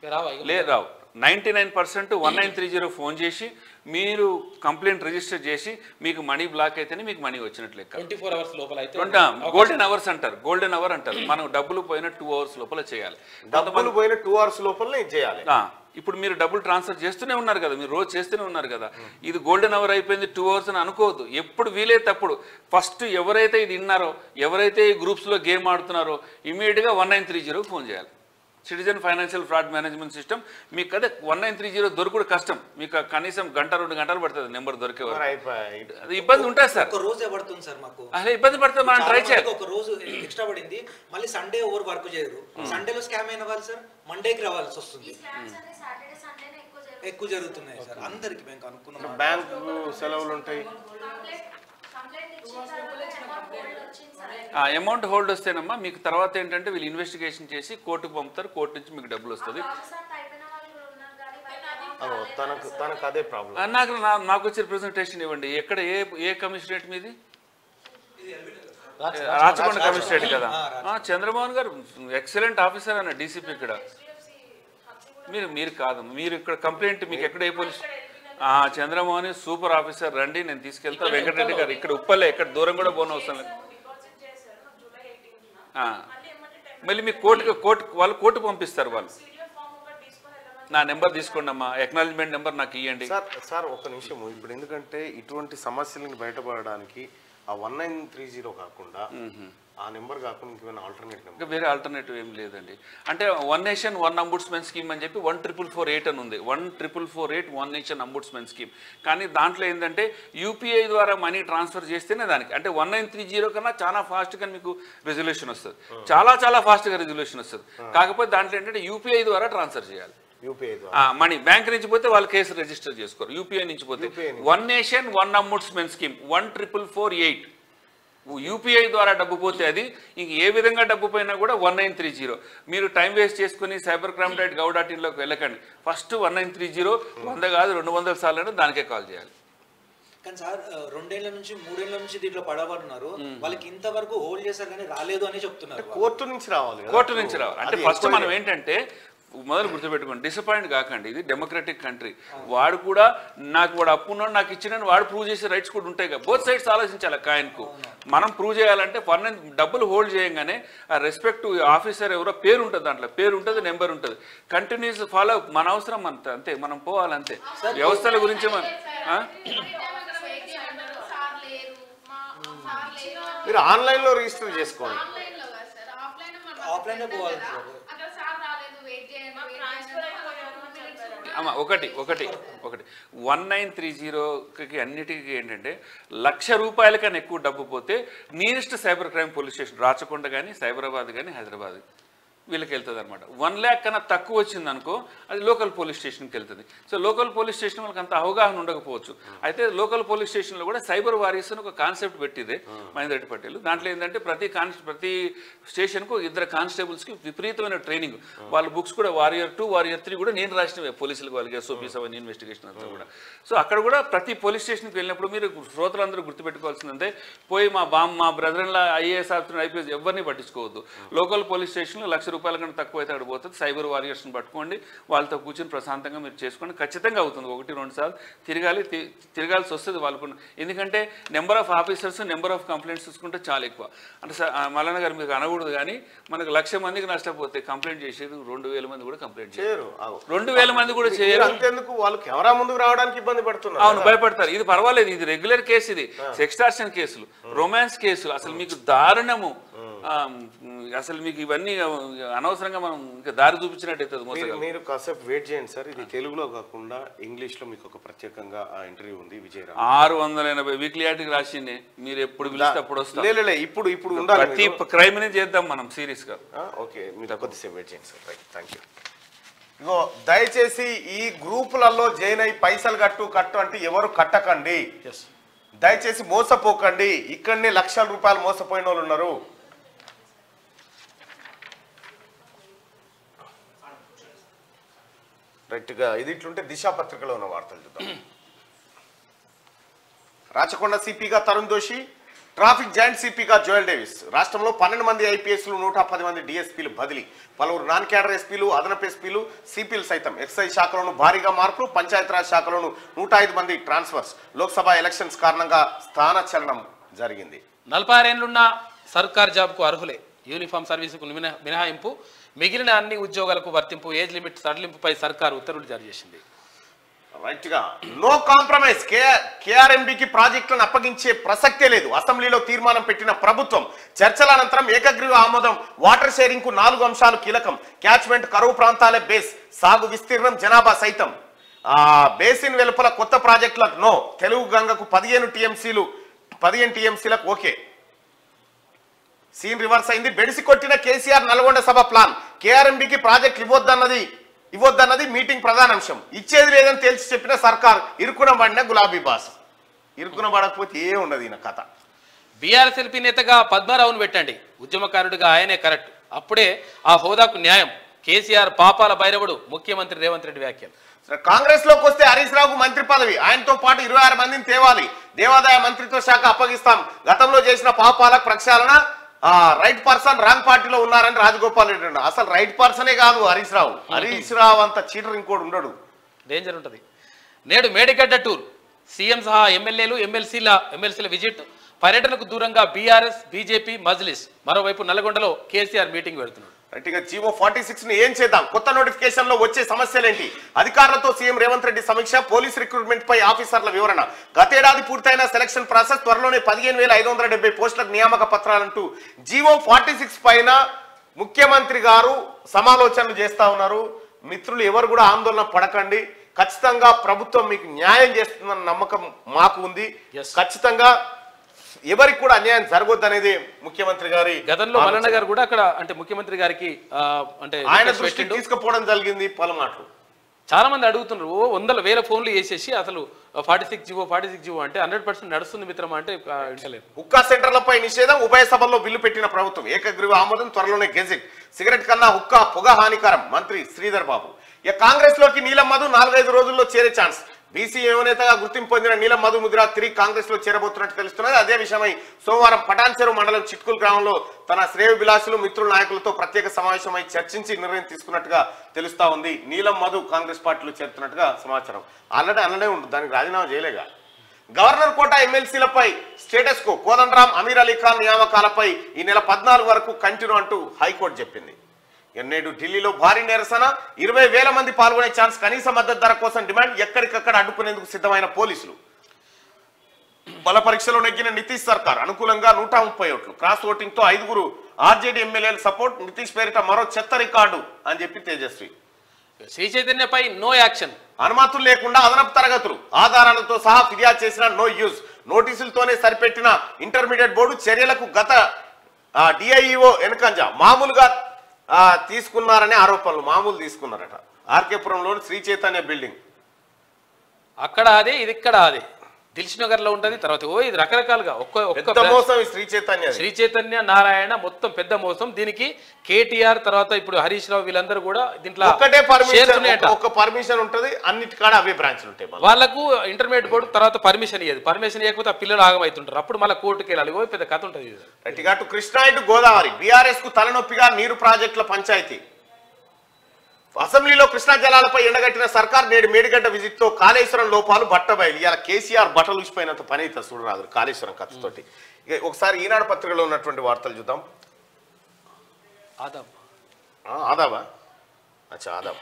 రావా ఇక? లే రావు ninety nine percent one nine three zero phone చేసి మీరు కంప్లైంట్ రిజిస్టర్ చేసి మీకు మనీ బ్లాక్ అయితేనే మీకు మనీ వచ్చినట్లు లెక్క ట్వంటీ ఫోర్ అవర్స్ లోపల అయితే గోల్డెన్ అవర్స్ అంటారు గోల్డెన్ అవర్ అంటారు మనం డబ్బులు పోయిన టూ అవర్స్ లోపల చేయాలి డబ్బులు పోయిన టూ అవర్స్ లోపలనే ఇది చేయాలి ఆ, ఇప్పుడు మీరు డబ్బులు ట్రాన్స్ఫర్ చేస్తూనే ఉన్నారు కదా మీరు రోజు చేస్తూనే ఉన్నారు కదా ఇది గోల్డెన్ అవర్ అయిపోయింది టూ అవర్స్ అని అనుకోవద్దు ఎప్పుడు వీలైతే అప్పుడు ఫస్ట్ ఎవరైతే ఇది విన్నారో ఎవరైతే ఈ గ్రూప్స్లో గేమ్ ఆడుతున్నారో ఇమీడియట్గా వన్ నైన్ త్రీ జీరోకి ఫోన్ చేయాలి citizen financial fraud management system మీకు అదే వన్ నైన్ త్రీ జీరో దొరకడు కష్టం మీకు కనీసం గంట రెండు గంటలు పడుతుంది నెంబర్ దొరికే వరకు. అయిపోయి అది ఇబ్బంది ఉంటుంది సార్ ఒక రోజే పడుతుంది సార్ మాకు అసలు ఇబ్బంది పడుతుంది మనం ట్రై చాలా చేయాలి మందికి ఒక రోజు ఎక్స్ట్రా పడింది మళ్ళీ సండే ఓవర్ వర్క్ చేయరు సండేలో స్కామ్ అయిన వాళ్ళు సార్ మండేకి రావాల్సి వస్తుంది ఎక్కువ జరుగుతున్నాయి సార్ అందరికి మేము అనుకున్నాం బ్యాంకు సెలవులు ఉంటాయి ఆ అమౌంట్ హోల్డ్ వస్తేనమ్మా మీకు తర్వాత ఏంటంటే వీళ్ళు ఇన్వెస్టిగేషన్ చేసి కోర్టుకు పంపుతారు కోర్టు నుంచి మీకు డబ్బులు వస్తుంది అదో, తనకు తనకు అదే ప్రాబ్లం ఆ, నాకు నా- నాకు వచ్చే ప్రెజెంటేషన్ ఇవ్వండి ఎక్కడ ఏ ఏ కమిషనరేట్ మీది రాచకొండ కమిషనరేట్ కదా ఆ, చంద్రమోహన్ గారు ఎక్సలెంట్ ఆఫీసర్ అన్న డీసీపీ ఇక్కడ మీరు మీరు కాదు మీరు ఇక్కడ కంప్లైంట్ మీకు ఎక్కడ ఏ పోలీస్ ఆ, చంద్రమోహన్ సూపర్ ఆఫీసర్ రండి నేను తీసుకెళ్తా వెంకటరెడ్డి గారు ఇక్కడ ఉప్పలే ఎక్కడ దూరం కూడా పోను అవసరం లేదు ఆ. మళ్ళీ మీ కోర్టుకు కోర్టు వాళ్ళు కోర్టు పంపిస్తారు వాళ్ళు నా నెంబర్ తీసుకోండి అమ్మా ఎక్నాలజ్మెంట్ నెంబర్ నాకు ఇవ్వండి సార్ సార్ ఒక నిమిషం ఇప్పుడు ఎందుకంటే ఇటువంటి సమస్యలను బయటపడడానికి ఆ వన్ నైన్ త్రీ జీరో కాకుండా ఆ నెంబర్ కాకుండా ఇంకేమైనా ఆల్టర్నేట్ నెంబర్ ఇంకా వేరే ఆల్టర్నేటివ్ ఏం లేదండి అంటే one nation one ombudsman scheme అని చెప్పి వన్ ట్రిపుల్ ఫోర్ ఎయిట్ అని ఉంది one triple four eight one nation ombudsman scheme కానీ దాంట్లో ఏంటంటే యూపీఐ ద్వారా మనీ ట్రాన్స్ఫర్ చేస్తేనే దానికి అంటే వన్ నైన్ త్రీ జీరో కన్నా చాలా ఫాస్ట్గా మీకు రెజల్యూషన్ వస్తుంది చాలా చాలా ఫాస్ట్గా రెజల్యూషన్ వస్తుంది కాకపోతే దాంట్లో ఏంటంటే యూపీఐ ద్వారా ట్రాన్స్ఫర్ చేయాలి యూపీఐ ద్వారా ఆ, మనీ బ్యాంక్ నుంచి పోతే వాళ్ళు కేసు రిజిస్టర్ చేసుకోరు యూపీఐ నుంచి పోతే one nation one ombudsman scheme one triple four eight UPI ద్వారా డబ్బు పోతే అది ఇంక ఏ విధంగా డబ్బు పోయినా కూడా వన్ నైన్ త్రీ జీరో మీరు టైం వేస్ట్ చేసుకుని cyber crime dot gov dot ఇన్లోకి వెళ్ళకండి first one nine three zero వంద కాదు రెండు వందల సార్లు అయినా దానికే కాల్ చేయాలి కానీ సార్ ఆ, రెండేళ్ల నుంచి మూడేళ్ల నుంచి దీంట్లో పడబడున్నారు వాళ్ళకి ఇంతవరకు హోల్డ్ చేశారు కానీ రాలేదు అని చెప్తున్నారు వాళ్ళు. కోర్టు నుంచి రావాలి కదా. కోర్టు నుంచి రావాలి అంటే అది ఫస్ట్ ఎంక్వైరీ. మనం ఏంటంటే మొదలు గుర్తుపెట్టుకోండి డిసప్పాయింట్ కాకండి ఇది డెమోక్రటిక్ కంట్రీ వాడు కూడా నాకు వాడు అప్పు ఉన్నాడు నాకు ఇచ్చినని వాడు ప్రూవ్ చేసే రైట్స్ కూడా ఉంటాయి కదా బోత్ సైడ్స్ ఆలోచించాలి కాయన్కు మనం ప్రూవ్ చేయాలంటే పర్ డబ్బులు హోల్డ్ చేయంగానే ఆ రెస్పెక్ట్ ఆఫీసర్ ఎవరో పేరు ఉంటుంది దాంట్లో పేరు ఉంటుంది నెంబర్ ఉంటుంది కంటిన్యూస్ ఫాలో మన అవసరం అంతే అంతే మనం పోవాలంతే వ్యవస్థల గురించి మనం ఆ? మీరు ఆన్లైన్ లో రిజిస్టర్ చేసుకోండి ఆఫ్లైన్ పోవాలి సార్ అమ్మ ఒకటి ఒకటి ఒకటి వన్ నైన్ త్రీ జీరోకి అన్నిటికీ ఏంటంటే లక్ష రూపాయల కన్నా ఎక్కువ డబ్బు పోతే nearest cyber crime police station Rachakonda కానీ సైబరాబాద్ కానీ హైదరాబాద్ వీళ్ళకి వెళ్తుంది అనమాట వన్ ల్యాక్ కన్నా తక్కువ వచ్చింది అనుకో అది లోకల్ పోలీస్ స్టేషన్కి వెళ్తుంది సో లోకల్ పోలీస్ స్టేషన్ వాళ్ళకి అంత అవగాహన ఉండకపోవచ్చు అయితే లోకల్ పోలీస్ స్టేషన్లో కూడా సైబర్ వారియర్స్ అని ఒక కాన్సెప్ట్ పెట్టింది మహేందర్ పటేల్ దాంట్లో ఏంటంటే ప్రతి కాన్స్ ప్రతి స్టేషన్కు ఇద్దరు కానిస్టేబుల్స్కి విపరీతమైన ట్రైనింగ్ వాళ్ళ బుక్స్ కూడా వారియర్ టూ వారియర్ త్రీ కూడా నేను రాసినవే పోలీసులకు వాళ్ళకి ఎస్ఓపీస్ అవన్నీ ఇన్వెస్టిగేషన్ అంతా కూడా సో అక్కడ కూడా ప్రతి పోలీస్ స్టేషన్కి వెళ్ళినప్పుడు మీరు శ్రోతలందరూ గుర్తుపెట్టుకోవాల్సిందంటే పోయి మా బామ్ మా బ్రదర్లా ఐఏఎస్ ఆఫీసర్ ఐపీఎస్ ఎవరిని పట్టించుకోవద్దు లోకల్ పోలీస్ స్టేషన్లో లక్ష రూపాయల కన్నా తక్కువ అయితే అక్కడ పోతుంది సైబర్ వారియర్స్ని పట్టుకోండి వాళ్ళతో కూర్చొని ప్రశాంతంగా మీరు చేసుకోండి ఖచ్చితంగా అవుతుంది ఒకటి రెండు సార్లు తిరగాలి తి- తిరగాల్సి వస్తుంది వాళ్ళకు ఎందుకంటే number of officers number of complaints చూసుకుంటే చాలా ఎక్కువ అంటే సార్ మల్లన్న గారు మీకు అనకూడదు కానీ మనకు లక్ష మందికి నష్టపోతే కంప్లైంట్ చేసేది రెండు వేల మంది కూడా కంప్లైంట్ చేయరు చేయరు రెండు వేల మంది కూడా మీరు చేయరు అంతెందుకు వాళ్ళు కెమెరా ముందుకు రావడానికి ఇబ్బంది పడుతున్నారు అవును భయపడతారు ఇది పర్వాలేదు ఇది రెగ్యులర్ కేసు ఇది సెక్స్టార్షన్ కేసులు రొమాన్స్ కేసులు అసలు మీకు దారుణము ఆ, మ్, అసలు మీకు ఇవన్నీ అనవసరంగా మనం ఇంకా దారి చూపించినట్టు అవుతుంది మీరు మోసగా మీరు కాసేపు వెయిట్ చేయండి సార్ ఇది తెలుగులో కాకుండా ఇంగ్లీష్ లో మీకు ఒక ప్రత్యేకంగా ఆ ఇంటర్వ్యూ ఉంది విజయరామ్ ఆరు వందల ఎనభై వీక్లీ ఆర్టికి రాసింది మీరు ఎప్పుడు పిలిస్తే అప్పుడు వస్తాం లే, లే, లే, ఇప్పుడు ఇప్పుడు ఉండాలి ప్రతి మీరు. క్రైమ్ ని చేద్దాం మనం సీరియస్ గా ఆ, ఓకే మీరు కొద్దిసేపు వెయిట్ చేయండి సార్ రైట్ థ్యాంక్ యూ ఇగో దయచేసి ఈ గ్రూపులలో జాయిన్ అయి పైసలు కట్టు కట్టు అంటే ఎవరు కట్టకండి దయచేసి మోసపోకండి ఇక్కడనే లక్షల రూపాయలు మోసపోయిన వాళ్ళు ఉన్నారు రైట్గా ఇది ఇట్లుంటే దిశా పత్రికలో ఉన్న వార్తలు చూద్దాం రాచకొండ సిపిగా తరుణ్ దోషి ట్రాఫిక్ జాయింట్ సిపిగా జోయల్ డేవిస్ రాష్ట్రంలో పన్నెండు మంది ఐపీఎస్లు నూట పది మంది డిఎస్పీలు బదిలీ పలువురు నాన్ క్యాడర్ ఎస్పీలు అదనపు ఎస్పీలు సిపిలు సైతం ఎక్సైజ్ శాఖలోను భారీగా మార్పులు పంచాయతీరాజ్ శాఖలోను నూట ఐదు మంది ట్రాన్స్ఫర్స్ లోక్సభ ఎలక్షన్స్ కారణంగా స్థానచలనం జరిగింది నలభై ఆరేళ్లున్న సర్కార్ జాబ్కు అర్హులే యూనిఫామ్ సర్వీసుకు మినహా- మినహాయింపు మిగిలిన అన్ని ఉద్యోగాలకు వర్తింపు ఏజ్ లిమిట్ సడలింపుపై సర్కార్ ఉత్తర్వులు జారీ చేసింది రైట్ గా నో కాంప్రమైజ్ కేఆర్ఎంబికి ప్రాజెక్టులను అప్పగించే ప్రసక్తే లేదు అసెంబ్లీలో తీర్మానం పెట్టిన ప్రభుత్వం చర్చల అనంతరం ఏకగ్రీవ ఆమోదం వాటర్ షేరింగ్ కు నాలుగు అంశాలు కీలకం క్యాచ్మెంట్ కరువు ప్రాంతాలే బేస్ సాగు విస్తీర్ణం జనాభా సైతం ఆ బేసిన్ వెలుపల కొత్త ప్రాజెక్టులకు నో తెలుగు గంగకు పదిహేను టీఎంసీలు పదిహేను టీఎంసీలకు ఓకే సీన్ రివర్స్ అయింది బెడిసి కొట్టిన కేసీఆర్ నల్గొండ సభ ప్లాన్ కేఆర్ఎంబికి ప్రాజెక్ట్ ఇవ్వొద్దన్నది ఇవ్వొద్దన్నది మీటింగ్ ప్రధాన అంశం ఇచ్చేది లేదని తేల్చి చెప్పిన సర్కార్ ఇరుకున పడిన గులాబీ బాస్ ఇరుకున పడకపోతే ఏ ఉండదు ఈయన కథ బీఆర్ఎస్ ఎల్పీ నేతగా పద్మారావును పెట్టండి ఉద్యమకారుడిగా ఆయనే కరెక్ట్ అప్పుడే ఆ హోదాకు న్యాయం కేసీఆర్ పాపాల భైరవుడు ముఖ్యమంత్రి రేవంత్ రెడ్డి వ్యాఖ్యలు సరే, కాంగ్రెస్ లోకి వస్తే హరీష్ రావుకు మంత్రి పదవి ఆయనతో పాటు ఇరవై ఆరు మందిని తేవాలి దేవాదాయ మంత్రిత్వ శాఖ అప్పగిస్తాం గతంలో చేసిన పాపాల ప్రక్షాళన ఆ, రైట్ పర్సన్ రాంగ్ పార్టీలో ఉన్నారని రాజగోపాల్ రెడ్డి అన్నాడు. అసలు రైట్ పర్సనే కాదు హరీష్ రావు హరీష్ రావు అంత చీటర్ ఇంకోటి ఉండడు డేంజర్ ఉంటుంది నేడు మేడిగడ్డ టూర్ సీఎం సహా ఎమ్మెల్యేలు ఎమ్మెల్సీల ఎమ్మెల్సీల విజిట్ పర్యటనకు దూరంగా బీఆర్ఎస్ బీజేపీ మజ్లిస్ మరోవైపు నల్గొండలో కేసీఆర్ మీటింగ్ పెడుతున్నాడు రైట్ ఇక జీవో ఫార్టీ సిక్స్ ని ఏం చేద్దాం కొత్త నోటిఫికేషన్ లో వచ్చే సమస్యలేంటి అధికారులతో సీఎం రేవంత్ రెడ్డి సమీక్ష పోలీస్ రిక్రూట్మెంట్ పై ఆఫీసర్ల వివరణ గతేడాది పూర్తయిన సెలక్షన్ ప్రాసెస్ త్వరలోనే పదిహేను వేల ఐదు వందల డెబ్బై పోస్టులకు నియామక పత్రాలంటూ జీవో ఫార్టీ సిక్స్ పైన ముఖ్యమంత్రి గారు సమాలోచనలు చేస్తా ఉన్నారు మిత్రులు ఎవరు కూడా ఆందోళన పడకండి ఖచ్చితంగా ప్రభుత్వం మీకు న్యాయం చేస్తుందన్న నమ్మకం మాకు ఉంది ఖచ్చితంగా ఎవరికి కూడా అన్యాయం జరగొద్దు అనేది ముఖ్యమంత్రి గారి గతంలో ఆలోచన. మల్లన్న గారు కూడా అక్కడ అంటే ముఖ్యమంత్రి గారికి ఆ, అంటే ఆయన రిక్వెస్ట్ దృష్టికి పెట్టిండు. తీసుకుపోవడం జరిగింది పలుమాటలు చాలా మంది అడుగుతున్నారు ఓ వందల వేల ఫోన్లు వేసేసి అసలు forty six GO forty six GO అంటే హండ్రెడ్ పర్సెంట్ నడుస్తుంది మిత్రమా అంటే ఆ, వింటలేరు హుక్కా సెంటర్లపై నిషేధం ఉభయ సభల్లో బిల్లు పెట్టిన ప్రభుత్వం ఏకగ్రీవ ఆమోదం త్వరలోనే గెజిట్ సిగరెట్ కన్నా హుక్కా పొగ హానికరం మంత్రి శ్రీధర్ బాబు ఇక కాంగ్రెస్ లోకి నీలం మధు నాలుగైదు రోజుల్లో చేరే ఛాన్స్ బీసీ యువనేతగా గుర్తింపు పొందిన నీలం మధు ముదిరా తిరిగి కాంగ్రెస్ లో చేరబోతున్నట్టు తెలుస్తున్నది అదే విషయమై సోమవారం పటాన్చెరు మండలం చిట్కుల్ గ్రామంలో తన శ్రేయ విలాసులు మిత్రుల నాయకులతో ప్రత్యేక సమావేశమై చర్చించి నిర్ణయం తీసుకున్నట్టుగా తెలుస్తా ఉంది నీలం మధు కాంగ్రెస్ పార్టీలో చేరుతున్నట్టుగా సమాచారం ఆల్రెడీ అన్నడే ఉంటుంది దానికి రాజీనామా చేయలేగా గవర్నర్ కోట ఎమ్మెల్సీలపై స్టేటస్ కో కోదండరాం అమీర్ అలీ ఖాన్ నియామకాలపై ఈ నెల పద్నాలుగు వరకు కంటిన్యూ అంటూ హైకోర్టు చెప్పింది ఇక నేడు ఢిల్లీలో భారీ నిరసన ఇరవై వేల మంది పాల్గొనే ఛాన్స్ కనీస మద్దతు ధర కోసం డిమాండ్ ఎక్కడికక్కడ అడ్డుకునేందుకు సిద్ధమైన పోలీసులు బల పరీక్షలో నెగ్గిన నితీష్ సర్కార్ అనుకూలంగా నూట ముప్పై ఓట్లు క్రాస్ ఓటింగ్ తో ఐదుగురు ఆర్జేడీ ఎమ్మెల్యేల సపోర్ట్ నితీష్ పేరిట మరో చెత్త రికార్డు అని చెప్పి తేజస్వి శ్రీ చైతన్యపై నో యాక్షన్ అనుమతులు లేకుండా అదనపు తరగతులు ఆధారాలతో సహా ఫిర్యాదు చేసిన నో యూజ్ నోటీసులతోనే సరిపెట్టిన ఇంటర్మీడియట్ బోర్డు చర్యలకు గత డిఐఈఓ ఎన్కంజ మామూలుగా ఆ, తీసుకున్నారనే ఆరోపణలు మామూలు తీసుకున్నారట ఆర్కేపురంలోని శ్రీ చైతన్య బిల్డింగ్ అక్కడ అదే ఇది ఇక్కడ అదే దిల్ష్ నగర్ లో ఉంటది తర్వాత ఓ ఇది రకరకాలుగా ఒక్క ఒక్క పెద్ద బ్రాంచ్. మోసం ఈ శ్రీ చైతన్య శ్రీ చైతన్య నారాయణ మొత్తం పెద్ద మోసం దీనికి కేటీఆర్ తర్వాత ఇప్పుడు హరీష్ రావు వీళ్ళందరూ కూడా దీంట్లో ఒక్కటే shares పర్మిషన్ ఉన్నాయట. ఒక పర్మిషన్ ఉంటది అన్నిటికాడ అవే బ్రాంచ్లు ఉంటాయి మళ్ళీ. వాళ్ళకు ఇంటర్మీడియట్ బోర్డు తర్వాత పర్మిషన్ ఇయ్యదు పర్మిషన్ ఇవ్వకపోతే ఆ పిల్లలు ఆగమవుతుంటారు అప్పుడు మళ్ళీ కోర్టుకి వెళ్ళాలి ఓ పెద్ద కథ ఉంటుంది ఇది. రైట్ ఇక అటు కృష్ణా ఇటు గోదావరి బీఆర్ఎస్ కు తలనొప్పిగా నీరు ప్రాజెక్టుల పంచాయతీ అసెంబ్లీలో కృష్ణా జలాలపై ఎండగట్టిన సర్కార్ నేడు మేడిగడ్డ విజిట్ తో కాళేశ్వరం లోపాలు బట్టబయలు ఇవాళ కేసీఆర్ బట్టలు ఊసిపోయినంత పని అవుతుంది చూడరాదు కాళేశ్వరం ఖర్చుతోటి ఇక ఒకసారి ఈనాడు పత్రికలో ఉన్నటువంటి వార్తలు చూద్దాం ఆదాం ఆ, ఆదాబా అచ్చా ఆదాబ్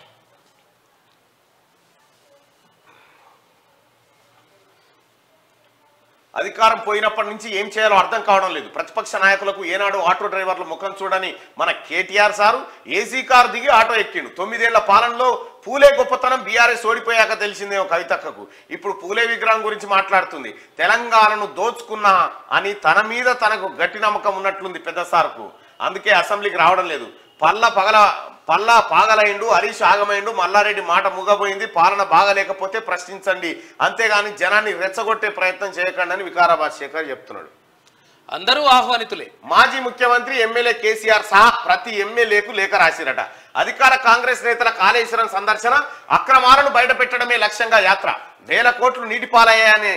అధికారం పోయినప్పటి నుంచి ఏం చేయాలో అర్థం కావడం లేదు ప్రతిపక్ష నాయకులకు ఏనాడు ఆటో డ్రైవర్ల ముఖం చూడని మన కేటీఆర్ సారు ఏసీ కారు దిగి ఆటో ఎక్కిండు తొమ్మిదేళ్ల పాలనలో పూలే గొప్పతనం బీఆర్ఎస్ ఓడిపోయాక తెలిసిందేమో కవితక్కకు ఇప్పుడు పూలే విగ్రహం గురించి మాట్లాడుతుంది తెలంగాణను దోచుకున్నా అని తన మీద తనకు గట్టి నమ్మకం ఉన్నట్లుంది పెద్ద సార్కు అందుకే అసెంబ్లీకి రావడం లేదు పల్ల పగల పల్లా పాగలైండు హరీష్ ఆగమైండు మల్లారెడ్డి మాట ముగబోయింది పాలన బాగలేకపోతే ప్రశ్నించండి అంతేగాని జనాన్ని రెచ్చగొట్టే ప్రయత్నం చేయకండి అని వికారాబాద్ శేఖర్ చెప్తున్నాడు అందరూ ఆహ్వానితులే మాజీ ముఖ్యమంత్రి ఎమ్మెల్యే కేసీఆర్ సహా ప్రతి ఎమ్మెల్యేకు లేఖ రాసిరట అధికార కాంగ్రెస్ నేతల కాళేశ్వరం సందర్శన అక్రమాలను బయటపెట్టడమే లక్ష్యంగా యాత్ర వేల కోట్లు నీటిపాలయ్యాయనే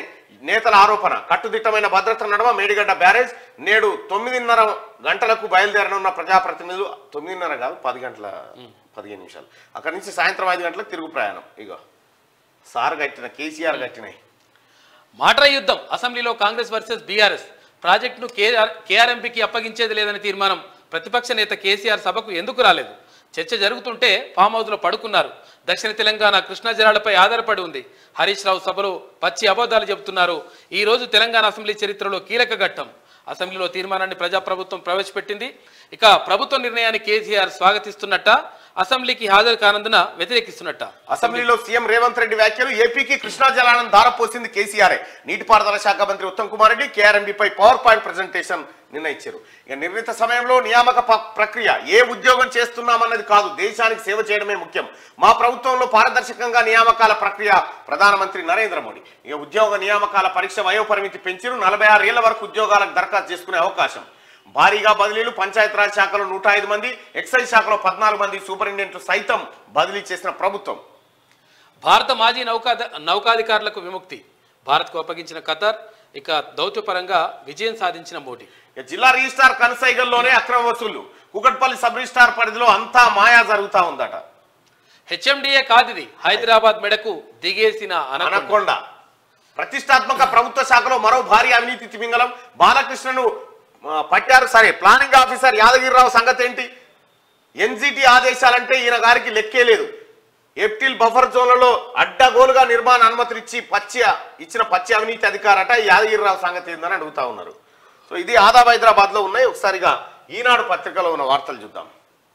నేతల ఆరోపణ కట్టుదిట్టమైన భద్రత నడమ మేడిగడ్డ బ్యారేజ్ నేడు తొమ్మిదిన్నర గంటలకు బయలుదేరనున్న ప్రజాప్రతినిధులు తొమ్మిదిన్నర కాదు పది గంటల పదిహేను నిమిషాలు అక్కడి నుంచి సాయంత్రం ఐదు గంటలకు తిరుగు ప్రయాణం ఇగో సార్ కట్టిన కేసీఆర్ కట్టినాయి మాట్రా యుద్ధం అసెంబ్లీలో కాంగ్రెస్ వర్సెస్ బీఆర్ఎస్ ప్రాజెక్టును కేఆర్ కేఆర్ఎంపీకి అప్పగించేది లేదని తీర్మానం ప్రతిపక్ష నేత కేసీఆర్ సభకు ఎందుకు రాలేదు చర్చ జరుగుతుంటే ఫామ్ హౌస్లో పడుకున్నారు దక్షిణ తెలంగాణ కృష్ణా జలాలపై ఆధారపడి ఉంది హరీష్ రావు సభలో పచ్చి అబద్ధాలు చెబుతున్నారు ఈ రోజు తెలంగాణ అసెంబ్లీ చరిత్రలో కీలక ఘట్టం అసెంబ్లీలో తీర్మానాన్ని ప్రజాప్రభుత్వం ప్రవేశపెట్టింది ఇక ప్రభుత్వ నిర్ణయాన్ని కేసీఆర్ స్వాగతిస్తున్నట్ట అసెంబ్లీకి హాజరు కానందున వ్యతిరేకిస్తున్నట్ట అసెంబ్లీలో సీఎం రేవంత్ రెడ్డి వ్యాఖ్యలు ఏపీకి కృష్ణా జలాలను దారపోసింది కేసీఆర్ నీటిపారుదల శాఖ మంత్రి ఉత్తమ్ కుమార్ రెడ్డి కేఆర్ఎంబీపై పవర్ పాయింట్ ప్రజెంటేషన్ నిర్ణయించారు ఇక నిర్ణీత సమయంలో నియామక ప- ప్రక్రియ ఏ ఉద్యోగం చేస్తున్నామన్నది కాదు దేశానికి సేవ చేయడమే ముఖ్యం మా ప్రభుత్వంలో పారదర్శకంగా నియామకాల ప్రక్రియ ప్రధానమంత్రి నరేంద్ర మోడీ ఇక ఉద్యోగ నియామకాల పరీక్ష వయోపరిమితి పెంచిరు నలభై ఆరు ఏళ్ల వరకు ఉద్యోగాలకు దరఖాస్తు చేసుకునే అవకాశం భారీగా బదిలీలు పంచాయతీరాజ్ శాఖలో నూట ఐదు మంది ఎక్సైజ్ శాఖలో పద్నాలుగు మంది సూపరింటెండెంట్లు సైతం బదిలీ చేసిన ప్రభుత్వం భారత మాజీ నౌకా నౌకాధికారులకు విముక్తి భారత్కు అప్పగించిన ఖతార్ ఇక దౌత్యపరంగా విజయం సాధించిన మోడీ ఇక జిల్లా రిజిస్ట్రార్ కనసైగల్లోనే అక్రమ వసూళ్లు కుకట్పల్లి సబ్ రిజిస్ట్రార్ పరిధిలో అంతా మాయా జరుగుతా ఉందట హెచ్ఎండిఏ కాదిది హైదరాబాద్ మెడకు దిగేసిన అనకొండ అనకొండ ప్రతిష్టాత్మక ప్రభుత్వ శాఖలో మరో భారీ అవినీతి తిమింగలం బాలకృష్ణను ఆ, పట్టారు సరే ప్లానింగ్ ఆఫీసర్ యాదగిరిరావు సంగతి ఏంటి ఎన్జిటి ఆదేశాలంటే ఈయన గారికి లెక్కే లేదు ఎప్టిల్ బఫర్ జోన్లలో అడ్డగోలుగా నిర్మాణ అనుమతులు ఇచ్చి పచ్చి ఇచ్చిన పచ్చి అవినీతి అధికారట ఈ యాదగిరిరావు సంగతి ఏందని అడుగుతా ఉన్నారు సో ఇది ఆదాబ్ హైదరాబాద్ లో ఉన్నాయి ఒకసారిగా ఈనాడు పత్రికలో ఉన్న వార్తలు చూద్దాం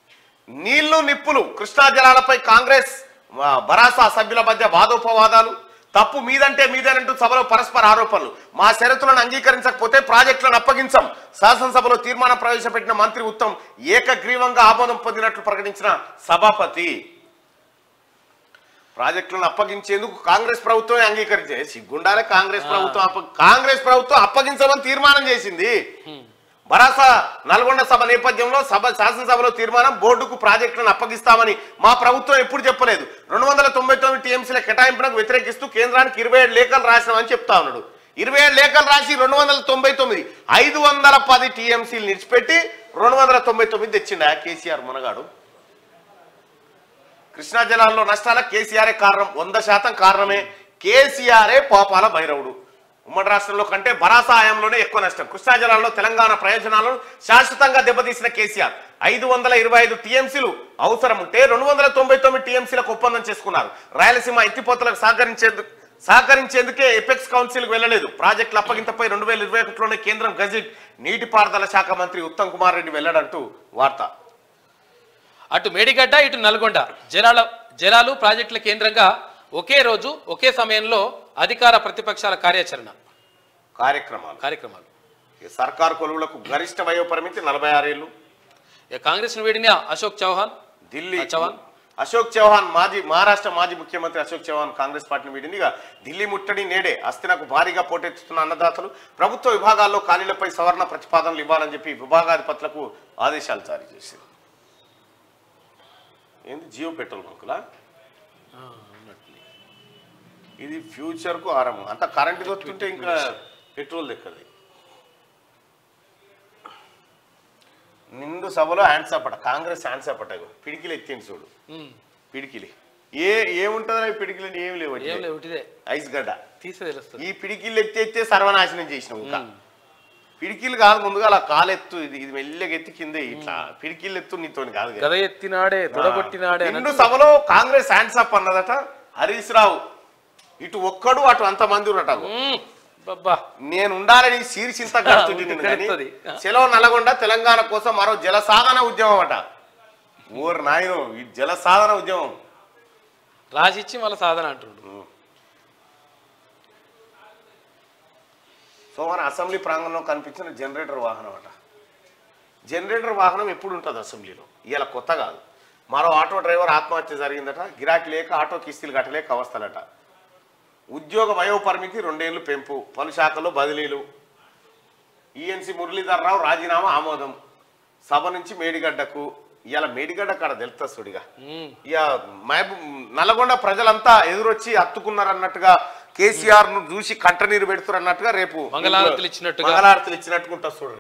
నీళ్లు నిప్పులు కృష్ణా జలాలపై కాంగ్రెస్ ఆ, భరాసా సభ్యుల మధ్య వాదోపవాదాలు తప్పు మీదంటే మీదేనంటూ సభలో పరస్పర ఆరోపణలు మా షరతులను అంగీకరించకపోతే ప్రాజెక్టులను అప్పగించం శాసనసభలో తీర్మానం ప్రవేశపెట్టిన మంత్రి ఉత్తమ్ ఏకగ్రీవంగా ఆమోదం పొందినట్లు ప్రకటించిన సభాపతి ప్రాజెక్టులను అప్పగించేందుకు కాంగ్రెస్ ప్రభుత్వమే అంగీకరించే సిగ్గుండాలే కాంగ్రెస్ ప్రభుత్వం అప్ప- కాంగ్రెస్ ప్రభుత్వం అప్పగించమని తీర్మానం చేసింది భరాసా నల్గొండ సభ నేపథ్యంలో సభ శాసనసభలో తీర్మానం బోర్డుకు ప్రాజెక్టులను అప్పగిస్తామని మా ప్రభుత్వం ఎప్పుడు చెప్పలేదు రెండు వందల తొంభై తొమ్మిది టీఎంసీల కేటాయింపునకు వ్యతిరేకిస్తూ కేంద్రానికి ఇరవై ఏడు లేఖలు రాసినామని చెప్తా ఉన్నాడు ఇరవై ఏడు లేఖలు రాసి రెండు వందల తొంభై తొమ్మిది ఐదు వందల పది టీఎంసీలు నిడిచిపెట్టి రెండు వందల తొంభై తొమ్మిది తెచ్చిండా కేసీఆర్ మునగాడు కృష్ణా జలాల్లో నష్టాలకు కేసీఆరే కారణం వంద శాతం కారణమే కేసీఆరే పాపాల భైరవుడు ఉమ్మడి రాష్ట్రంలో కంటే భరాసా ఆయంలోనే ఎక్కువ నష్టం కృష్ణా జలాల్లో తెలంగాణ ప్రయోజనాలను శాశ్వతంగా దెబ్బతీసిన కేసీఆర్ ఐదు వందల ఇరవై ఐదు టీఎంసీలు అవసరం ఉంటే రెండు వందల తొంభై తొమ్మిది టీఎంసీలకు ఒప్పందం చేసుకున్నారు రాయలసీమ ఎత్తిపోతలకు సహకరించేందుకు సహకరించేందుకే ఎపెక్స్ కౌన్సిల్కి వెళ్ళలేదు ప్రాజెక్టుల అప్పగింతపై రెండు వేల ఇరవై ఒకటిలోనే కేంద్రం గజెట్ నీటిపారుదల శాఖ మంత్రి ఉత్తమ్ కుమార్ రెడ్డి వెళ్ళడంటూ వార్త అటు మేడిగడ్డ ఇటు నల్గొండ జలాల జలాలు ప్రాజెక్టుల కేంద్రంగా ఒకే రోజు ఒకే సమయంలో అధికార ప్రతిపక్షాల కార్యాచరణ కార్యక్రమాలు కార్యక్రమాలు ఈ సర్కారు కొలువులకు గరిష్ట వయో పరిమితి నలభై ఆరేళ్లు ఇక కాంగ్రెస్ వీడిన అశోక్ చౌహాన్ ఢిల్లీ ఆ, చౌహాన్ అశోక్ చౌహాన్ మాజీ మహారాష్ట్ర మాజీ ముఖ్యమంత్రి అశోక్ చౌహాన్ కాంగ్రెస్ పార్టీని వీడిందిగా ఢిల్లీ ముట్టడి నేడే అస్థినకు భారీగా పోటెత్తుతున్న అన్నదాతలు ప్రభుత్వ విభాగాల్లో ఖాళీలపై సవరణ ప్రతిపాదనలు ఇవ్వాలని చెప్పి విభాగాధిపతులకు ఆదేశాలు జారీ చేసింది ఏంది జియో పెట్రోల్ బంకులా ఇది ఫ్యూచర్కు ఆరంభం అంత కరెంట్ దొరుకుతుంటే ఇంకా పెట్రోల్ దెక్కది నిండు సభలో హ్యాండ్స్ అప్పట కాంగ్రెస్ హ్యాండ్స్ అప్పట పిడికిలు ఎత్తింది చూడు ఉమ్, పిడికిలి ఏ ఏముంటుంది పిడికిలు ఏం లేవు ఏం లేవు ఇదే ఐస్ గడ్డ తీసే తెలుస్తుంది ఈ పిడికిళ్ళు ఎత్తి ఎత్తే సర్వనాశనం చేసినావు ఇంకా పిడికిలు కాదు ముందుగా అలా కాలెత్తు ఇది ఇది మెల్లగా ఎత్తి కిందే ఇట్లా పిడికిళ్ళు ఎత్తు నీతోని కాదు కదా. గద ఎత్తినాడే తొడగొట్టినాడే నిండు అన్నట్టు. సభలో కాంగ్రెస్ హ్యాండ్స్ అప్ అన్నదట హరీష్ రావు ఇటు ఒక్కడు అటు అంతమంది ఉన్నట ఉమ్, బబ్బా నేను ఉండాలని శీర్షింత గడుతుంటే కడుతుంది. సెలవు నల్గొండ తెలంగాణ కోసం మరో జల సాధన ఉద్యమం అట ఓరు నాయను ఈ జల సాధన ఉద్యమం రాసిచ్చి మళ్ళీ సాధన అంటుండు సోమవారం అసెంబ్లీ ప్రాంగణంలో కనిపించిన జనరేటర్ వాహనం అట జనరేటర్ వాహనం ఎప్పుడు ఉంటుంది అసెంబ్లీలో ఇలా కొత్త కాదు మరో ఆటో డ్రైవర్ ఆత్మహత్య జరిగిందట గిరాకీ లేక ఆటో కిస్తీలు కట్టలేక అవస్థలట ఉద్యోగ వయో పరిమితి రెండేళ్లు పెంపు పలు శాఖల్లో బదిలీలు ఈఎన్సి మురళీధర్ రావు రాజీనామా ఆమోదం సభ నుంచి మేడిగడ్డకు ఇవాళ మేడిగడ్డ కాడ తెలుస్తుంది సుడిగా ఉమ్, ఇక మహబూ నల్గొండ ప్రజలంతా ఎదురొచ్చి హత్తుకున్నారన్నట్టుగా కేసీఆర్ ను చూసి కంటనీరు పెడుతున్నారు అన్నట్టుగా రేపు మంగళారతులు ఇచ్చినట్టుగా. మంగళారతులు ఇచ్చినట్టుగా ఉంటుంది చూడండి